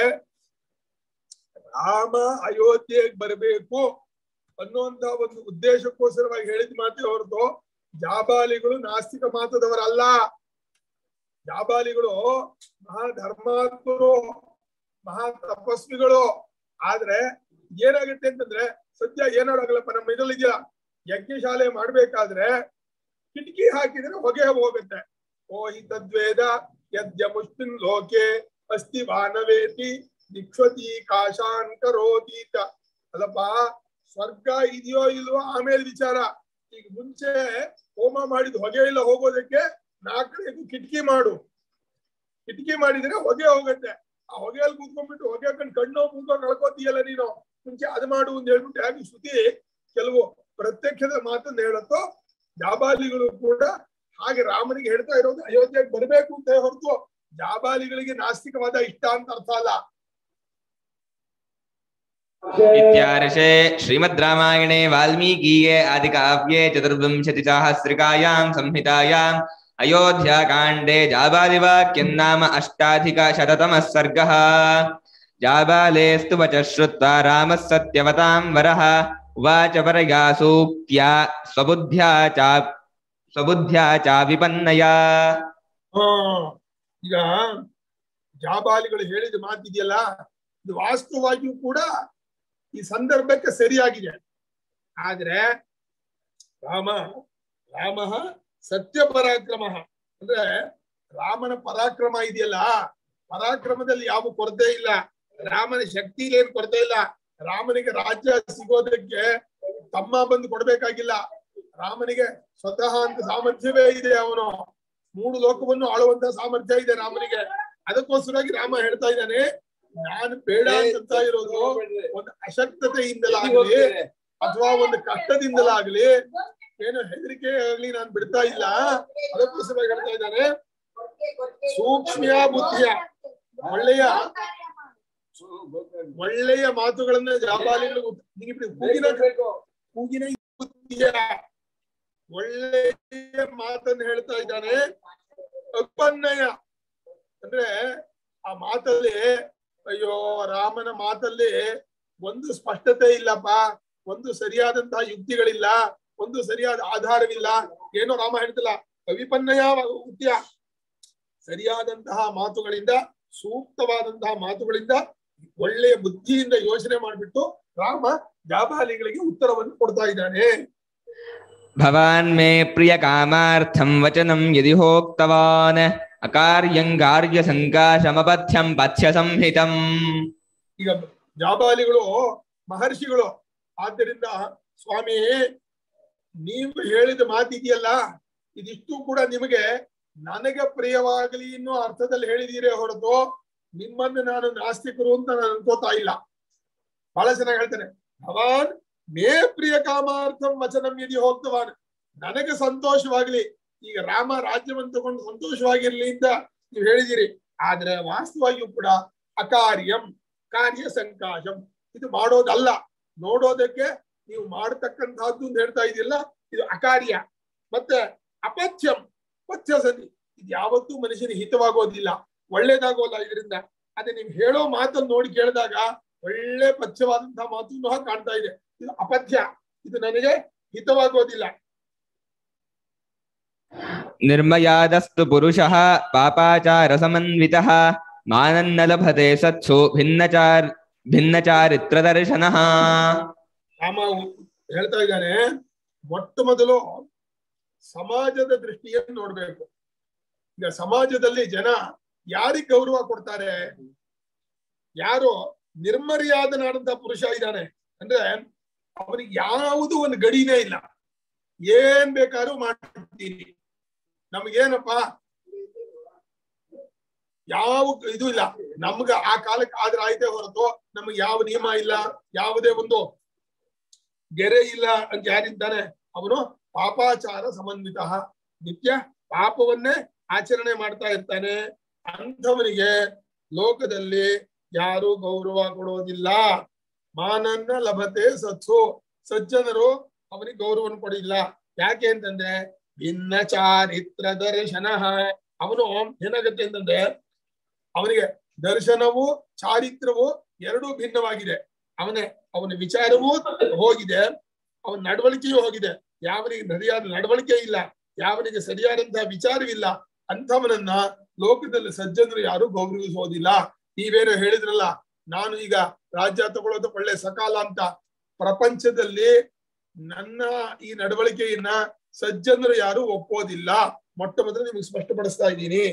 ರಾಮ ಅಯೋಧ್ಯೆಗೆ ಬರಬೇಕು ಅನ್ನುವಂತ ಒಂದು ಉದ್ದೇಶಕ್ಕೋಸ್ಕರವಾಗಿ ಹೇಳಿದ ಮಾತೇ ಹೊರತು ಜಾಬಾಲಿಗಳು ನಾಸ್ತಿಕ ಮಾತದವರಲ್ಲ ಜಾಬಾಲಿಗಳು ಮಹಾ ಧರ್ಮಾತ್ಮರು ಮಹಾ ತಪಸ್ವಿಗಳು ಆದ್ರೆ ಏನಾಗುತ್ತೆ ಅಂತಂದ್ರೆ ಸದ್ಯ ಏನಾಡೋಗಲ್ಲಪ್ಪ ನಮ್ಮ ಇದ್ರಲ್ಲಿದ್ಯಾ ಯಜ್ಞಶಾಲೆ ಮಾಡ್ಬೇಕಾದ್ರೆ ಕಿಟಕಿ ಹಾಕಿದ್ರೆ ಹೊಗೆ ಹೋಗುತ್ತೆ ಓ ಹಿ ತದ್ವೇದ ಯದ್ಯ ಮುಷ್ಟಿನ್ ಲೋಕೆ ಅಸ್ತಿ ವಾನವೇತಿ ನಿಕ್ಷತಿ ಕಾಶಾನ್ ಕರೋತಿ ತ. ಅಲ್ಲಪ್ಪ ಸ್ವರ್ಗ ಇದೆಯೋ ಇಲ್ವೋ ಆಮೇಲೆ ವಿಚಾರ ಈಗ ಮುಂಚೆ ಹೋಮ ಮಾಡಿದ ಹೊಗೆ ಇಲ್ಲ ಹೋಗೋದಕ್ಕೆ ನಾಲ್ಕನೇದು ಕಿಟಕಿ ಮಾಡು ಕಿಟಕಿ ಮಾಡಿದ್ರೆ ಹೊಗೆ ಹೋಗುತ್ತೆ ಆ ಹೊಗೆಯಲ್ಲಿ ಕೂತ್ಕೊಂಡ್ಬಿಟ್ಟು ಹೊಗೆ ಹಾಕೊಂಡು ಕಣ್ಣು ಮೂಗೋ ಕಳ್ಕೊತೀಯಲ್ಲ ನೀನು ಮುಂಚೆ ಅದು ಮಾಡು ಅಂತ ಹೇಳ್ಬಿಟ್ಟು ಯಾಕೆ ಶ್ರುತಿ ಕೆಲವು ಪ್ರತ್ಯಕ್ಷದ ಮಾತನ್ನ ಹೇಳುತ್ತೋ ಜಾಬಾಲಿಗಳು ಕೂಡ ಹಾಗೆ ರಾಮನಿಗೆ ಹೇಳ್ತಾ ಇರೋದು ಅಯೋಧ್ಯೆಗೆ ಬರಬೇಕು ಅಂತ ಹೊರತು ಜಾಬಾಲಿಗಳಿಗೆ ನಾಸ್ತಿಕವಾದ ಇಷ್ಟ ಅಂತ ಅರ್ಥ ಅಲ್ಲ इत्यार्षे श्रीमद् रामायणे वाल्मीकीये आदिकाव्ये चतुर्विंशतिसहस्रिकायां संहितायाम् अयोध्याकाण्डे जाबालिवाक्यं नाम अष्टाधिकशततमः सर्गः जाबालेस्तु वचः श्रुत्वा रामः सत्यवतां वरः उवाच परया सूक्त्या स्वबुद्ध्या चा स्वबुद्ध्या चा विपन्नया ಆ, ಈಗ ಜಾಬಾಲಿಗಳು ಹೇಳಿದ ಮಾತಿದೆಯಲ್ಲ ಇದು ವಾಸ್ತವವಾಗಿಯೂ ಕೂಡ ಈ ಸಂದರ್ಭಕ್ಕೆ ಸರಿಯಾಗಿದೆ ಆದ್ರೆ ರಾಮ ರಾಮ ಸತ್ಯ ಪರಾಕ್ರಮ ಅಂದ್ರೆ ರಾಮನ ಪರಾಕ್ರಮ ಇದೆಯಲ್ಲ ಪರಾಕ್ರಮದಲ್ಲಿ ಯಾವ ಕೊರತೆ ಇಲ್ಲ ರಾಮನ ಶಕ್ತಿ ಏನ್ ಕೊರತೆ ಇಲ್ಲ ರಾಮನಿಗೆ ರಾಜ್ಯ ಸಿಗೋದಕ್ಕೆ ತಮ್ಮ ಬಂದು ಕೊಡ್ಬೇಕಾಗಿಲ್ಲ ರಾಮನಿಗೆ ಸ್ವತಃ ಅಂತ ಸಾಮರ್ಥ್ಯವೇ ಇದೆ ಅವನು ಮೂರು ಲೋಕವನ್ನು ಆಳುವಂತ ಸಾಮರ್ಥ್ಯ ಇದೆ ರಾಮನಿಗೆ ಅದಕ್ಕೋಸ್ಕರವಾಗಿ ರಾಮ ಹೇಳ್ತಾ ಇದ್ದಾನೆ ನಾನು ಬೇಡ ಅಂತ ಇರೋದು ಒಂದು ಅಶಕ್ತತೆಯಿಂದಲಾಗಲಿ ಅಥವಾ ಒಂದು ಕಷ್ಟದಿಂದಲಾಗ್ಲಿ ಏನು ಹೆದರಿಕೆ ಆಗ್ಲಿ ನಾನು ಬಿಡ್ತಾ ಇಲ್ಲ ಅದಕ್ಕೋಸ್ಕರವಾಗಿ ಹೇಳ್ತಾ ಇದ್ದಾನೆ ಸೂಕ್ಷ್ಮ ಬುದ್ಧಿಯ ಒಳ್ಳೆಯ ಒಳ್ಳೆಯ ಮಾತುಗಳನ್ನ ಜಾಬಾಲಿಗಳು ನಿನಗೆ ಕೂಗಿನ ಕೂಗಿನ ಬುದ್ಧಿಯ ಒಳ್ಳೆಯ ಮಾತನ್ನ ಹೇಳ್ತಾ ಇದ್ದಾನೆ ಉತ್ಪನ್ನಯ ಅಂದ್ರೆ ಆ ಮಾತಲ್ಲಿ ಅಯ್ಯೋ ರಾಮನ ಮಾತಲ್ಲಿ ಒಂದು ಸ್ಪಷ್ಟತೆ ಇಲ್ಲಪ್ಪ ಒಂದು ಸರಿಯಾದಂತಹ ಯುಕ್ತಿಗಳಿಲ್ಲ ಒಂದು ಸರಿಯಾದ ಆಧಾರವಿಲ್ಲ ಏನೋ ರಾಮ ಹೇಳ್ತಿಲ್ಲ ಕವಿಪನ್ನಯ ಉತ್ಯ ಸರಿಯಾದಂತಹ ಮಾತುಗಳಿಂದ ಸೂಕ್ತವಾದಂತಹ ಮಾತುಗಳಿಂದ ಒಳ್ಳೆಯ ಬುದ್ಧಿಯಿಂದ ಯೋಚನೆ ಮಾಡ್ಬಿಟ್ಟು ರಾಮ ಜಾಬಾಲಿಗಳಿಗೆ ಉತ್ತರವನ್ನು ಕೊಡ್ತಾ ಇದ್ದಾನೆ भवान् मे प्रियकामार्थं वचनं यदि होक्तवान् अकार्यं कार्यसङ्काशमपथ्यं पथ्यसंहितम् ಈಗ ಜಾಬಾಲಿಗಳು ಮಹರ್ಷಿಗಳು ಆದ್ದರಿಂದ ಸ್ವಾಮಿ ನೀವು ಹೇಳಿದ ಮಾತಿದೆಯಲ್ಲ ಇದಿಷ್ಟು ಕೂಡ ನಿಮಗೆ ನನಗೆ ಪ್ರಿಯವಾಗಲಿ ಅನ್ನೋ ಅರ್ಥದಲ್ಲಿ ಹೇಳಿದೀರೇ ಹೊರತು ನಿಮ್ಮನ್ನು ನಾನು ನಾಸ್ತಿಕರು ಅಂತ ನಾನು ಅನ್ಕೋತಾ ಇಲ್ಲ ಬಹಳ ಚೆನ್ನಾಗಿ ಹೇಳ್ತಾನೆ ಭವಾನ್ ಮೇ ಪ್ರಿಯ ಕಾಮಾರ್ಥಂ ವಚನಂ ಯದಿ ಹೋಗ್ತವಾನ್ ನನಗೆ ಸಂತೋಷವಾಗ್ಲಿ ಈಗ ರಾಮ ರಾಜ್ಯವನ್ನು ತಗೊಂಡು ಸಂತೋಷವಾಗಿರ್ಲಿ ಅಂತ ನೀವು ಹೇಳಿದಿರಿ ಆದ್ರೆ ವಾಸ್ತವಾಗಿಯೂ ಕೂಡ ಅಕಾರ್ಯಂ ಕಾರ್ಯ ಸಂಕಾಶಂ ಇದು ಮಾಡೋದಲ್ಲ ನೋಡೋದಕ್ಕೆ ನೀವು ಮಾಡತಕ್ಕಂತಹದ್ದು ಅಂತ ಹೇಳ್ತಾ ಇದೆಯಲ್ಲ ಇದು ಅಕಾರ್ಯ ಮತ್ತೆ ಅಪಥ್ಯಂ ಪಥ್ಯ ಸತಿ ಇದು ಯಾವತ್ತೂ ಮನುಷ್ಯನಿಗೆ ಹಿತವಾಗೋದಿಲ್ಲ ಒಳ್ಳೇದಾಗೋಲ್ಲ ಇದರಿಂದ ಅದೇ ನೀವು ಹೇಳೋ ಮಾತನ್ನು ನೋಡಿ ಕೇಳಿದಾಗ ಒಳ್ಳೆ ಪಥ್ಯವಾದಂತಹ ಮಾತು ಸಹ ಕಾಣ್ತಾ ಇದೆ ಇದು ಅಪಥ್ಯ ಇದು ನನಗೆ ಹಿತವಾಗೋದಿಲ್ಲ निर्मयादस्तु पुरुषः पापाचारसमन्वितः मानन्न लभते सत्सु भिन्नचार भिन्नचारित्रदर्शनः ರಾಮ ಹೇಳ್ತಾ ಇದ್ದಾನೆ ಮೊಟ್ಟ ಮೊದಲು ಸಮಾಜದ ದೃಷ್ಟಿಯನ್ನು ನೋಡ್ಬೇಕು ಈಗ ಸಮಾಜದಲ್ಲಿ ಜನ ಯಾರಿಗ್ ಗೌರವ ಕೊಡ್ತಾರೆ ಯಾರು ನಿರ್ಮರ್ಯಾದನಾದಂತ ಪುರುಷ ಇದ್ದಾನೆ ಅಂದ್ರೆ ಅವನಿಗೆ ಯಾವುದು ಒಂದು ಗಡಿನೇ ಇಲ್ಲ ಏನ್ ಬೇಕಾದ್ರೂ ಮಾಡ್ತೀನಿ ನಮ್ಗೇನಪ್ಪ ಯಾವ ಇದು ಇಲ್ಲ ನಮ್ಗ ಆ ಕಾಲಕ್ಕೆ ಆದ್ರೆ ಆಯ್ತೇ ಹೊರತು ನಮ್ಗೆ ಯಾವ ನಿಯಮ ಇಲ್ಲ ಯಾವುದೇ ಒಂದು ಗೆರೆ ಇಲ್ಲ ಅಂತ ಯಾರಿದ್ದಾನೆ ಅವನು ಪಾಪಾಚಾರ ಸಮನ್ವಿತ ನಿತ್ಯ ಪಾಪವನ್ನೇ ಆಚರಣೆ ಮಾಡ್ತಾ ಇರ್ತಾನೆ ಅಂಥವನಿಗೆ ಲೋಕದಲ್ಲಿ ಯಾರು ಗೌರವ ಕೊಡೋದಿಲ್ಲ ಮಾನನ್ನ ಲಭತೆ ಸತ್ಸು ಸಜ್ಜನರು ಅವನಿಗೆ ಗೌರವವನ್ನು ಕೊಡಿಲ್ಲ ಯಾಕೆ ಅಂತಂದ್ರೆ ಭಿನ್ನ ಚಾರಿತ್ರ ದರ್ಶನ ಅವನು ಏನಾಗತ್ತೆ ಅಂತಂದ್ರೆ ಅವನಿಗೆ ದರ್ಶನವು ಚಾರಿತ್ರವು ಎರಡೂ ಭಿನ್ನವಾಗಿದೆ ಅವನೇ ಅವನ ವಿಚಾರವೂ ಹೋಗಿದೆ ಅವನ ನಡವಳಿಕೆಯೂ ಹೋಗಿದೆ ಯಾವನಿಗೆ ಸರಿಯಾದ ನಡವಳಿಕೆ ಇಲ್ಲ ಯಾವನಿಗೆ ಸರಿಯಾದಂತಹ ವಿಚಾರವಿಲ್ಲ ಅಂಥವನನ್ನ ಲೋಕದಲ್ಲಿ ಸಜ್ಜನರು ಯಾರು ಗೌರವಿಸೋದಿಲ್ಲ ನೀವೇನೋ ಹೇಳಿದ್ರಲ್ಲ ನಾನು ಈಗ ರಾಜ್ಯ ತಗೊಳ್ಳೋದು ಒಳ್ಳೆ ಸಕಾಲ ಅಂತ ಪ್ರಪಂಚದಲ್ಲಿ ನನ್ನ ಈ ನಡವಳಿಕೆಯನ್ನ ಸಜ್ಜನರು ಯಾರು ಒಪ್ಪೋದಿಲ್ಲ ಮೊಟ್ಟ ಮೊದಲು ನಿಮಗೆ ಸ್ಪಷ್ಟಪಡಿಸ್ತಾ ಇದ್ದೀನಿ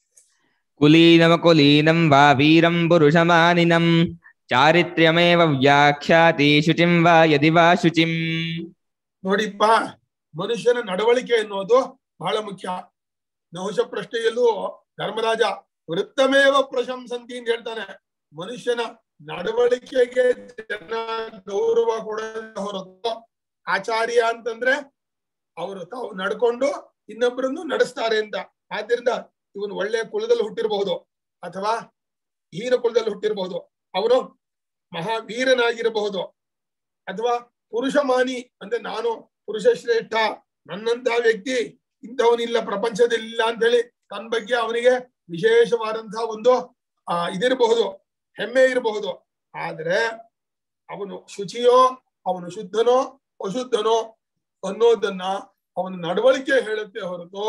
कुलीनमकुलीनं वा वीरं पुरुषमानिनं चारित्र्यमेव व्याख्याति शुचिं वा यदि वा शुचिम् ನೋಡಿಪ್ಪ ಮನುಷ್ಯನ ನಡವಳಿಕೆ ಎನ್ನುವುದು ಬಹಳ ಮುಖ್ಯ ನಹುಷ ಪ್ರಶ್ನೆಯಲ್ಲೂ ಧರ್ಮರಾಜ ವೃತ್ತಮೇವ ಪ್ರಶಂಸಂತಿ ಅಂತ ಹೇಳ್ತಾನೆ ಮನುಷ್ಯನ ನಡವಳಿಕೆಗೆ ಜನ ಗೌರವ ಕೊಡೋದೇ ಹೊರತು ಆಚಾರ್ಯ ಅಂತಂದ್ರೆ ಅವರು ತಾವು ನಡ್ಕೊಂಡು ಇನ್ನೊಬ್ಬರನ್ನು ನಡೆಸ್ತಾರೆ ಅಂತ ಆದ್ರಿಂದ ಇವನು ಒಳ್ಳೆಯ ಕುಲದಲ್ಲಿ ಹುಟ್ಟಿರಬಹುದು ಅಥವಾ ಹೀನ ಕುಲದಲ್ಲಿ ಹುಟ್ಟಿರಬಹುದು ಅವನು ಮಹಾವೀರನಾಗಿರಬಹುದು ಅಥವಾ ಪುರುಷಮಾನಿ ಅಂದ್ರೆ ನಾನು ಪುರುಷ ಶ್ರೇಷ್ಠ ನನ್ನಂತಹ ವ್ಯಕ್ತಿ ಇಂಥವನಿಲ್ಲ ಪ್ರಪಂಚದಲ್ಲಿಲ್ಲ ಅಂತ ಹೇಳಿ ತನ್ನ ಬಗ್ಗೆ ಅವನಿಗೆ ವಿಶೇಷವಾದಂತಹ ಒಂದು ಆ ಇದಿರಬಹುದು ಹೆಮ್ಮೆ ಇರಬಹುದು ಆದ್ರೆ ಅವನು ಶುಚಿಯೋ ಅವನು ಶುದ್ಧನೋ ಅಶುದ್ಧನೋ ಅನ್ನೋದನ್ನ ಅವನ ನಡವಳಿಕೆ ಹೇಳುತ್ತೆ ಹೊರತು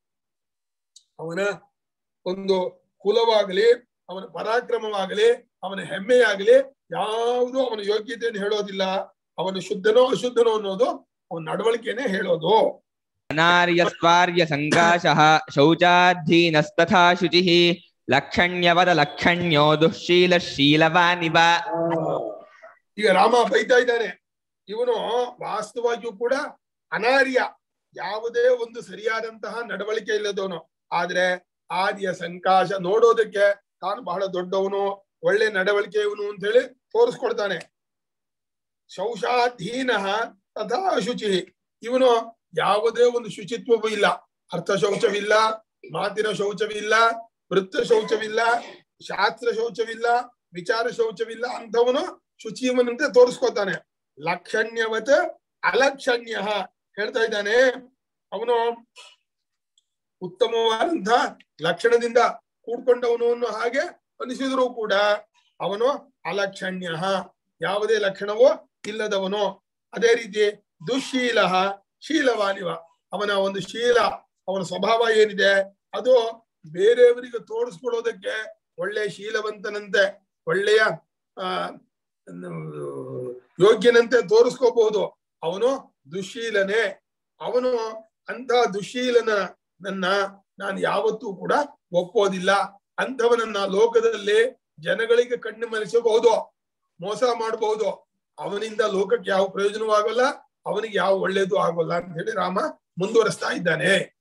ಅವನ ಒಂದು ಕುಲವಾಗಲಿ ಅವನ ಪರಾಕ್ರಮವಾಗಲಿ ಅವನ ಹೆಮ್ಮೆಯಾಗಲಿ ಯಾವುದೂ ಅವನ ಯೋಗ್ಯತೆಯನ್ನು ಹೇಳೋದಿಲ್ಲ ಅವನು ಶುದ್ಧನೋ ಅಶುದ್ಧನೋ ಅನ್ನೋದು ಅವನ ನಡವಳಿಕೆನೆ ಹೇಳೋದು अनार्यस्वार्यसङ्काशः शौचाद्धीनस्तथा शुचिः लक्षण्यवद लक्षण्यो दुःशीलशीलवानिव ಈಗ ರಾಮ ಬೈತಾ ಇದ್ದಾನೆ ಇವನು ವಾಸ್ತವಾಗಿಯೂ ಕೂಡ ಅನಾರ್ಯ ಯಾವುದೇ ಒಂದು ಸರಿಯಾದಂತಹ ನಡವಳಿಕೆ ಇಲ್ಲದವನು ಆದ್ರೆ ಆರ್ಯ ಸಂಕಾಶ ನೋಡೋದಕ್ಕೆ ತಾನು ಬಹಳ ದೊಡ್ಡವನು ಒಳ್ಳೆ ನಡವಳಿಕೆ ಇವನು ಅಂತ ಹೇಳಿ ತೋರಿಸ್ಕೊಡ್ತಾನೆ ಶೌಚಾಧೀನ ತಥಾ ಅಶುಚಿ ಇವನು ಯಾವುದೇ ಒಂದು ಶುಚಿತ್ವವೂ ಇಲ್ಲ ಅರ್ಥ ಶೌಚವಿಲ್ಲ ಮಾತಿನ ಶೌಚವಿಲ್ಲ ವೃತ್ತ ಶೌಚವಿಲ್ಲ ಶಾಸ್ತ್ರ ಶೌಚವಿಲ್ಲ ವಿಚಾರ ಶೌಚವಿಲ್ಲ ಅಂಥವನು ಶುಚಿಯವನಂತೆ ತೋರಿಸ್ಕೊತಾನೆ ಲಕ್ಷಣ್ಯವತ್ ಅಲಕ್ಷಣ್ಯ ಹೇಳ್ತಾ ಇದ್ದಾನೆ ಅವನು ಉತ್ತಮವಾದಂತಹ ಲಕ್ಷಣದಿಂದ ಕೂಡ್ಕೊಂಡವನು ಅನ್ನೋ ಹಾಗೆ ಅನಿಸಿದ್ರು ಕೂಡ ಅವನು ಅಲಕ್ಷಣ್ಯ ಯಾವುದೇ ಲಕ್ಷಣವೂ ಇಲ್ಲದವನು ಅದೇ ರೀತಿ ದುಶ್ಶೀಲ ಶೀಲವಾನಿವ ಅವನ ಒಂದು ಶೀಲ ಅವನ ಸ್ವಭಾವ ಏನಿದೆ ಅದು ಬೇರೆಯವರಿಗೆ ತೋರಿಸ್ಕೊಳ್ಳೋದಕ್ಕೆ ಒಳ್ಳೆಯ ಶೀಲವಂತನಂತೆ ಒಳ್ಳೆಯ ಆ ಯೋಗ್ಯನಂತೆ ತೋರಿಸ್ಕೋಬಹುದು ಅವನು ದುಶ್ಶೀಲನೆ ಅವನು ಅಂತ ದುಶ್ಶೀಲನ ನನ್ನ ನಾನು ಯಾವತ್ತೂ ಕೂಡ ಒಪ್ಪೋದಿಲ್ಲ ಅಂಥವನನ್ನ ಲೋಕದಲ್ಲಿ ಜನಗಳಿಗೆ ಕಣ್ಣು ಮರೆಸಬಹುದು ಮೋಸ ಮಾಡಬಹುದು ಅವನಿಂದ ಲೋಕಕ್ಕೆ ಯಾವ ಪ್ರಯೋಜನವೂ ಆಗೋಲ್ಲ ಅವನಿಗೆ ಯಾವ ಒಳ್ಳೇದು ಆಗೋಲ್ಲ ಅಂತ ಹೇಳಿ ರಾಮ ಮುಂದುವರಿಸ್ತಾ ಇದ್ದಾನೆ